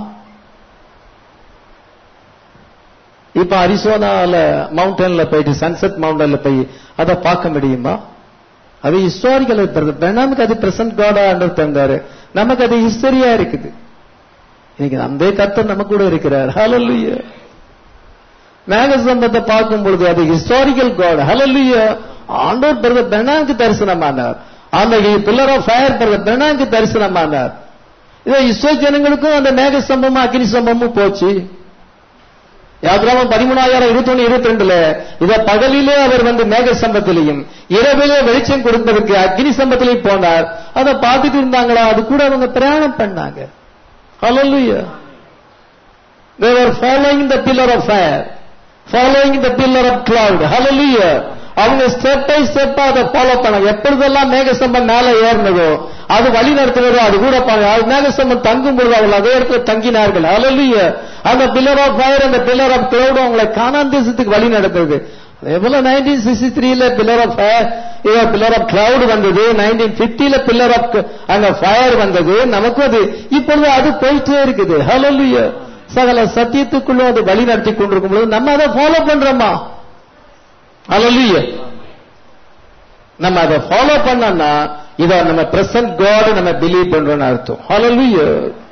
இப்ப அரிசோனால மவுண்டன்ல போயிட்டு சன்செட் மவுண்டன்ல போய் அதை பார்க்க முடியுமா அது ஹிஸ்டாரிக்கல் நமக்கு அது பிரசன்ட் காடா ஆண்டர் தந்தாரு நமக்கு அது ஹிஸ்டரியா இருக்குது இன்னைக்கு அந்த கர்த்தர் நம்ம கூட இருக்கிறார் ஹalleluya மேகசம்பத்தை பார்க்கும் பொழுது அது ஹிஸ்டாரிக்கல் காட் ஹalleluya ஆண்டவர் பிரதர் பெனாங்கு தரிசனமானார் அந்த பில்லர் ஆஃப் ஃபயர் பிரதர் பெனாங்கு தரிசனமானார் இதோ இஸ்ரோ ஜனங்களுக்கும் அந்த மேக சம்பமும் அக்னி சம்பமும் போச்சு யாத்ராமம் பதிமூணாயிரம் இருபத்தி ஒண்ணு இருபத்தி ரெண்டுல இத பகலிலே அவர் வந்து மேக சம்பத்திலையும் இரவிலே வெளிச்சம் கொடுப்பதற்கு அக்னி சம்பத்திலையும் போனார் அதை பார்த்துட்டு இருந்தாங்களா அது கூட அவங்க பிரயாணம் பண்ணாங்க Hallelujah. They were following the pillar of fire, following the pillar of cloud. Hallelujah. அவங்க ஸ்டெப் பை ஸ்டெப்பா அதை ஃபாலோ பண்ணாங்க எப்பொழுதெல்லாம் மேகசம்பம் மேல ஏறினதோ அது வழி நடத்துவதோ அது கூட பண்ண அது மேகசம்பம் தங்கும் பொழுது அவர்கள் அதே இடத்துல தங்கினார்கள் Hallelujah. அந்த பில்லர் ஆஃப் ஃபயர் அந்த பில்லர் ஆஃப் கிளவுட் அவங்களை காணான் தேசத்துக்கு வழி நடத்துறது அதே போல நைன்டீன் சிக்ஸ்டி த்ரீல pillar of fire pillar of cloud வந்தது நைன்டீன் பிப்டில பில்லர் ஆஃப் அங்க ஃபயர் வந்தது நமக்கு அது இப்பொழுது அது போயிட்டே இருக்குது ஹalleluya சகல சத்தியத்துக்குள்ள அது வழி நடத்தி கொண்டிருக்கும் பொழுது நம்ம அதை ஃபாலோ பண்றோமா ஹalleluya நம்ம அதை ஃபாலோ பண்ணோம்னா இத நம்ம பிரசன்ட் காட் நம்ம பிலீவ் பண்றோம்னு அர்த்தம் ஹalleluya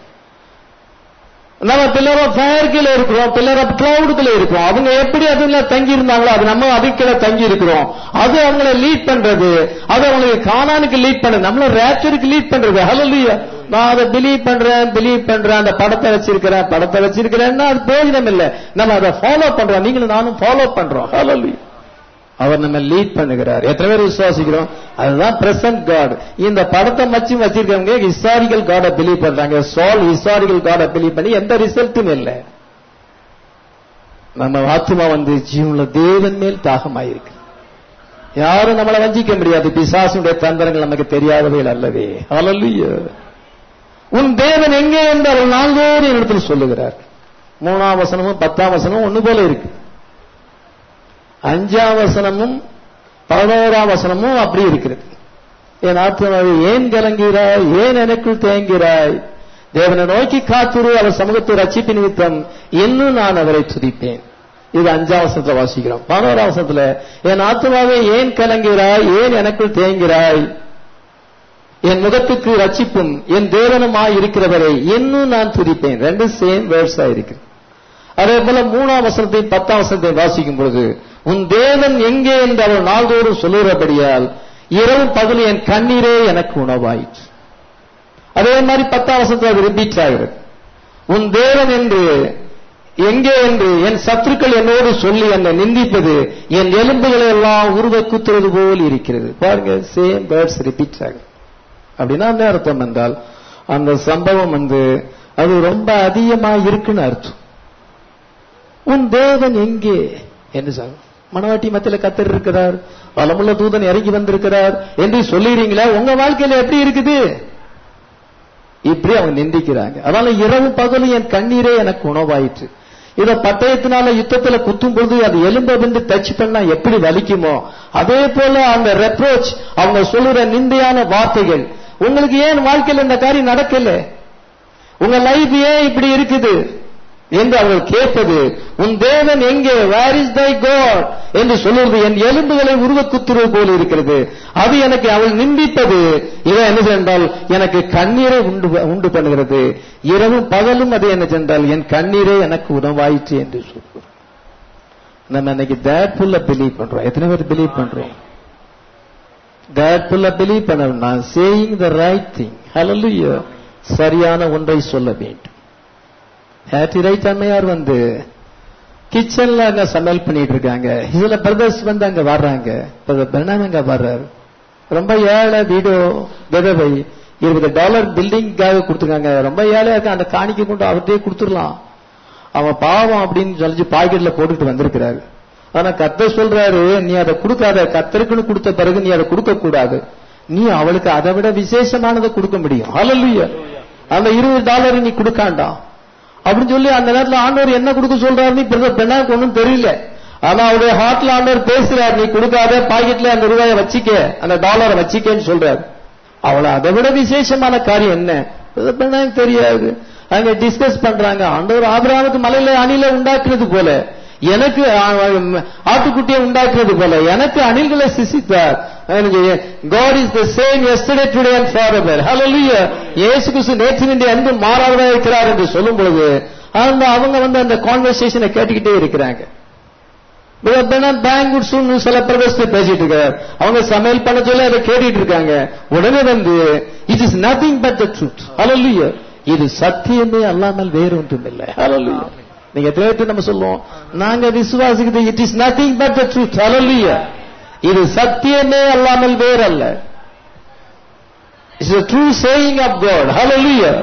நம்ம பில்லர் ஆஃப் ஃபயர்கில இருக்கிறோம் பில்லர் ஆஃப் கிளவுடுக்குள்ள இருக்கிறோம் அவங்க எப்படி அதுல தங்கி இருந்தாங்களோ அது நம்ம அதுக்குள்ள தங்கி இருக்கிறோம் அது அவங்கள லீட் பண்றது அது அவங்களுக்கு காணானுக்கு லீட் பண்றது நம்மள ரேப்சருக்கு லீட் பண்றது ஹalleluya நான் அதை பிலீவ் பண்றேன் பிலீவ் பண்றேன் அந்த படத்தை வச்சிருக்கிறேன் படத்தை வச்சிருக்கிறேன்னா அது பிரயோஜனம் இல்லை நம்ம அதை ஃபாலோ பண்றோம் நீங்களும் நானும் ஃபாலோ பண்றோம் ஹalleluya அவர் நம்ம லீட் பண்ணுகிறார் எத்தனை பேர் விசுவாசிக்கிறோம் அதுதான் பிரசன்ட் காட் இந்த படத்தை மச்சு வச்சிருக்கவங்க ஹிஸ்டாரிக்கல் காட பிலீவ் பண்றாங்க சால் ஹிஸ்டாரிக்கல் காட பிலீவ் பண்ணி எந்த ரிசல்ட்டும் இல்லை நம்ம ஆத்மா வந்து ஜீவனுள்ள தேவன் மேல் தாகமாயிருக்கு யாரும் நம்மளை வஞ்சிக்க முடியாது பிசாசுடைய தந்திரங்கள் நமக்கு தெரியாதவைகள் அல்லவே அல்லல்லையோ உன் தேவன் எங்கே என்று அவர் நாள்தோறும் என்னிடத்தில் சொல்லுகிறார் மூணாம் வசனமும் பத்தாம் வசனமும் ஒண்ணு போல இருக்கு அஞ்சாம் வசனமும் பதினோராம் வசனமும் அப்படி இருக்கிறது என் ஆத்மாவை ஏன் கலங்கிறாய் ஏன் எனக்குள் தேங்கிறாய் தேவனை நோக்கி காத்துரு அவர் சமூகத்தை ரட்சிப்பு நிமித்தம் இன்னும் நான் அவரை துதிப்பேன் இது அஞ்சாம் வசனத்துல வாசிக்கிறோம் பதினோராம் வசனத்துல என் ஆத்மாவை ஏன் கலங்கிறாய் ஏன் எனக்குள் தேங்கிறாய் என் முகத்துக்கு ரட்சிப்பும் என் தேவனுமாய் இருக்கிறவரை இன்னும் நான் துதிப்பேன் ரெண்டு சேம் வேர்ட்ஸா இருக்கு அதே போல மூணாம் வசனத்தையும் பத்தாம் வசனத்தையும் வாசிக்கும் பொழுது உன் தேவன் எங்கே என்று அவர் நாள்தோறும் சொல்லுகிறபடியால் இரவு பகல் என் கண்ணீரே எனக்கு உணவாயிற்று அதே மாதிரி பத்தாம் வசனத்தில் அது ரிப்பீட் ஆகிறது உன் தேவன் என்று எங்கே என்று என் சத்துருக்கள் என்னோடு சொல்லி என்னை நிந்திப்பது என் எலும்புகளை எல்லாம் உருவ குத்துறது போல் இருக்கிறது பாருங்க சேம் பேர்ட்ஸ் ரிப்பீட் ஆகுது அப்படின்னா என்ன அர்த்தம் என்றால் அந்த சம்பவம் வந்து அது ரொம்ப அதிகமா இருக்குன்னு அர்த்தம் உன் தேவன் எங்கே என்று சொல்ல மனவாட்டி மத்தியில கத்தர் இருக்கிறார் வளமுள்ள தூதன் இறங்கி வந்திருக்கிறார் என்று சொல்லிடுறீங்களா உங்க வாழ்க்கையில எப்படி இருக்குது இப்படி அவங்க நிந்திக்கிறாங்க அதனால இரவு பகலும் என் கண்ணீரே எனக்கு உணவாயிற்று இத பட்டயத்தினால யுத்தத்துல குத்தும் பொழுது அது எலும்ப வந்து டச் பண்ணா எப்படி வலிக்குமோ அதே போல அந்த ரெப்ரோச் அவங்க சொல்லுற நிந்தையான வார்த்தைகள் உங்களுக்கு ஏன் வாழ்க்கையில் இந்த காரியம் நடக்கல உங்க லைஃப் ஏன் இப்படி இருக்குது என்று அவர்கள் கேட்பது உன் தேவன் எங்கே வேர் இஸ் தை காட் என்று சொல்லுவது என் எலும்புகளை உருவ குத்துறது போல் இருக்கிறது அது எனக்கு அவள் நிந்திப்பது இவன் என்ன சென்றால் எனக்கு கண்ணீரை உண்டு உண்டு பண்ணுகிறது இரவும் பகலும் அது என்ன சென்றால் என் கண்ணீரே எனக்கு உணவாயிற்று என்று சொல்றோம் நம்ம இன்னைக்கு தேட்ஃபுல்ல பிலீவ் பண்றோம் எத்தனை பேர் பிலீவ் பண்றோம் தேட்ஃபுல்ல பிலீவ் பண்ணணும்னா சேயிங் த ரைட் திங் ஹalleluya சரியான ஒன்றை சொல்ல வேண்டும் ஹேட்டி ரைட் அம்மையார் வந்து கிச்சன்ல அங்க சமையல் பண்ணிட்டு இருக்காங்க இதுல பிரதர்ஸ் வந்து அங்க வர்றாங்க பிரணாம் அங்க வர்றாரு ரொம்ப ஏழை வீடோ விதவை இருபது டாலர் பில்டிங்காக கொடுத்துருக்காங்க ரொம்ப ஏழையா இருக்கு அந்த காணிக்கை கொண்டு அவர்கிட்டயே கொடுத்துடலாம் அவன் பாவம் அப்படின்னு சொல்லி பாக்கெட்ல போட்டுட்டு வந்திருக்கிறாரு ஆனா கத்த சொல்றாரு நீ அதை கொடுக்காத கத்தருக்குன்னு கொடுத்த பிறகு நீ அதை கொடுக்க கூடாது நீ அவளுக்கு அதை விட விசேஷமானதை கொடுக்க முடியும் ஹalleluya அந்த இருபது டாலர் நீ கொடுக்காண்டாம் அப்படின்னு சொல்லி அந்த நேரத்துல ஆண்டவர் என்ன கொடுக்க சொல்றாருன்னு பிரதர் பெண்ணாக்கு ஒன்றும் தெரியல ஆனா அவருடைய ஹார்ட்ல ஆண்டவர் பேசுறாரு நீ கொடுக்காத பாக்கெட்ல அந்த ரூபாயை வச்சிக்க அந்த டாலரை வச்சிக்கன்னு சொல்றாரு அவளை அதை விட விசேஷமான காரியம் என்ன பிரதர் பெண்ணாக்கு தெரியாது அங்க டிஸ்கஸ் பண்றாங்க ஆண்டவர் ஆபிரகாமுக்கு மலையில அணில உண்டாக்குறது போல எனக்கு ஆட்டுக்குட்டியை உண்டாக்குறது போல எனக்கு அணில்களை சிசித்தார் God is the same yesterday today and forever hallelujah இயேசு கிறிஸ்து நேற்று நின்று அன்பு மாறாதவராக இருக்கிறார் என்று சொல்லும் பொழுது அந்த அவங்க வந்து அந்த கான்வர்சேஷனை கேட்டுக்கிட்டே இருக்கிறாங்க பேங்குட்ஸ் சில பிரதேசத்தை பேசிட்டு இருக்காரு அவங்க சமையல் பண்ண சொல்ல அதை கேட்டுட்டு இருக்காங்க உடனே வந்து it is nothing but the truth ஹalleluya இது சத்தியமே அல்லாமல் வேறு ஒன்றும் இல்லை ஹalleluya நீங்க தேட்டு நம்ம சொல்லுவோம் நாங்க விசுவாசிக்கிறது it is nothing but the truth ஹalleluya இது சத்தியமே அல்லாமல் வேறல்ல it's a true saying of God hallelujah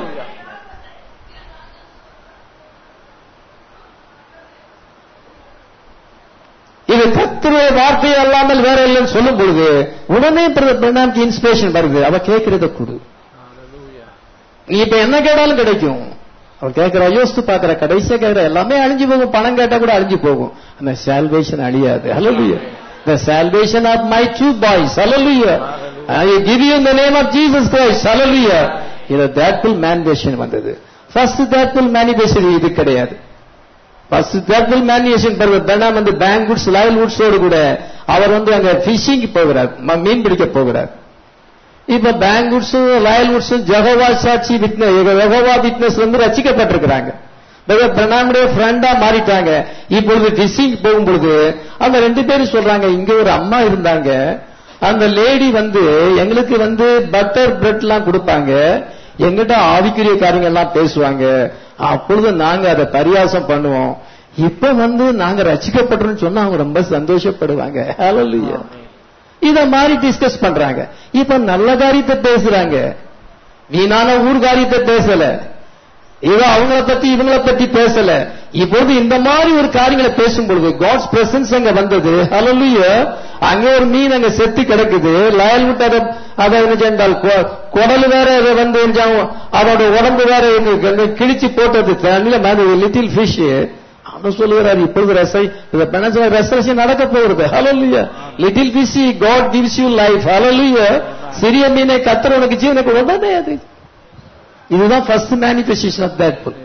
இது கத்துடைய வார்த்தை அல்லாமல் வேற இல்லைன்னு சொல்லும் பொழுது உடனே பிரணாம்க்கு இன்ஸ்பிரேஷன் வருது அவ கேட்கறத கொடு நீ இப்ப என்ன கேட்டாலும் கிடைக்கும் அவன் கேட்கிற யோசித்து பாக்குற கடைசியா கேட்கிற எல்லாமே அழிஞ்சு போகும் பணம் கேட்டா கூட அழிஞ்சு போகும் அந்த சால்வேஷன் அழியாது ஹalleluya the salvation of my two boys hallelujah i give you in the name of jesus christ hallelujah இது தேட்ஃபுல் மேனிபேஷன் வந்தது ஃபர்ஸ்ட் தேட்ஃபுல் மேனிபேஷன் இது கிடையாது ஃபர்ஸ்ட் தேட்ஃபுல் மேனிபேஷன் பிறகு பெனாம் வந்து பேங்குட்ஸ் லயல் வுட்ஸோடு கூட அவர் வந்து அங்க ஃபிஷிங் போகிறார் மீன் பிடிக்க போகிறார் இப்ப பேங்குட்ஸும் லயல்வுட்ஸும் ஜெகவா சாட்சி விட்னஸ் ஜெகவா விட்னஸ் வந்து ரசிக்கப்பட்டிருக்கிறாங்க பிரணாமுடைய ஃப்ரெண்டா மாறிட்டாங்க இப்பொழுது டிசிங் போகும் பொழுது அந்த ரெண்டு பேரும் சொல்றாங்க இங்க ஒரு அம்மா இருந்தாங்க அந்த லேடி வந்து எங்களுக்கு வந்து பட்டர் பிரெட் எல்லாம் கொடுப்பாங்க எங்கிட்ட ஆவிக்குரிய காரியங்கள் எல்லாம் பேசுவாங்க அப்பொழுது நாங்க அதை பரியாசம் பண்ணுவோம் இப்ப வந்து நாங்க ரசிக்கப்பட்டோம்னு சொன்னா அவங்க ரொம்ப சந்தோஷப்படுவாங்க ஹalleluya இத மாதிரி டிஸ்கஸ் பண்றாங்க இப்ப நல்ல காரியத்தை பேசுறாங்க வீணான ஊர் காரியத்தை பேசல ஏதோ அவங்கள பத்தி இவங்கள பத்தி பேசல இப்போது இந்த மாதிரி ஒரு காரியங்களை பேசும் பொழுது காட்ஸ் பிரசன்ஸ் அங்க வந்தது ஹalleluya அங்க ஒரு மீன் அங்க செத்து கிடக்குது லயல் விட்டு அதை அதை என்ன சென்றால் கொ- குடல் வேற அதை வந்து என்ன- அதோட உடம்பு வேற இங்க அங்க கிழிச்சு போட்டது தண்ணியில லிட்டில் ஃபிஷ் அவன் சொல்லுகிறார் இப்பொழுது ரெசை ரெசரேஷன் நடக்க போகிறது ஹalleluya little fish God gives you life ஹalleluya சிறிய மீனை கத்தர் உனக்கு ஜீவனுக்கு உடனே அது இதுதான் first manifestation of that pool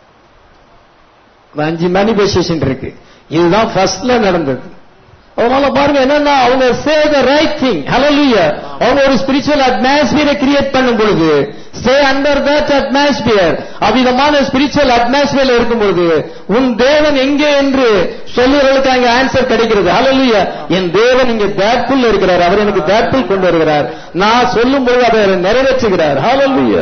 அஞ்சு மேனிஃபெஸ்டேஷன் இருக்கு இதுதான் ஃபர்ஸ்ட்ல நடந்தது அதனால பாருங்க என்னன்னா அவங்க சே த ரைட் திங் ஹalleluya அவங்க ஒரு ஸ்பிரிச்சுவல் அட்மாஸ்பியரை கிரியேட் பண்ணும் பொழுது ஸ்டே அண்டர் தட் அட்மாஸ்பியர் அவ்விதமான ஸ்பிரிச்சுவல் அட்மாஸ்பியர்ல இருக்கும் பொழுது உன் தேவன் எங்கே என்று சொல்லுவதற்கு அங்க ஆன்சர் கிடைக்கிறது ஹalleluya என் தேவன் இங்க பேட்புல் இருக்கிறார் அவர் எனக்கு பேட்புல் கொண்டு வருகிறார் நான் சொல்லும் பொழுது அதை நிறைவேற்றுகிறார் ஹalleluya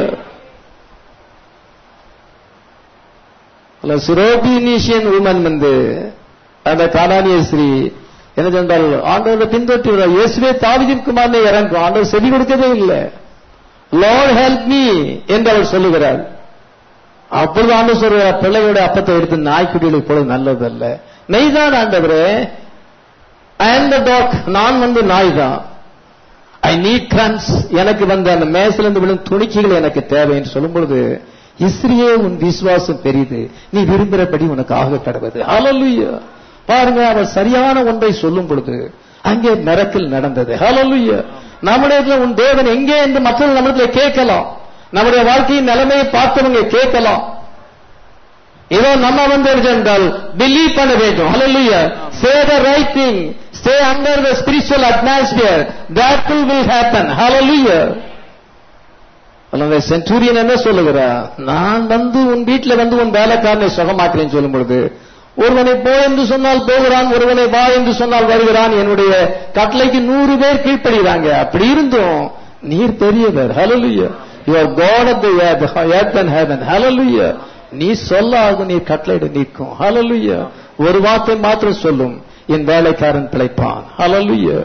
சிரோபினீஷியன் உமன் வந்து அந்த கானானிய ஸ்ரீ என்ன சொன்னால் ஆண்டவரை பின்பற்றி வருவார். இயேசுவே தாவிதின் குமாரனை இறங்கும் ஆண்டவர் செவி கொடுக்கவே இல்லை லார்ட் ஹெல்ப் மீ என்று அவர் சொல்லுகிறார் அப்பொழுது ஆண்டவர் சொல்கிறார் பிள்ளையோட அப்பத்தை எடுத்து நாய்க்குட்டிகளுக்கு போல நல்லதல்ல நெய்தான் ஆண்டவரே அண்ட் டாக் நான் வந்து நாய் தான் ஐ நீட் கிரம்ஸ் எனக்கு வந்து அந்த மேசிலிருந்து விழும் துணிக்கைகள் எனக்கு தேவைன்னு சொல்லும் பொழுது இஸ்ரியே உன் விசுவாசம் பெரிது நீ விரும்புகிறபடி உனக்கு ஆக கடவுது ஹalleluya பாருங்க அவர் சரியான ஒன்றை சொல்லும் பொழுது அங்கே மிரக்கல் நடந்தது ஹalleluya நம்முடைய இடத்துல உன் தேவன் எங்கே என்று மற்றவர்கள் நம்மிடத்துல கேட்கலாம் நம்முடைய வாழ்க்கையின் நிலைமையை பார்த்தவங்க கேட்கலாம் இதோ நம்ம வந்து என்றால் பிலீவ் பண்ண வேண்டும் ஹalleluya say the right thing stay under the spiritual atmosphere that will will happen hallelujah அந்த சென்டூரியன் என்ன சொல்லுகிறா நான் வந்து உன் வீட்டுல வந்து உன் வேலைக்காரனை சுகமாக்குறேன்னு சொல்லும் பொழுது ஒருவனை போ என்று சொன்னால் போகிறான் ஒருவனை வா என்று சொன்னால் வருகிறான் என்னுடைய கட்டளைக்கு நூறு பேர் கீழ்ப்படுகிறாங்க அப்படி இருந்தும் நீர் பெரியவர் ஹalleluya you are god of the earth earth and heaven hallelujah நீ சொல்ல ஆகும் நீர் கட்டளையிட நிற்கும் ஹalleluya ஒரு வார்த்தை மாத்திரம் சொல்லும் என் வேலைக்காரன் பிழைப்பான் ஹalleluya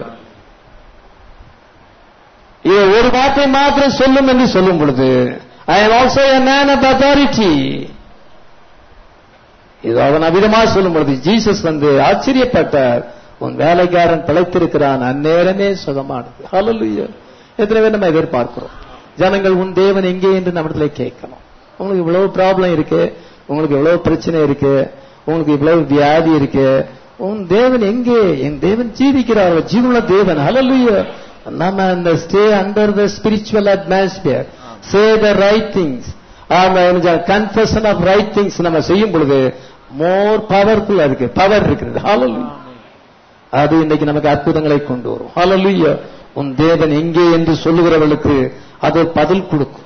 இது ஒரு வார்த்தை மாத்திரம் சொல்லும் என்று சொல்லும் பொழுது ஐ am also a man of authority இது அவன் அவிதமா சொல்லும் பொழுது ஜீசஸ் வந்து ஆச்சரியப்பட்டார் உன் வேலைக்காரன் பிழைத்திருக்கிறான் அந்நேரமே சுகமானது ஹalleluya எத்தனை பேர் நம்ம எதிர்பார்க்கிறோம் ஜனங்கள் உன் தேவன் எங்கே என்று நம்மிடத்துல கேட்கணும் உங்களுக்கு இவ்வளவு ப்ராப்ளம் இருக்கு உங்களுக்கு இவ்வளவு பிரச்சனை இருக்கு உங்களுக்கு இவ்வளவு வியாதி இருக்கு உன் தேவன் எங்கே என் தேவன் ஜீவிக்கிறார் அவர் ஜீவனுள்ள தேவன் ஹalleluya நம்ம அந்த stay under the spiritual atmosphere say the right things confession of right things நம்ம செய்யும் பொழுது மோர் பவர்ஃபுல்லா இருக்கு பவர் இருக்கிறது ஹalleluya அது இன்னைக்கு நமக்கு அற்புதங்களை கொண்டு வரும் ஹalleluya உன் தேவன் எங்கே என்று சொல்லுகிறவர்களுக்கு அது பதில் கொடுக்கும்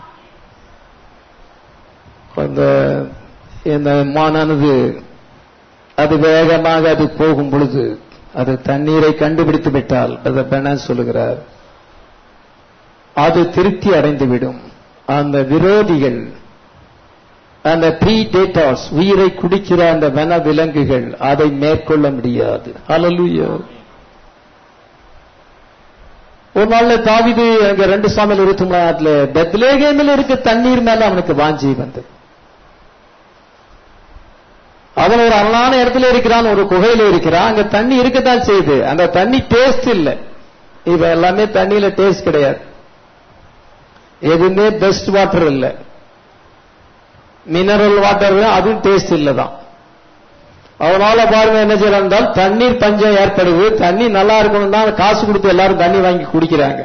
இந்த இந்த மானானது அது வேகமாக அது போகும் பொழுது அது தண்ணீரை கண்டுபிடித்து விட்டால் பிரதர் பெர்னாஸ் சொல்லுகிறார் அது திருப்தி அடைந்துவிடும் அந்த விரோதிகள் அந்த ப்ரீ டேட்டாஸ் உயிரை குடிக்கிற அந்த வன விலங்குகள் அதை மேற்கொள்ள முடியாது ஹalleluya ஒரு நாள்ல தாவிது அங்க ரெண்டு சாமியில் இருபத்தி மூணாயிரத்துல பெத்லேகேமில் இருக்க தண்ணீர் மேல அவனுக்கு வாஞ்சி வந்தது அவன் ஒரு அரணான இடத்துல இருக்கிறான் ஒரு குகையில இருக்கிறான் அங்க தண்ணி இருக்கத்தான் செய்யுது அந்த தண்ணி டேஸ்ட் இல்ல இப்ப எல்லாமே தண்ணியில டேஸ்ட் கிடையாது எதுவுமே பெஸ்ட் வாட்டர் இல்ல மினரல் வாட்டர் அதுவும் டேஸ்ட் இல்லதான் அதனால பாருங்க என்ன செய்யறாங்க என்றால் தண்ணீர் பஞ்சம் ஏற்படுது தண்ணி நல்லா இருக்கணும் தான் காசு கொடுத்து எல்லாரும் தண்ணி வாங்கி குடிக்கிறாங்க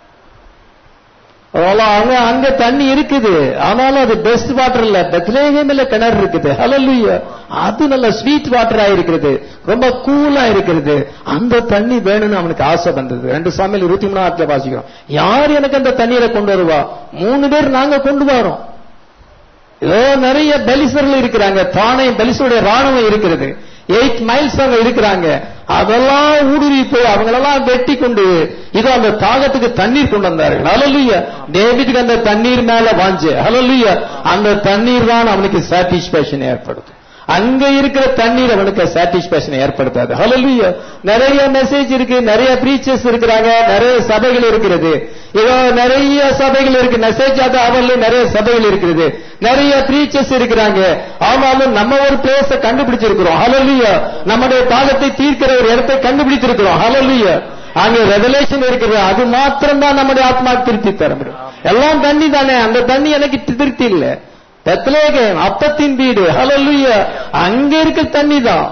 அதனால அவங்க அங்க தண்ணி இருக்குது ஆனாலும் அது பெஸ்ட் வாட்டர் இல்ல பெத்லேகேமில் கிணறு இருக்குது ஹalleluya அது நல்ல ஸ்வீட் வாட்டரா இருக்கிறது ரொம்ப கூலா இருக்கிறது அந்த தண்ணி வேணும்னு அவனுக்கு ஆசை வந்தது ரெண்டு சாமியில் இருபத்தி மூணாயிரத்துல வாசிக்கிறோம் யார் எனக்கு அந்த தண்ணீரை கொண்டு வருவா மூணு பேர் நாங்க கொண்டு வரோம் ஏதோ நிறைய பெலிசர்கள் இருக்கிறாங்க தானே பெலிசருடைய ராணுவம் இருக்கிறது எயிட் மைல்ஸ் அவங்க இருக்கிறாங்க அதெல்லாம் ஊடுருவி போய் அவங்களெல்லாம் வெட்டி கொண்டு இதோ அந்த தாகத்துக்கு தண்ணீர் கொண்டு வந்தார்கள் ஹalleluya டேவிட்டுக்கு அந்த தண்ணீர் மேல வாஞ்ச ஹalleluya அந்த தண்ணீர் தான் அவனுக்கு சாட்டிஸ்பேக்ஷன் ஏற்படுத்தும் அங்க இருக்கிற தண்ணீர் அவனுக்கு சாட்டிஸ்பேக்ஷன் ஏற்படுத்தாது ஹalleluya நிறைய மெசேஜ் இருக்கு நிறைய பிரீச்சர்ஸ் இருக்கிறாங்க நிறைய சபைகள் இருக்கிறது இதோ நிறைய சபைகள் இருக்கு மெசேஜ் அது அவர்ல நிறைய சபைகள் இருக்கிறது நிறைய பிரீச்சர்ஸ் இருக்கிறாங்க ஆனாலும் நம்ம ஒரு பிளேஸ கண்டுபிடிச்சிருக்கிறோம் ஹalleluya நம்முடைய பாகத்தை தீர்க்கிற ஒரு இடத்தை கண்டுபிடிச்சிருக்கிறோம் ஹalleluya அங்க ரெவலேஷன் இருக்கிறது அது மாத்திரம் தான் நம்முடைய ஆத்மா திருப்தி தர முடியும் எல்லாம் தண்ணி தானே அந்த தண்ணி எனக்கு திருப்தி இல்ல பெத்லேகேம் அப்பத்தின் வீடு ஹalleluya அங்க இருக்க தண்ணி தான்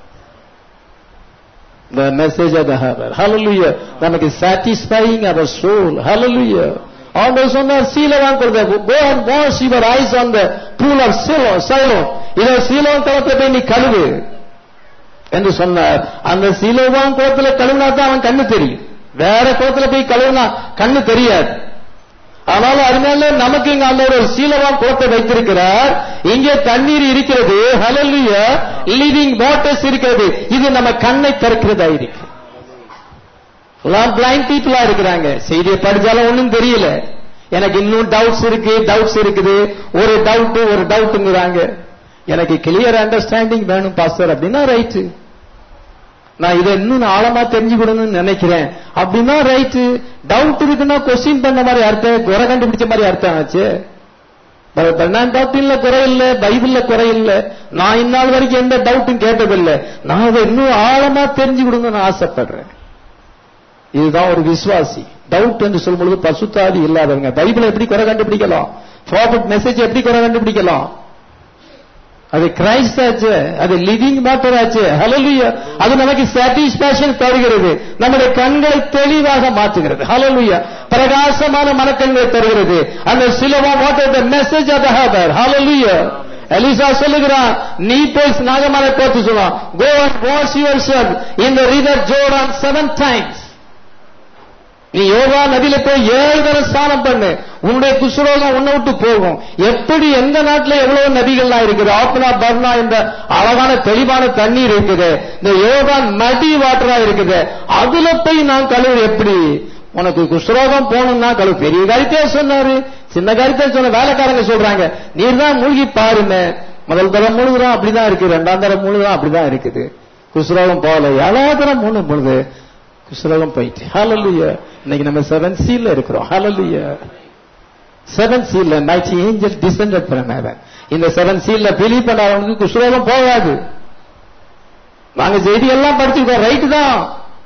the message of the heaven hallelujah நமக்கு satisfying our soul hallelujah ஆண்டவர் சொன்னார் சீலவான் கொடுத்த go and wash your eyes on the pool of Siloam Siloam இதோ சீலோன் குளத்தை போய் நீ கழுவு என்று சொன்னார் அந்த சீலோவான் குளத்துல கழுவினா தான் அவன் கண்ணு தெரியும் வேற குளத்துல போய் கழுவினா கண்ணு தெரியாது ஆனால் அதனால நமக்கு இங்க அந்த ஒரு சீலவான் குளத்தை வைத்திருக்கிறார் இங்கே தண்ணீர் இருக்கிறது ஹalleluya லிவிங் வாட்டர்ஸ் இருக்கிறது இது நம்ம கண்ணை திறக்கிறதா இருக்கு எல்லாம் பிளைண்ட் பீப்புளா இருக்கிறாங்க செய்தியை படிச்சாலும் ஒண்ணும் தெரியல எனக்கு இன்னும் டவுட்ஸ் இருக்கு டவுட்ஸ் இருக்குது ஒரு டவுட் ஒரு டவுட்டுங்கிறாங்க எனக்கு கிளியர் அண்டர்ஸ்டாண்டிங் வேணும் பாஸ்டர் அப்படின்னா ரைட்டு நான் இதை இன்னும் நான் ஆழமா தெரிஞ்சுக்கணும்னு நினைக்கிறேன் அப்படின்னா ரைட்டு டவுட் இருக்குன்னா கொஸ்டின் பண்ண மாதிரி அர்த்தம் குறை கண்டுபிடிச்ச மாதிரி அர்த்தம் ஆச்சு நான் டாக்டர்ல குறை இல்ல பைபிள்ல குறை இல்ல நான் இந்நாள் வரைக்கும் எந்த டவுட்டும் கேட்டதில்லை நான் அதை இன்னும் ஆழமா தெரிஞ்சுக்கணும்னு நான் ஆசைப்படுறேன் இதுதான் ஒரு விசுவாசி டவுட் என்று சொல்லும் பொழுது பசுத்தாதி இல்லாதவங்க பைபிளை எப்படி குறை கண்டுபிடிக்கலாம் ப்ராஃபிட் மெசேஜ் எப்படி குறை கண்டுபிடிக்கலாம் அது கிரைஸ்ட் ஆச்சு அது லிவிங் வாட்டர் ஆச்சு ஹalleluya அது நமக்கு சாட்டிஸ்பாக்சன் தருகிறது நம்முடைய கண்களை தெளிவாக மாற்றுகிறது ஹalleluya பிரகாசமான மனக்கண்களை தருகிறது அந்த சிலவா water the message of the hour ஹalleluya எலிசா சொல்லுகிறான் நீ போய் நாகமலை பார்த்து சொன்னான் go and wash yourself in the river Jordan seven times நீ யோகா நதியில போய் ஏழு தடவை ஸ்நானம் பண்ணு உன்னுடைய குசுரோகம் உன்னை விட்டு போகும் எப்படி எந்த நாட்டுல எவ்வளவு நதிகள்லாம் இருக்குது ஆப்னா பர்னா என்ற அழகான தெளிவான தண்ணீர் இருக்குது இந்த யோகா நதி வாட்டரா இருக்குது அதுல போய் நான் கழுவு எப்படி உனக்கு குஷ்ரோகம் போகணும்னா கழுவு பெரிய கருத்தே சொன்னாரு சின்ன கருத்தே சொன்ன வேலைக்காரங்க சொல்றாங்க நீர் தான் மூழ்கி பாருங்க முதல் தரம் முழுதுதான் அப்படிதான் இருக்கு ரெண்டாம் தரம் முழுதுதான் அப்படிதான் இருக்குது குஷ்ரோகம் போகல ஏழாவது தரம் மூணு பொழுது குஷ்ரோகம் போயிட்டு ஹalleluya இன்னைக்கு நம்ம செவன் சீல்ல இருக்கிறோம் ஹalleluya செவன் சீல்ல night angel descended from heaven இந்த செவன் சீல்ல பிலீவ் பண்ணவங்களுக்கு குஷ்ரோகம் போகாது நாங்க செய்தி எல்லாம் படிச்சிருக்கோம் ரைட் தான்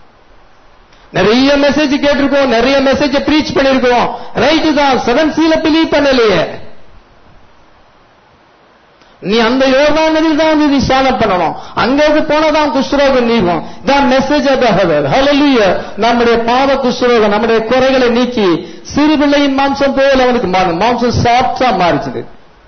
நிறைய மெசேஜ் கேட்டிருக்கோம் நிறைய மெசேஜ் ப்ரீச் பண்ணிருக்கோம் ரைட் தான் செவன் சீல பிலீவ் பண்ணலையே நீ அந்த யோகா நதியில் தான் நீ ஸ்நானம் பண்ணணும் அங்க போனதான் குஷ்ரோகம் நீங்கும் தான் மெசேஜ் ஹalleluya நம்முடைய பாவ குஷ்ரோகம் நம்முடைய குறைகளை நீக்கி சிறு பிள்ளையின் மாம்சம் போல அவனுக்கு மாறும் மாம்சம் சாப்டா மாறிச்சது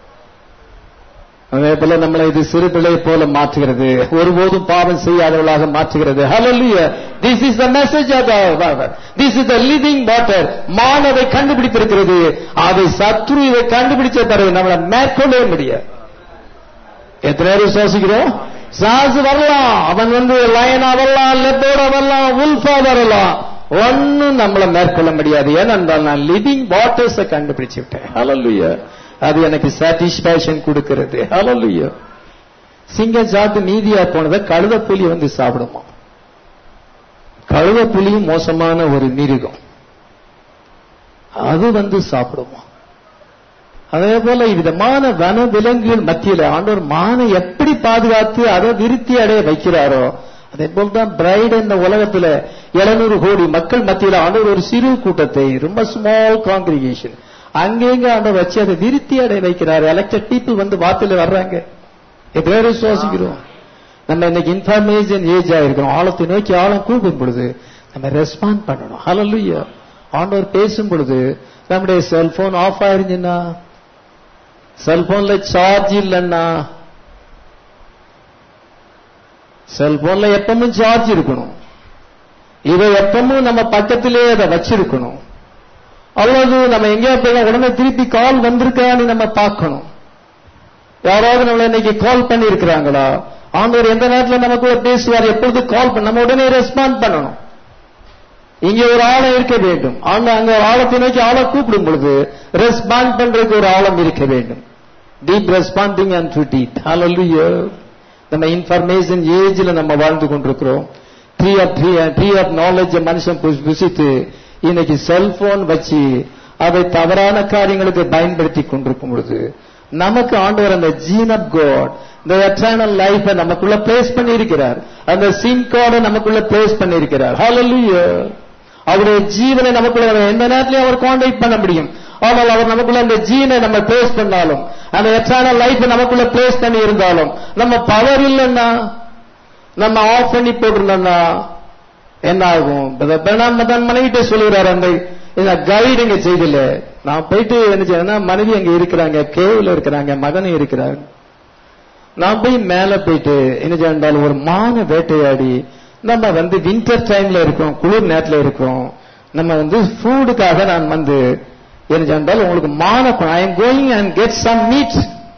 அதே போல நம்மளை இது சிறு பிள்ளை போல மாற்றுகிறது ஒருபோதும் பாவம் செய்யாதவர்களாக மாற்றுகிறது ஹalleluya this is the message of the Bible this is the living water மானவை கண்டுபிடித்திருக்கிறது அதை சத்ரு இதை கண்டுபிடிச்ச பிறகு நம்மளை மேற்கொள்ளவே முடியாது எத்தனை பேர் விசுவாசிக்கிறோம் சாசு வரலாம் அவன் வந்து லயனா வரலாம் லெப்போட வரலாம் உல்ஃபா வரலாம் ஒன்னும் நம்மள மேற்கொள்ள முடியாது ஏனென்றால் நான் லிவிங் வாட்டர்ஸ் கண்டுபிடிச்சு விட்டேன் ஹalleluya அது எனக்கு சாட்டிஸ்பாக்சன் கொடுக்கிறது ஹalleluya சிங்கம் சாப்பிட்டு மீதியா போனதை கழுத புலி வந்து சாப்பிடுமா கழுத புலியும் மோசமான ஒரு மிருகம் அது வந்து சாப்பிடுமா அதே போல விதமான வன விலங்குகள் மத்தியில ஆண்டவர் மானை எப்படி பாதுகாத்து அதை விருத்தி அடைய வைக்கிறாரோ அதே போல்தான் பிரைட் இந்த உலகத்துல எழுநூறு கோடி மக்கள் மத்தியில ஆண்டவர் ஒரு சிறு கூட்டத்தை ரொம்ப ஸ்மால் காங்கிரிகேஷன் அங்கெங்க ஆண்டவர் வச்சு அதை விருத்தி அடைய வைக்கிறார் எலெக்டட் பீப்புள் வந்து வார்த்தையில வர்றாங்க எப்படியாவது சுவாசிக்கிறோம் நம்ம இன்னைக்கு இன்ஃபர்மேஷன் ஏஜ் ஆயிருக்கிறோம் ஆழத்தை நோக்கி ஆழம் கூப்பிடும் பொழுது நம்ம ரெஸ்பாண்ட் பண்ணணும் ஹalleluya ஆண்டவர் பேசும் பொழுது நம்முடைய செல்போன் ஆஃப் ஆயிருந்துன்னா செல்போன்ல சார்ஜ் இல்லைன்னா செல்போன்ல எப்பவும் சார்ஜ் இருக்கணும் இதை எப்பவும் நம்ம பக்கத்திலே அதை வச்சிருக்கணும் அல்லது நம்ம எங்கேயா போய் உடனே திருப்பி கால் வந்திருக்கான்னு நம்ம பார்க்கணும் யாராவது நம்மள இன்னைக்கு கால் பண்ணி இருக்கிறாங்களா ஆண்டவர் எந்த நேரத்தில் நம்ம கூட பேசுவார் எப்பொழுது கால் பண்ண நம்ம உடனே ரெஸ்பாண்ட் பண்ணணும் இங்கே ஒரு ஆழம் இருக்க வேண்டும் ஆனா அங்க ஒரு ஆழத்தை நோக்கி ஆளை கூப்பிடும் பொழுது ரெஸ்பாண்ட் பண்றதுக்கு ஒரு ஆழம் இருக்க வேண்டும் deep responding and to deep ஹalleluya நம்ம இன்ஃபர்மேஷன் ஏஜ்ல நம்ம வாழ்ந்து கொண்டிருக்கிறோம் tree of tree of knowledge மனுஷன் புசி- புசித்து இன்னைக்கு செல்போன் வச்சு அதை தவறான காரியங்களுக்கு பயன்படுத்தி கொண்டிருக்கும் பொழுது நமக்கு ஆண்டவர் அந்த ஜீன் ஆஃப் காட் இந்த எட்டர்னல் லைஃப நமக்குள்ள பிளேஸ் பண்ணி இருக்கிறார் அந்த சின் கார்டை நமக்குள்ள பிளேஸ் பண்ணி இருக்கிறார் ஹalleluya அவருடைய ஜீவனை நமக்குள்ள அவர் எந்த நேரத்திலையும் அவர் கான்டாக்ட் பண்ண முடியும் ஆனால் அவர் நமக்குள்ள அந்த ஜீனை நம்ம பிளேஸ் பண்ணாலும் அந்த எட்டர்னல் லைஃப் நமக்குள்ள பிளேஸ் பண்ணி இருந்தாலும் நம்ம பவர் இல்லைன்னா நம்ம ஆஃப் பண்ணி போட்டிருந்தோம்னா என்ன ஆகும் பிரதர் பிரணாம் மதன் மனைவிட்ட சொல்லுகிறார் அந்த இந்த கைடு இங்க செய்தில நான் போயிட்டு என்ன செய்யறேன்னா மனைவி அங்க இருக்கிறாங்க கேவ்ல இருக்கிறாங்க மகனும் இருக்கிறாங்க நான் போய் மேல போயிட்டு என்ன செய்யறால் ஒரு மான வேட்டையாடி நம்ம வந்து வின்டர் டைம்ல இருக்கோம் குளிர் நேரத்துல இருக்கோம் நம்ம வந்து ஃபுட்டுக்காக நான் வந்து என்ன செய்யறால் உங்களுக்கு மான I am going and get some meat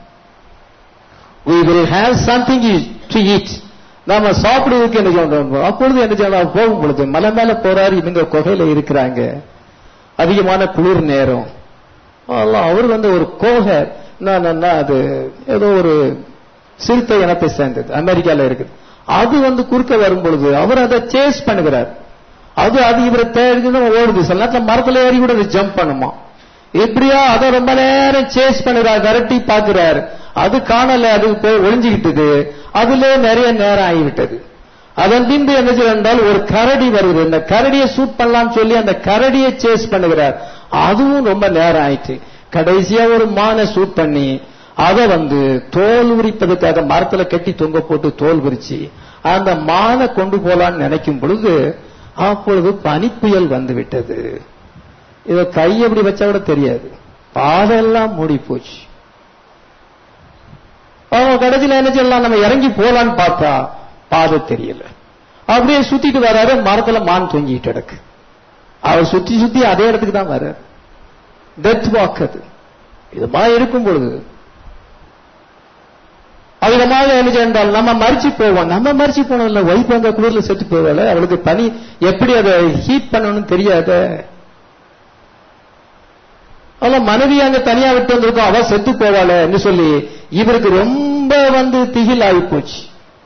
we will have something to eat நாம சாப்பிடுவதற்கு என்ன செய்யணும் அப்பொழுது என்ன செய்யணும் போகும் பொழுது மலை மேல போறாரு இவங்க குகையில இருக்கிறாங்க அதிகமான குளிர் நேரம் அதெல்லாம் அவர் வந்து ஒரு கோகர் என்னன்னா அது ஏதோ ஒரு சிறுத்தை இனத்தை சேர்ந்தது அமெரிக்கால இருக்குது அது வந்து குறுக்க வரும் பொழுது அவர் அதை சேஸ் பண்ணுகிறார் அது அது இவரை தேடி ஓடுது சில நேரத்தில் மரத்துல ஏறி கூட அது ஜம்ப் பண்ணுமா எப்படியா அதை ரொம்ப நேரம் சேஸ் பண்ணுறார் விரட்டி பார்க்கிறார் அது காணல அது போய் ஒளிஞ்சுக்கிட்டது அதுல நிறைய நேரம் ஆகிவிட்டது அதன் பின்பு என்ன செய்யறால் ஒரு கரடி வருது இந்த கரடியை சூட் பண்ணலாம்னு சொல்லி அந்த கரடியை சேஸ் பண்ணுகிறார் அதுவும் ரொம்ப நேரம் ஆயிடுச்சு கடைசியா ஒரு மானை சூட் பண்ணி அதை வந்து தோல் உரிப்பதற்காக மரத்துல கட்டி தொங்க போட்டு தோல் உரிச்சு அந்த மானை கொண்டு போலான்னு நினைக்கும் பொழுது அப்பொழுது பனிப்புயல் வந்து விட்டது இத கை எப்படி வச்சா கூட தெரியாது பாதெல்லாம் மூடி போச்சு அவன் கடைசியில என்ன செய்யலாம் நம்ம இறங்கி போலான்னு பார்த்தா பாதை தெரியல அப்படியே சுத்திட்டு வராரு மரத்துல மான் தொங்கிட்டு கிடக்கு அவர் சுத்தி சுத்தி அதே இடத்துக்கு தான் வர்றாரு டெத் வாக் அது இதுமா இருக்கும் பொழுது அதிகமாக என்ன செய்தால் நம்ம மறிச்சு போவோம் நம்ம மறிச்சு போனோம் இல்ல ஒய்ஃப் அந்த குளிர்ல செத்து போவாள் அவளுக்கு பனி எப்படி அதை ஹீட் பண்ணணும்னு தெரியாத அவள மனைவி அங்க தனியா விட்டு வந்திருக்கோம் அவ செத்து போவாளே என்று சொல்லி இவருக்கு ரொம்ப வந்து திகில் ஆகி போச்சு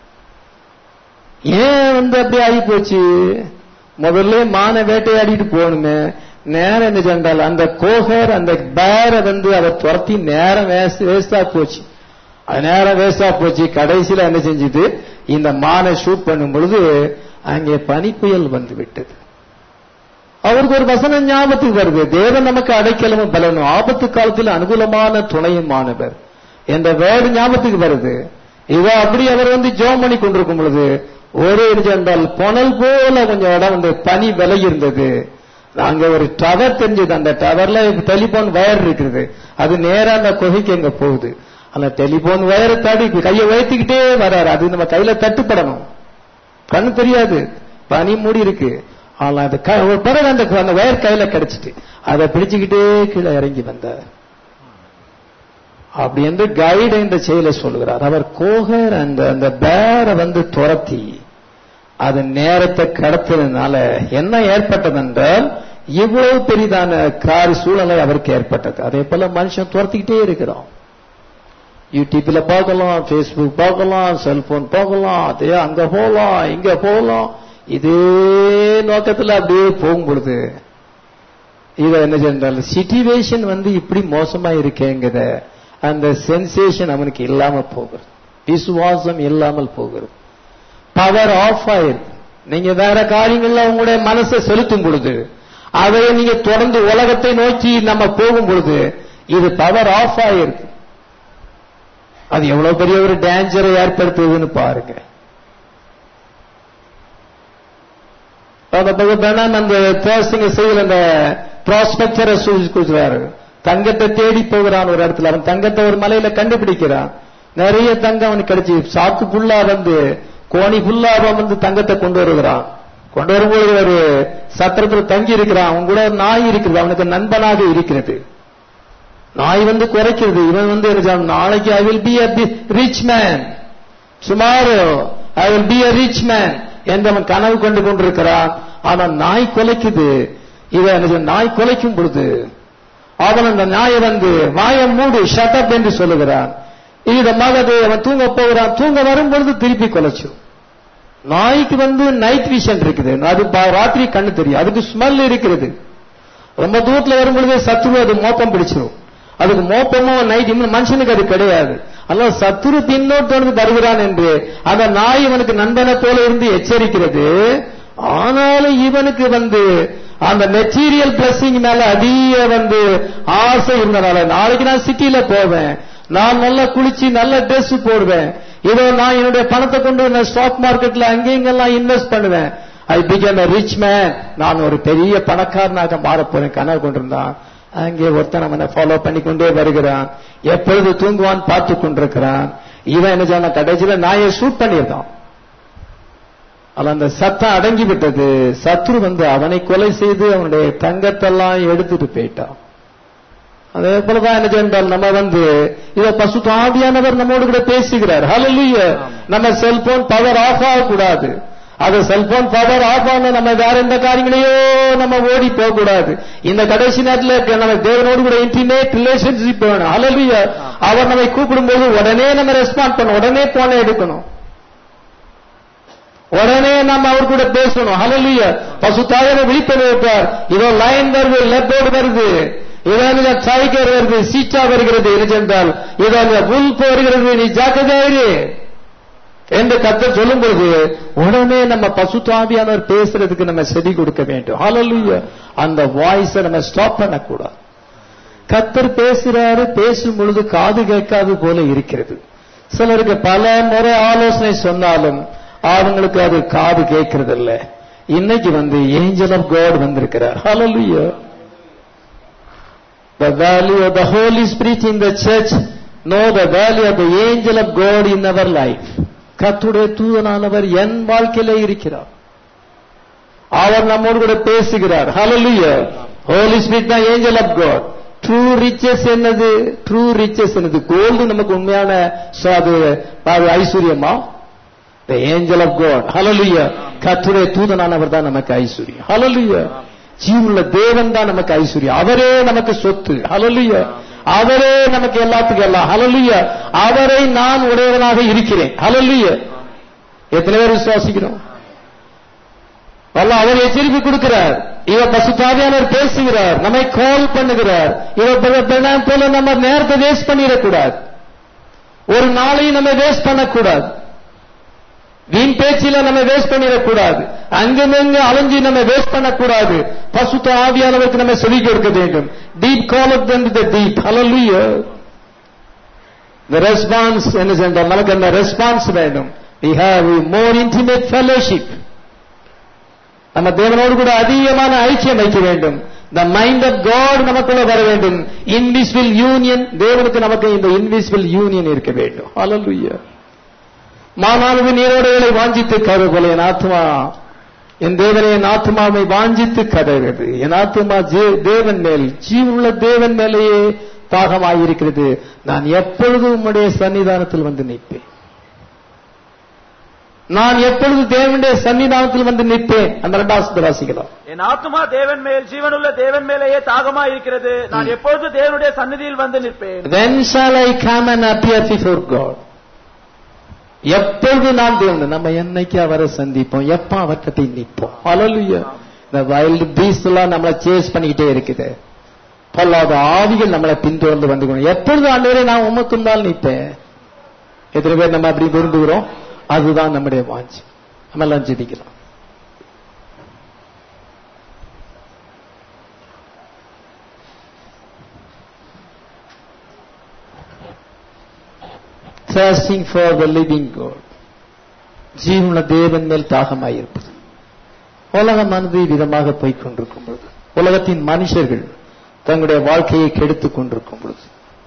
ஏன் வந்து அப்படி ஆகி போச்சு முதல்ல மான வேட்டையாடிட்டு போகணுமே நேரம் என்ன சென்றால் அந்த கோகர் அந்த பேரை வந்து அதை துரத்தி நேரம் வேஸ்டா போச்சு அது நேரம் வேஸ்டா போச்சு கடைசியில என்ன செஞ்சது இந்த மானை ஷூட் பண்ணும் பொழுது அங்கே பனிப்புயல் வந்து விட்டது அவருக்கு ஒரு வசனம் ஞாபகத்துக்கு வருது தேவன் நமக்கு அடைக்கலமும் பலனும் ஆபத்து காலத்தில் அனுகூலமான துணையுமானவர் என்ற வேறு ஞாபகத்துக்கு வருது இதோ அப்படி அவர் வந்து ஜோம் பண்ணி கொண்டிருக்கும் பொழுது ஒரு என்றால் புனல் போல கொஞ்சம் இடம் வந்து பனி விலகி இருந்தது அங்க ஒரு டவர் தெரிஞ்சது அந்த டவர்ல டெலிபோன் வயர் இருக்குது அது நேரா அந்த குகைக்கு எங்க போகுது அந்த டெலிபோன் வயரை தடி கையை உயர்த்திக்கிட்டே வர்றாரு அது நம்ம கையில தட்டுப்படணும் கண்ணு தெரியாது பனி மூடி இருக்கு ஆனா அது க- ஒரு பிறகு அந்த அந்த வயர் கையில கிடைச்சிட்டு அதை பிடிச்சுக்கிட்டே கீழே இறங்கி வந்தார் அப்படி என்று கைடு என்ற செயலை சொல்லுகிறார் அவர் கோகர் அந்த அந்த பேரை வந்து துரத்தி அது நேரத்தை கடத்தினதுனால என்ன ஏற்பட்டது என்றால் இவ்வளவு பெரிதான காரி சூழ்நிலை அவருக்கு ஏற்பட்டது அதே போல மனுஷன் துரத்திக்கிட்டே இருக்கிறோம் யூடியூப்ல பார்க்கலாம் ஃபேஸ்புக் பார்க்கலாம் செல்போன் பார்க்கலாம் அதே அங்க போகலாம் இங்க போகலாம் இதே நோக்கத்துல அப்படியே போகும் பொழுது இத என்ன சென்றால் சிச்சுவேஷன் வந்து இப்படி மோசமா இருக்கேங்கிற அந்த சென்சேஷன் அவனுக்கு இல்லாம போகிறது விசுவாசம் இல்லாமல் போகிறது பவர் ஆஃப் ஆயிருக்கு நீங்க வேற காரியங்கள்ல உங்களுடைய மனசை செலுத்தும் பொழுது அதை நீங்க தொடர்ந்து உலகத்தை நோக்கி நம்ம போகும் பொழுது இது பவர் ஆஃப் ஆயிருக்கு அது எவ்வளவு பெரிய ஒரு டேஞ்சரை ஏற்படுத்துதுன்னு பாருங்க அந்த பகவான் அந்த தேசிங்க செய்யல அந்த ப்ராஸ்பெக்டரை கொடுக்குறாரு தங்கத்தை தேடி போகிறான் ஒரு இடத்துல அவன் தங்கத்தை ஒரு மலையில கண்டுபிடிக்கிறான் நிறைய தங்கம் அவனுக்கு கிடைச்சி சாக்கு ஃபுல்லா வந்து கோணி ஃபுல்லா அவன் வந்து தங்கத்தை கொண்டு வருகிறான் கொண்டு வரும்போது ஒரு சத்திரத்தில் தங்கி இருக்கிறான் அவன் கூட ஒரு நாய் இருக்கிறது அவனுக்கு நண்பனாக இருக்கிறது நாய் வந்து குறைக்கிறது இவன் வந்து என்ன செய்றான், நாளைக்கு I will be a rich man tomorrow I will be a rich man என்று அவன் கனவு கொண்டு கொண்டிருக்கிறான் ஆனா நாய் குலைக்குது இவன் என்ன செய்றான், நாய் குலைக்கும் பொழுது அவன் அந்த நாயை வந்து வாயை மூடு ஷட்டப் என்று சொல்லுகிறான் இதமாக அது அவன் தூங்க போகிறான் தூங்க வரும்பொழுது திருப்பி கொலைச்சு நாய்க்கு வந்து நைட் விஷன் இருக்குது அது பா- ராத்திரி கண்ணு தெரியும் அதுக்கு ஸ்மெல் இருக்கிறது ரொம்ப தூரத்துல வரும்பொழுது சத்துரு அது மோப்பம் பிடிச்சிரும் அதுக்கு மோப்பமோ நைட் இன்னும் மனுஷனுக்கு அது கிடையாது அதனால சத்துரு பின்னோட்டோனுக்கு வருகிறான் என்று அந்த நாய் இவனுக்கு நண்பனை போல இருந்து எச்சரிக்கிறது ஆனாலும் இவனுக்கு வந்து அந்த மெட்டீரியல் பிளஸிங் மேல அதிக வந்து ஆசை இருந்தனால நாளைக்கு நான் சிட்டில போவேன் நான் நல்லா குளிச்சு நல்ல Dress போடுவேன் இதோ நான் என்னுடைய பணத்தை கொண்டு நான் ஸ்டாக் மார்க்கெட்ல அங்கேயும் இங்கெல்லாம் இன்வெஸ்ட் பண்ணுவேன் I become a rich man நான் ஒரு பெரிய பணக்காரனாக மாறப் போறேன் கனவு கொண்டிருந்தான் அங்கே ஒருத்தன் அவனை ஃபாலோ பண்ணி கொண்டே வருகிறான் எப்பொழுது தூங்குவான் பார்த்து கொண்டிருக்கிறான் இவன் என்ன சொன்ன கடைசியில நாயை ஷூட் பண்ணியிருக்கான் அல்ல அந்த சத்தம் அடங்கி விட்டது சத்ரு வந்து அவனை கொலை செய்து அவனுடைய தங்கத்தெல்லாம் எடுத்துட்டு போயிட்டான் அதே போலதான் என்ன சென்றால் நம்ம வந்து இத பசு ஆவியானவர் நம்மோடு கூட பேசுகிறார் ஹalleluya நம்ம செல்போன் பவர் ஆஃப் ஆக கூடாது அது செல்போன் பவர் ஆஃப் ஆன நம்ம வேற எந்த காரியங்களையோ நம்ம ஓடி போக கூடாது இந்த கடைசி நேரத்துல நம்ம தேவனோடு கூட இன்டிமேட் ரிலேஷன்ஷிப் வேணும் ஹalleluya அவர் நம்மை கூப்பிடும்போது உடனே நம்ம ரெஸ்பாண்ட் பண்ணணும் உடனே போனை எடுக்கணும் உடனே நம்ம அவர் கூட பேசணும் ஹalleluya பசு தாயனை விழிப்பது வைப்பார் இதோ லைன் வருது லெப்போடு வருது இதோ இந்த டைகர் வருது சீச்சா வருகிறது என்றால் இதோ இந்த புல்ப் வருகிறது நீ ஜாக்கிரதையாயிரு என்று கத்த சொல்லும் பொழுது உடனே நம்ம பசுத்தாவியானவர் பேசுறதுக்கு நம்ம செடி கொடுக்க வேண்டும் ஹalleluya அந்த வாய்ஸை நம்ம ஸ்டாப் பண்ணக்கூடாது கத்தர் பேசுறாரு பேசும் பொழுது காது கேட்காது போல இருக்கிறது சிலருக்கு பல முறை ஆலோசனை சொன்னாலும் அவங்களுக்கு அது காது கேட்கறது இல்ல இன்னைக்கு வந்து ஏஞ்சல் ஆஃப் காட் வந்திருக்கிறார் ஹalleluya the value of the holy spirit in the church know the value of the angel of god in our life கத்துடைய தூதனானவர் என் வாழ்க்கையில இருக்கிறார் அவர் நம்மோடு கூட பேசுகிறார் ஹalleluya holy spirit தான் angel of God true riches என்னது ட்ரூ ரிச்சஸ் என்னது கோல்டு நமக்கு உண்மையான ச- அது அது ஐஸ்வர்யமா the angel of god hallelujah கர்த்தருடைய தூதனானவர் தான் நமக்கு ஐஸ்வர்யம் hallelujah ஜீவனுள்ள தேவன் தான் நமக்கு ஐஸ்வர்யம் அவரே நமக்கு சொத்து hallelujah அவரே நமக்கு எல்லாத்துக்கும் எல்லாம் hallelujah அவரை நான் உடையவனாக இருக்கிறேன் hallelujah எத்தனை பேர் விசுவாசிக்கிறோம் அல்ல அவர் எச்சரிப்பு கொடுக்கிறார் இவ பசுத்தாவியானவர் பேசுகிறார் நம்மை கால் பண்ணுகிறார் இவ பல- பல- போல நம்ம நேரத்தை வேஸ்ட் பண்ணிடக்கூடாது ஒரு நாளையும் நம்ம வேஸ்ட் பண்ணக்கூடாது வீண் பேச்சில நம்ம வேஸ்ட் பண்ணிடக்கூடாது அங்கங்க அலைஞ்சு நம்ம வேஸ்ட் பண்ணக்கூடாது பசுத்த ஆவியானவருக்கு நம்ம சொல்லி கொடுக்க வேண்டும் deep call of the deep ஹalleluya the response என்ன சென்றால் நமக்கு அந்த ரெஸ்பான்ஸ் வேண்டும் we have more intimate fellowship நம்ம தேவனோடு கூட அதிகமான ஐக்கியம் வைக்க வேண்டும் the mind of god நமக்குள்ள வர வேண்டும் invisible union தேவனுக்கு நமக்கு இந்த invisible union இருக்க வேண்டும் hallelujah மானானது நீரோடைகளை வாஞ்சித்து கரு போல என் ஆத்மா என் தேவனை என் ஆத்மாவை வாஞ்சித்து கதறது என் ஆத்மா ஜீ- தேவன் மேல் ஜீவனுள்ள தேவன் மேலேயே தாகமாயிருக்கிறது நான் எப்பொழுதும் உம்முடைய சன்னிதானத்தில் வந்து நிற்பேன் நான் எப்பொழுது தேவனுடைய சன்னிதானத்தில் வந்து நிற்பேன் அந்த இரண்டாவது வாசிக்கலாம் என் ஆத்துமா தேவன் மேல் ஜீவனுள்ள தேவன் மேலேயே தாகமா இருக்கிறது நான் எப்பொழுது தேவனுடைய சந்நிதியில் வந்து நிற்பேன் when shall I come and appear before God எப்பொழுது நான் தேவன் நம்ம என்னைக்கு அவரை சந்திப்போம் எப்ப அவர்கிட்ட போய் நிற்போம் ஹalleluya இந்த வைல்டு பீஸ் எல்லாம் நம்மளை சேஸ் பண்ணிக்கிட்டே இருக்குது பொல்லாத ஆவிகள் நம்மளை பின்தொடர்ந்து வந்து கொண்டு- எப்பொழுது ஆண்டவரே நான் உமக்கு முன்னால் நிற்பேன் எத்தனை பேர் நம்ம அப்படி விரும்புகிறோம் அதுதான் நம்முடைய வாஞ்சி நம்ம எல்லாம் ஜெபிக்கலாம் thirsting for the living God ஜீவனுள்ள தேவன் மேல் தாகமாயிருப்பது உலகமானது விதமாக போய்க் கொண்டிருக்கும் பொழுது உலகத்தின் மனுஷர்கள் தங்களுடைய வாழ்க்கையை கெடுத்துக் கொண்டிருக்கும் பொழுது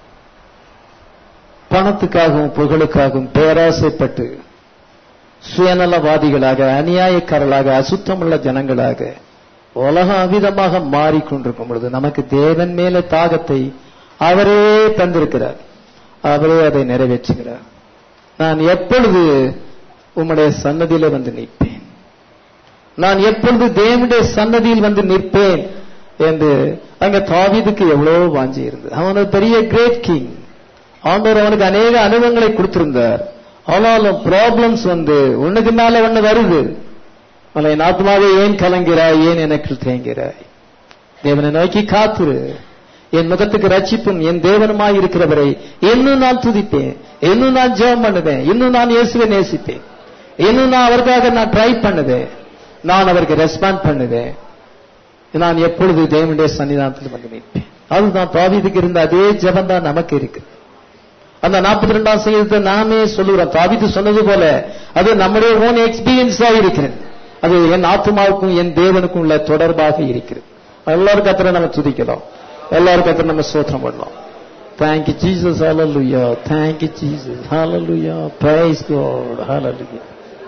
பணத்துக்காகவும் புகழுக்காகவும் பேராசைப்பட்டு சுயநலவாதிகளாக அநியாயக்காரர்களாக அசுத்தமுள்ள ஜனங்களாக உலகம் அவிதமாக மாறிக்கொண்டிருக்கும் பொழுது நமக்கு தேவன் மேல தாகத்தை அவரே தந்திருக்கிறார் அவரே அதை நிறைவேற்றுகிறார் நான் எப்பொழுது உம்முடைய சன்னதியில வந்து நிற்பேன் நான் எப்பொழுது தேவனுடைய சன்னதியில் வந்து நிற்பேன் என்று அங்க தாவீதுக்கு எவ்வளவு வாஞ்சி இருந்தது அவன் ஒரு பெரிய கிரேட் கிங் ஆண்டவர் அவனுக்கு அநேக அனுபவங்களை கொடுத்திருந்தார் ஆனாலும் ப்ராப்ளம்ஸ் வந்து ஒண்ணுக்கு மேல ஒண்ணு வருது அவன் என் ஆத்மாவே ஏன் கலங்கிறாய் ஏன் எனக்கு தேங்கிறாய் தேவனை நோக்கி காத்துரு என் முகத்துக்கு ரட்சிப்பும் என் தேவனுமாய் இருக்கிறவரை இன்னும் நான் துதிப்பேன் இன்னும் நான் ஜெபம் பண்ணுவேன் இன்னும் நான் இயேசுவை நேசிப்பேன் இன்னும் நான் அவருக்காக நான் ட்ரை பண்ணுவேன் நான் அவருக்கு ரெஸ்பாண்ட் பண்ணுவேன் நான் எப்பொழுது தேவனுடைய சன்னிதானத்தில் வந்து நிற்பேன் அதுதான் தாவீதுக்கு இருந்த அதே ஜெபம் தான் நமக்கு இருக்கு அந்த நாற்பத்தி ரெண்டாம் சங்கீதத்தை நாமே சொல்லுகிறோம் தாவீது சொன்னது போல அது நம்முடைய ஓன் எக்ஸ்பீரியன்ஸா இருக்கிறது அது என் ஆத்மாவுக்கும் என் தேவனுக்கும் உள்ள தொடர்பாக இருக்கிறது எல்லாரும் கத்திர நம்ம துதிக்கலாம் எல்லாரும் கத்திர நம்ம சோத்திரம் பண்ணலாம் Thank you, Jesus. Hallelujah. Thank you, Jesus. Hallelujah. Praise God. Hallelujah.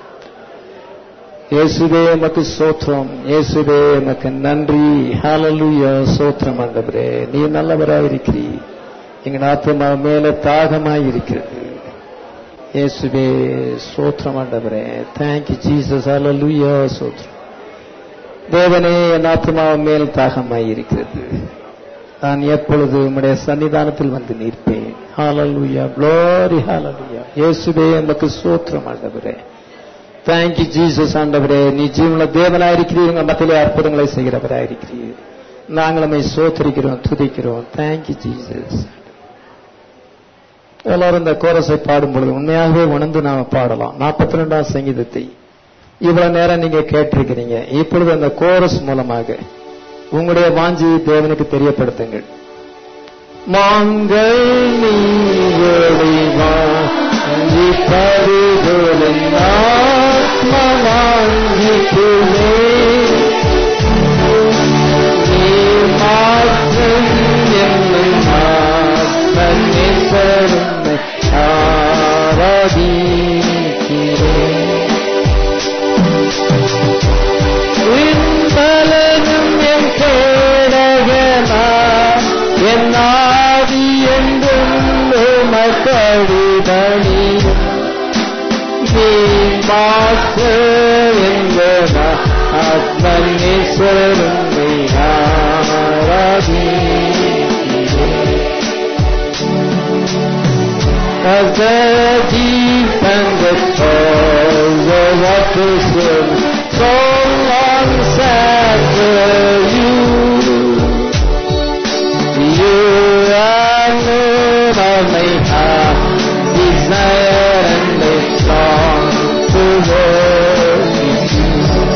இயேசுவே எமக்கு சோத்திரம் இயேசுவே எமக்கு நன்றி ஹalleluya சோத்திரம் ஆண்டவரே நீ நல்லவராய் இருக்கிறீர் எங்க ஆத்மா மேல தாகமாய் இருக்கிறது இயேசுவே சோத்திரம் ஆண்டவரே தேங்க் யூ ஜீசஸ் ஹalleluya சோத்திரம் தேவனே என் ஆத்மா மேல் தாகமாய் இருக்கிறது நான் எப்பொழுது உம்முடைய சன்னிதானத்தில் வந்து நிற்பேன் ஹalleluya glory hallelujah இயேசுவே எமக்கு சோத்திரம் ஆண்டவரே தேங்க்யூ ஜீசஸ் ஆண்டவரே நீ ஜீவன தேவனாயிருக்கிறீர் உங்க மத்தியிலே அற்புதங்களை செய்கிறவராயிருக்கிறீர் நாங்கள் நம்மை சோத்தரிக்கிறோம் துதிக்கிறோம் தேங்க்யூ ஜீசஸ் எல்லாரும் இந்த கோரஸை பாடும் பொழுது உண்மையாகவே உணர்ந்து நாம பாடலாம் நாற்பத்தி ரெண்டாம் சங்கீதத்தை இவ்வளவு நேரம் நீங்க கேட்டிருக்கிறீங்க இப்பொழுது அந்த கோரஸ் மூலமாக உங்களுடைய வாஞ்சியை தேவனுக்கு தெரியப்படுத்துங்கள் மாங்கள் நீரோடி வாங்கி பருகோலின் ஆத்ம வாங்கிக்குமே நீ மாற்றும் என்னை மாற்றமே பெருமை ஆராதிக்கிறேன் விண்பலனும் என் கேடகனா என் ஆதி என்றும் உமக்கடிதனி நீ மாற்ற என்பதா ஆத்மனீஸ்வரும் As the deep and the tall, the waters will so long after you. You alone are my heart, desire and a song to worship you.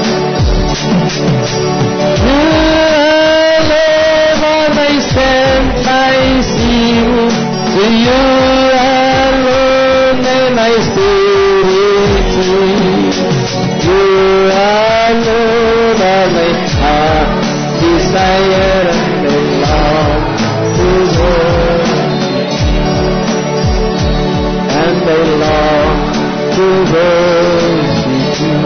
You alone are my strength, my shield. To you alone am I spirit free. You alone are my heart, desire and a love to worship and I long to worship you.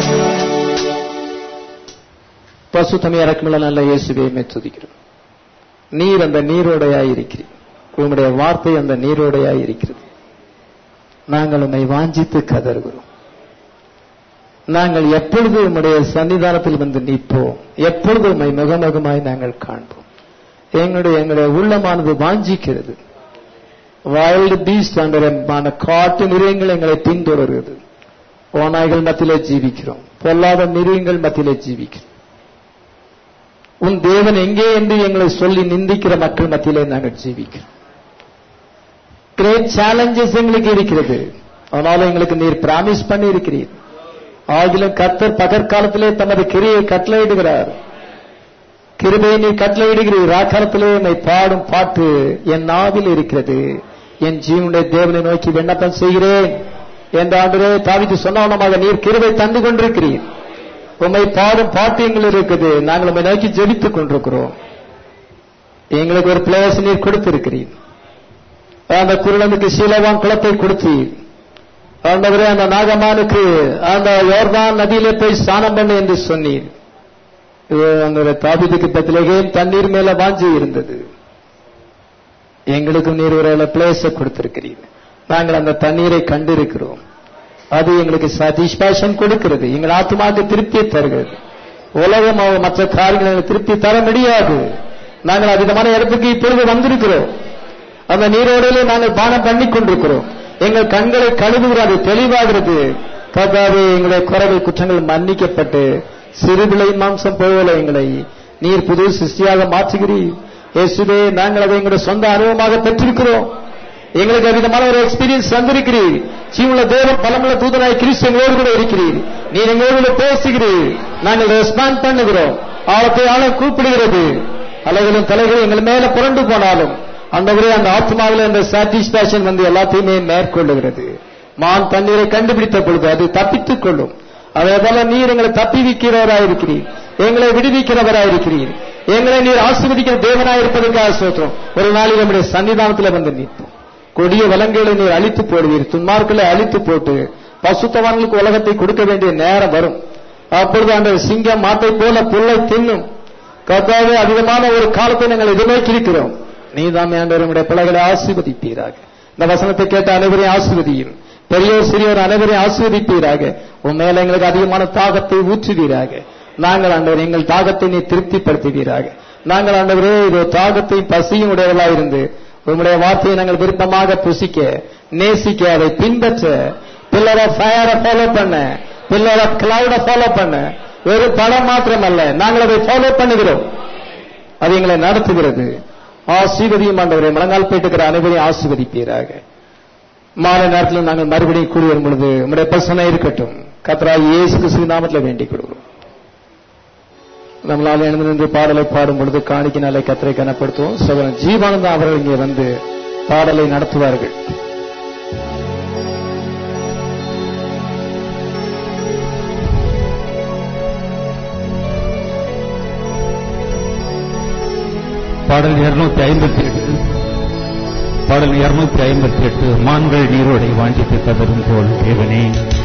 பசுத்தமே இறக்கமுள்ள நல்ல இயேசுவை துதிக்கிறோம் நீர் அந்த நீரோடையாய் இருக்கிறீர் உம்முடைய வார்த்தை அந்த நீரோடையாய் இருக்கிறது நாங்கள் உம்மை வாஞ்சித்து கதறுகிறோம் நாங்கள் எப்பொழுது உம்முடைய சன்னிதானத்தில் வந்து நிற்போம் எப்பொழுது உம்மை முகமுகமாய் நாங்கள் காண்போம் எங்களுடைய எங்களுடைய உள்ளமானது வாஞ்சிக்கிறது வைல்டு பீஸ்ட் அண்டரமான காட்டு மிருகங்கள் எங்களை பின்தொடர்கிறது ஓநாய்கள் மத்தியிலே ஜீவிக்கிறோம் பொல்லாத மிருகங்கள் மத்தியிலே ஜீவிக்கிறோம் உன் தேவன் எங்கே என்று எங்களை சொல்லி நிந்திக்கிற மக்கள் மத்தியிலே நாங்கள் ஜீவிக்கிறோம் கிரேட் சேலஞ்சஸ் எங்களுக்கு இருக்கிறது ஆனாலும் எங்களுக்கு நீர் பிராமிஸ் பண்ணி இருக்கிறீர் ஆகிலும் கத்தர் பகற்காலத்திலே தமது கிரியை கட்டளையிடுகிறார் கிருபையை நீர் கட்டளையிடுகிறீர் ராக்காலத்திலே என்னை பாடும் பாட்டு என் நாவில் இருக்கிறது என் ஜீவனுடைய தேவனை நோக்கி விண்ணப்பம் செய்கிறேன் என்ற ஆண்டு தாவித்து சொன்னவனமாக நீர் கிருபை தந்து கொண்டிருக்கிறீர் உம்மை பாடும் பாட்டு எங்களுக்கு இருக்குது நாங்கள் உம்மை நோக்கி ஜெபித்துக் கொண்டிருக்கிறோம் எங்களுக்கு ஒரு பிளேஸ் நீர் கொடுத்திருக்கிறீர் அந்த குருளனுக்கு சீலவான் குளத்தை கொடுத்தீர் ஆண்டவரே அந்த நாகமானுக்கு அந்த யோர்தான் நதியிலே போய் ஸ்நானம் பண்ணு என்று சொன்னீர் இது அந்த தாபிதுக்கு பத்திலேயே தண்ணீர் மேல வாஞ்சி இருந்தது எங்களுக்கும் நீர் ஒரு பிளேஸ கொடுத்திருக்கிறீர் நாங்கள் அந்த தண்ணீரை கண்டிருக்கிறோம் அது எங்களுக்கு சாட்டிஸ்பாக்சன் கொடுக்கிறது எங்கள் ஆத்மாவுக்கு திருப்தியை தருகிறது உலகம் அவ- மற்ற காரியங்களை திருப்தி தர முடியாது நாங்கள் அதிகமான இடத்துக்கு இப்பொழுது வந்திருக்கிறோம் அந்த நீரோடையிலே நாங்கள் பானம் பண்ணி கொண்டிருக்கிறோம் எங்கள் கண்களை கழுவுகிற அது தெளிவாகிறது கர்த்தாவே எங்களுடைய குறைகள் குற்றங்கள் மன்னிக்கப்பட்டு சிறுபிளை மாம்சம் போல எங்களை நீர் புது சிருஷ்டியாக மாற்றுகிறீர் இயேசுவே நாங்கள் அதை எங்களுடைய சொந்த அனுபவமாக பெற்றிருக்கிறோம் எங்களுக்கு விதமான ஒரு எக்ஸ்பீரியன்ஸ் வந்திருக்கிறீர் ஜீவனுள்ள தேவன் பலமுள்ள தூதனாய் கிறிஸ்து எங்களோடு கூட இருக்கிறீர் நீர் எங்களோடு கூட பேசுகிறீர் நாங்கள் ரெஸ்பாண்ட் பண்ணுகிறோம் ஆழத்தை ஆழம் கூப்பிடுகிறது அலைகளும் தலைகளும் எங்கள் மேல புரண்டு போனாலும் அந்தவரே அந்த ஆத்மாவில் அந்த சாட்டிஸ்பாக்சன் வந்து எல்லாத்தையுமே மேற்கொள்ளுகிறது மான் தண்ணீரை கண்டுபிடித்த பொழுது அது தப்பித்துக் கொள்ளும் அதே போல நீர் எங்களை தப்பிவிக்கிறவராயிருக்கிறீர் எங்களை விடுவிக்கிறவராயிருக்கிறீர் எங்களை நீர் ஆசீர்வதிக்கிற தேவனாயிருப்பதற்காக சோத்திரம் ஒரு நாளில் நம்முடைய சன்னிதானத்தில் வந்து நிற்போம் கொடிய வளங்களை நீர் அழித்து போடுவீர் துன்மார்க்களை அழித்து போட்டு பசுத்தவான்களுக்கு உலகத்தை கொடுக்க வேண்டிய நேரம் வரும் அப்பொழுது அந்த சிங்கம் மாட்டை போல புல்லை தின்னும் கர்த்தாவே அதிகமான ஒரு காலத்தை நாங்கள் எதிர்நோக்கி இருக்கிறோம் நீதாமே ஆண்டவர் நம்முடைய பிள்ளைகளை ஆசீர்வதிப்பீராக இந்த வசனத்தை கேட்ட அனைவரையும் ஆசீர்வதியும் பெரியோர் சிறியோர் அனைவரையும் ஆசீர்வதிப்பீராக உன் மேல எங்களுக்கு அதிகமான தாகத்தை ஊற்றுவீராக நாங்கள் ஆண்டவர் எங்கள் தாகத்தை நீ திருப்திப்படுத்துவீராக நாங்கள் ஆண்டவரே இது தாகத்தை பசியும் உடையவர்களாக இருந்து உங்களுடைய வார்த்தையை நாங்கள் விருப்பமாக புசிக்க நேசிக்க அதை பின்பற்ற பில்லர் ஆஃப் ஃபயரை ஃபாலோ பண்ண பில்லர் ஆஃப் கிளவுட ஃபாலோ பண்ண வெறும் படம் மாத்திரம் அல்ல நாங்கள் அதை ஃபாலோ பண்ணுகிறோம் அது எங்களை நடத்துகிறது ஆசீர்வதியும் ஆண்டவரை முழங்கால் போயிட்டுக்கிற அனைவரையும் ஆசீர்வதிப்பீராக மாலை நேரத்தில் நாங்கள் மறுபடியும் கூடி வரும் பொழுது உங்களுடைய பசனை இருக்கட்டும் கத்ரா இயேசு கிறிஸ்து நாமத்தில் வேண்டிக் கொள்கிறோம் நம்மளால் எழுந்து நின்று பாடலை பாடும் பொழுது காணிக்கினாலே கத்திரை கனப்படுத்துவோம் சகோதரன் ஜீவானந்தா அவர்கள் இங்கே வந்து பாடலை நடத்துவார்கள் பாடல் இருநூத்தி ஐம்பத்தி எட்டு பாடல் இருநூத்தி ஐம்பத்தி எட்டு மான்கள் நீரோடை வாஞ்சித்து கதரும் போல் தேவனே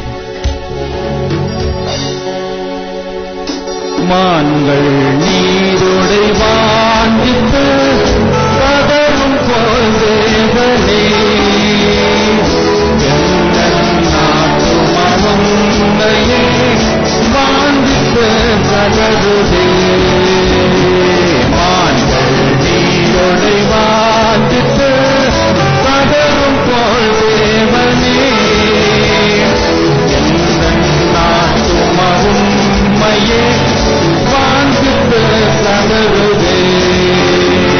மான்கள் நீரோடை வாஞ்சித்து கதரும் போல் தேவனே நாட்டுமவந்தையே வாஞ்சித்து கதருதே மான்கள் நீரோடை வாஞ்சித்து கதரும் போல் தேவனே நாட்டுமவும்மையே வாஞ்சித்து கதருதே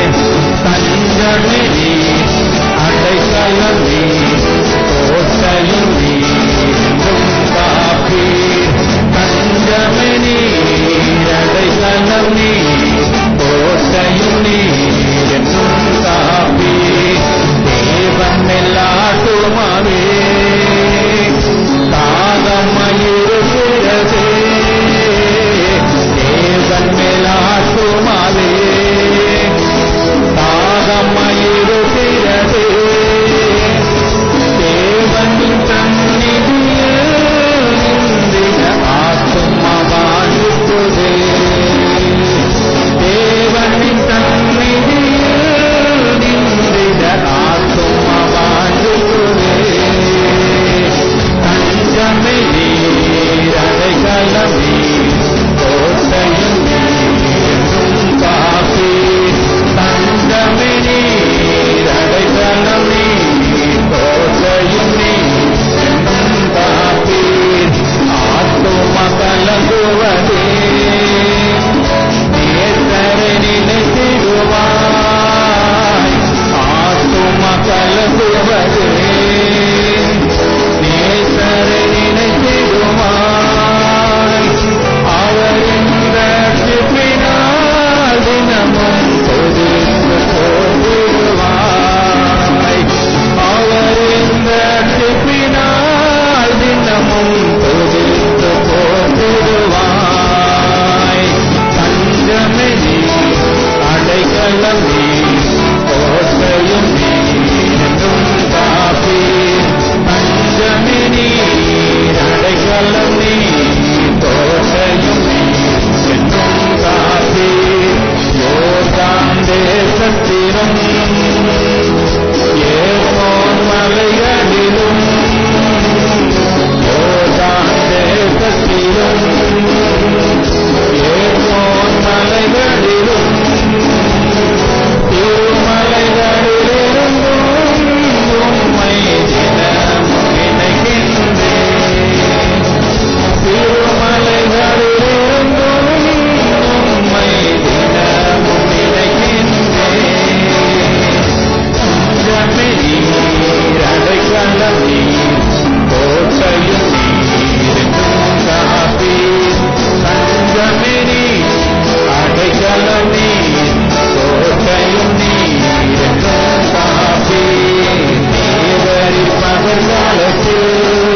பகற்காலத்தில்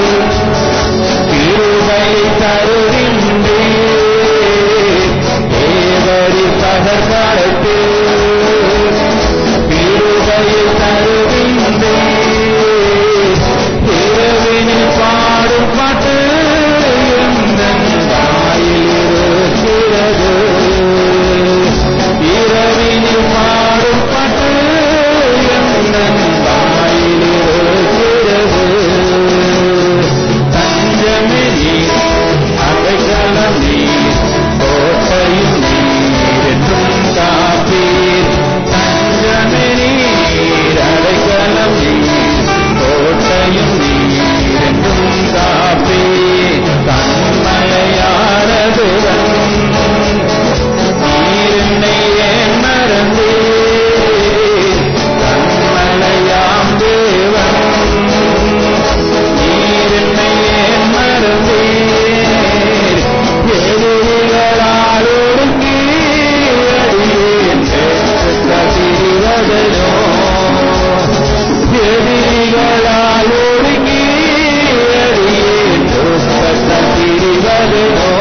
கிருபை தருகின்றே தேவரி பகற்காலத்தில் கிருபை தருகின்றே இரவினில் பாடும் பாட்டு எந்தன் வாயில் இருக்கிறது இரவினில் பாடும் பாட்டு எந்தன் வாயில் இருக்கிறது தஞ்சமே நீர் அடைக்கலம் நீர் கோட்டையும் நீர் என்றும் காப்பீர் தஞ்சமே நீர் அடைக்கலம் நீர் கோட்டையும் நீர் என்றும் காப்பீர் கண்மலையான தேவன் நீர் என்னை ஏன் மறந்தீர் கண்மலையாம் தேவன் நீர் என்னை ஏன் மறந்தீர் எதிரிகளால் ஒடுங்கி அடியேன் கசிவதனோ எதிரிகளால் ஒடுங்கி அடியேன் கசிவதனோ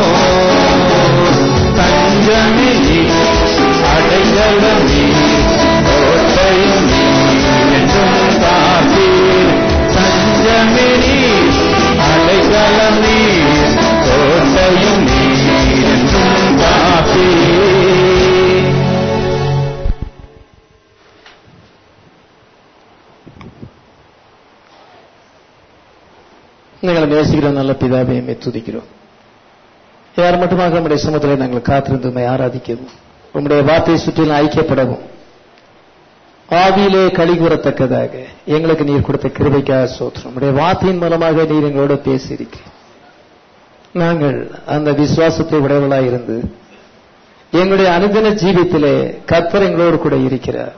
தஞ்சமே நீ அடைக்கலம் நீ கோட்டையும் நீ என்றும் காப்பீர் தஞ்சமே நீ அடைக்கலம் நீ கோட்டையும் நீ என்றும் காப்பீர் எங்களை நேசிக்கிற நல்ல பிதாவை எம்மை துதிக்கிறோம் யார் மட்டுமாக நம்முடைய சமூகத்திலே நாங்கள் காத்திருந்து உம்மை ஆராதிக்கவும் உம்முடைய வார்த்தையை சுற்றிலும் ஐக்கியப்படவும் ஆவியிலே களி கூறத்தக்கதாக எங்களுக்கு நீர் கொடுத்த கிருபைக்காக சோத்திரம் உம்முடைய வார்த்தையின் மூலமாக நீர் எங்களோடு பேசியிருக்கிறீர் நாங்கள் அந்த விசுவாசத்தை உடையவளாய் இருந்து எங்களுடைய அனுதின ஜீவித்திலே கர்த்தர் எங்களோடு கூட இருக்கிறார்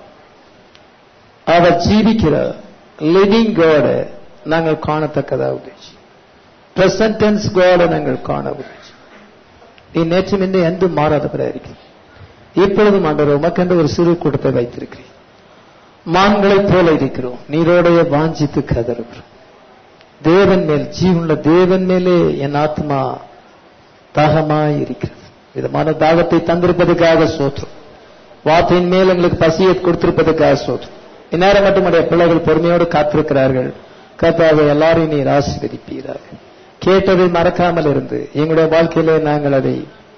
அவர் ஜீவிக்கிறார் லிவிங் கோட நாங்கள் காணத்தக்கதாக உதவி பிரசன்ட் டென்ஸ் கோட நாங்கள் காண உதவி நீ நேற்றும் என்று எந்த மாறாதவராக இருக்கிறீர் இப்பொழுதும் ஆண்டவர் உமக்கென்று ஒரு சிறு கூட்டத்தை வைத்திருக்கிறீர் மான்களைப் போல இருக்கிறோம் நீரோடைய வாஞ்சித்து கதறுகிறோம் தேவன் மேல் ஜீவனுள்ள தேவன் மேலே என் ஆத்மா தாகமாய் இருக்கிறது விதமான தாகத்தை தந்திருப்பதற்காக சோற்றம் வார்த்தையின் மேல் எங்களுக்கு பசியை கொடுத்திருப்பதற்காக சோற்றம் இந்நேரம் மட்டும் பிள்ளைகள் பொறுமையோடு காத்திருக்கிறார்கள் கர்த்தாவை எல்லாரையும் நீர் ஆசீர்வதிப்பீராக கேட்டதை மறக்காமல் இருந்து எங்களுடைய வாழ்க்கையிலே நாங்கள் அதை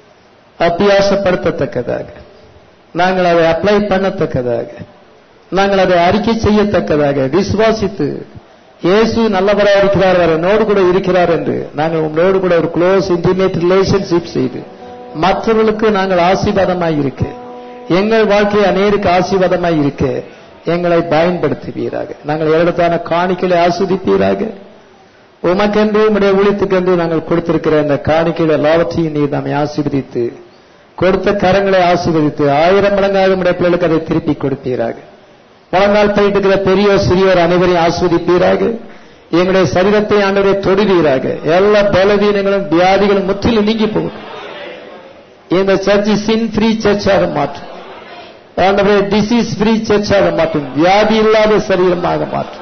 அத்தியாசப்படுத்தத்தக்கதாக நாங்கள் அதை அப்ளை பண்ணத்தக்கதாக நாங்கள் அதை அறிக்கை செய்யத்தக்கதாக விசுவாசித்து இயேசு நல்லவராக இருக்கிறார் அவர் என்னோடு கூட இருக்கிறார் என்று நாங்கள் உங்களோடு கூட ஒரு க்ளோஸ் இன்டிமேட் ரிலேஷன்ஷிப் செய்து மற்றவர்களுக்கு நாங்கள் ஆசீர்வாதமாய் இருக்க எங்கள் வாழ்க்கை அநேருக்கு ஆசீர்வாதமாய் இருக்க எங்களை பயன்படுத்துவீராக நாங்கள் எவ்விடத்தான காணிக்கைகளை ஆஸ்வதிப்பீராக உமக்கென்று உடைய ஊழியத்துக்கென்று நாங்கள் கொடுத்திருக்கிற இந்த காணிக்கைகள் எல்லாவற்றையும் நீர் நம்மை ஆசீர்வதித்து கொடுத்த கரங்களை ஆசீர்வதித்து ஆயிரம் மடங்காக உடைய பிள்ளைகளுக்கு அதை திருப்பி கொடுப்பீராக முழங்கால் போயிட்டு இருக்கிற பெரியோர் சிறியோர் அனைவரையும் ஆஸ்வதிப்பீராக எங்களுடைய சரீரத்தை ஆண்டவரை தொடுவீராக எல்லா பலவீனங்களும் வியாதிகளும் முற்றிலும் நீங்கி போகும் இந்த சர்ச் சின் ஃப்ரீ சர்ச்சாக மாற்றும் ஆண்டவரை டிசீஸ் ஃப்ரீ சர்ச்சாக மாற்றும் வியாதி இல்லாத சரீரமாக மாற்றும்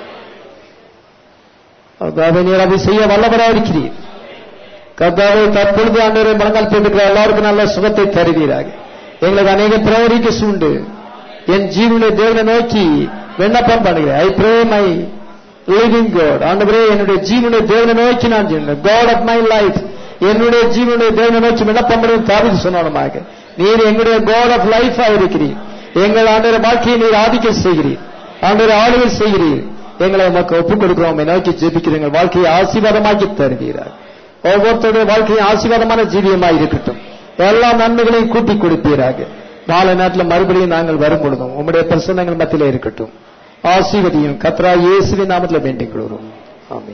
அதாவது நீர் அதை செய்ய வல்லவராக இருக்கிறீர் கர்த்தாவை தற்பொழுது ஆண்டவரை முழங்கால் போட்டுக்கிற எல்லாருக்கும் நல்ல சுகத்தை தருவீராக எங்களுக்கு அநேக பிரவரிக்கு உண்டு என் ஜீவனுடைய தேவனை நோக்கி விண்ணப்பம் பண்ணுகிறேன் I pray my living God ஆண்டவரே என்னுடைய ஜீவனுடைய தேவனை நோக்கி நான் காட் ஆஃப் மை லைஃப் என்னுடைய ஜீவனுடைய தேவனை நோக்கி விண்ணப்பம் பண்ணி தாவிது சொன்னோமாக நீர் எங்களுடைய காட் ஆஃப் லைஃப் இருக்கிறீர் எங்கள் ஆண்டவர் வாழ்க்கையை நீர் ஆதிக்கம் செய்கிறீர் ஆண்டவர் ஆளுகை செய்கிறீர் எங்களை உமக்கு ஒப்புக் கொடுக்கிறோம் உம்மை நோக்கி ஜெபிக்கிறீர்கள் எங்கள் வாழ்க்கையை ஆசீர்வாதமாக்கி தருவீரார் ஒவ்வொருத்தருடைய வாழ்க்கையும் ஆசீர்வாதமான ஜீவியமாய் இருக்கட்டும் எல்லா நன்மைகளையும் கூட்டி கொடுப்பீராக நாளை நாட்டில் மறுபடியும் நாங்கள் வரும் பொழுதும் உம்முடைய பிரசன்னங்கள் மத்தியிலே இருக்கட்டும் ஆசீர்வதியும் கத்ரா இயேசுவின் நாமத்தில் வேண்டிக் கொள்கிறோம் ஆமென்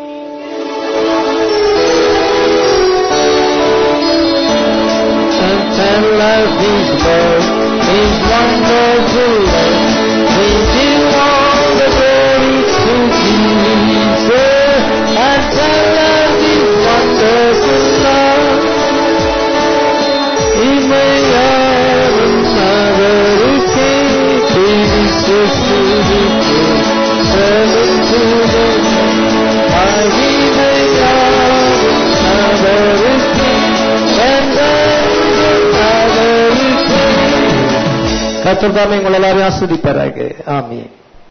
and love His love, His wonderful love. We give all the glory to Jesus and tell of His wonderful love. இமையாரும் அவருக்கே பிரித்து துதித்து செலுத்துவோம். கத்தர் தாமே உங்கள் எல்லாரையும் ஆஸ்வதிப்பாராக ஆமீன்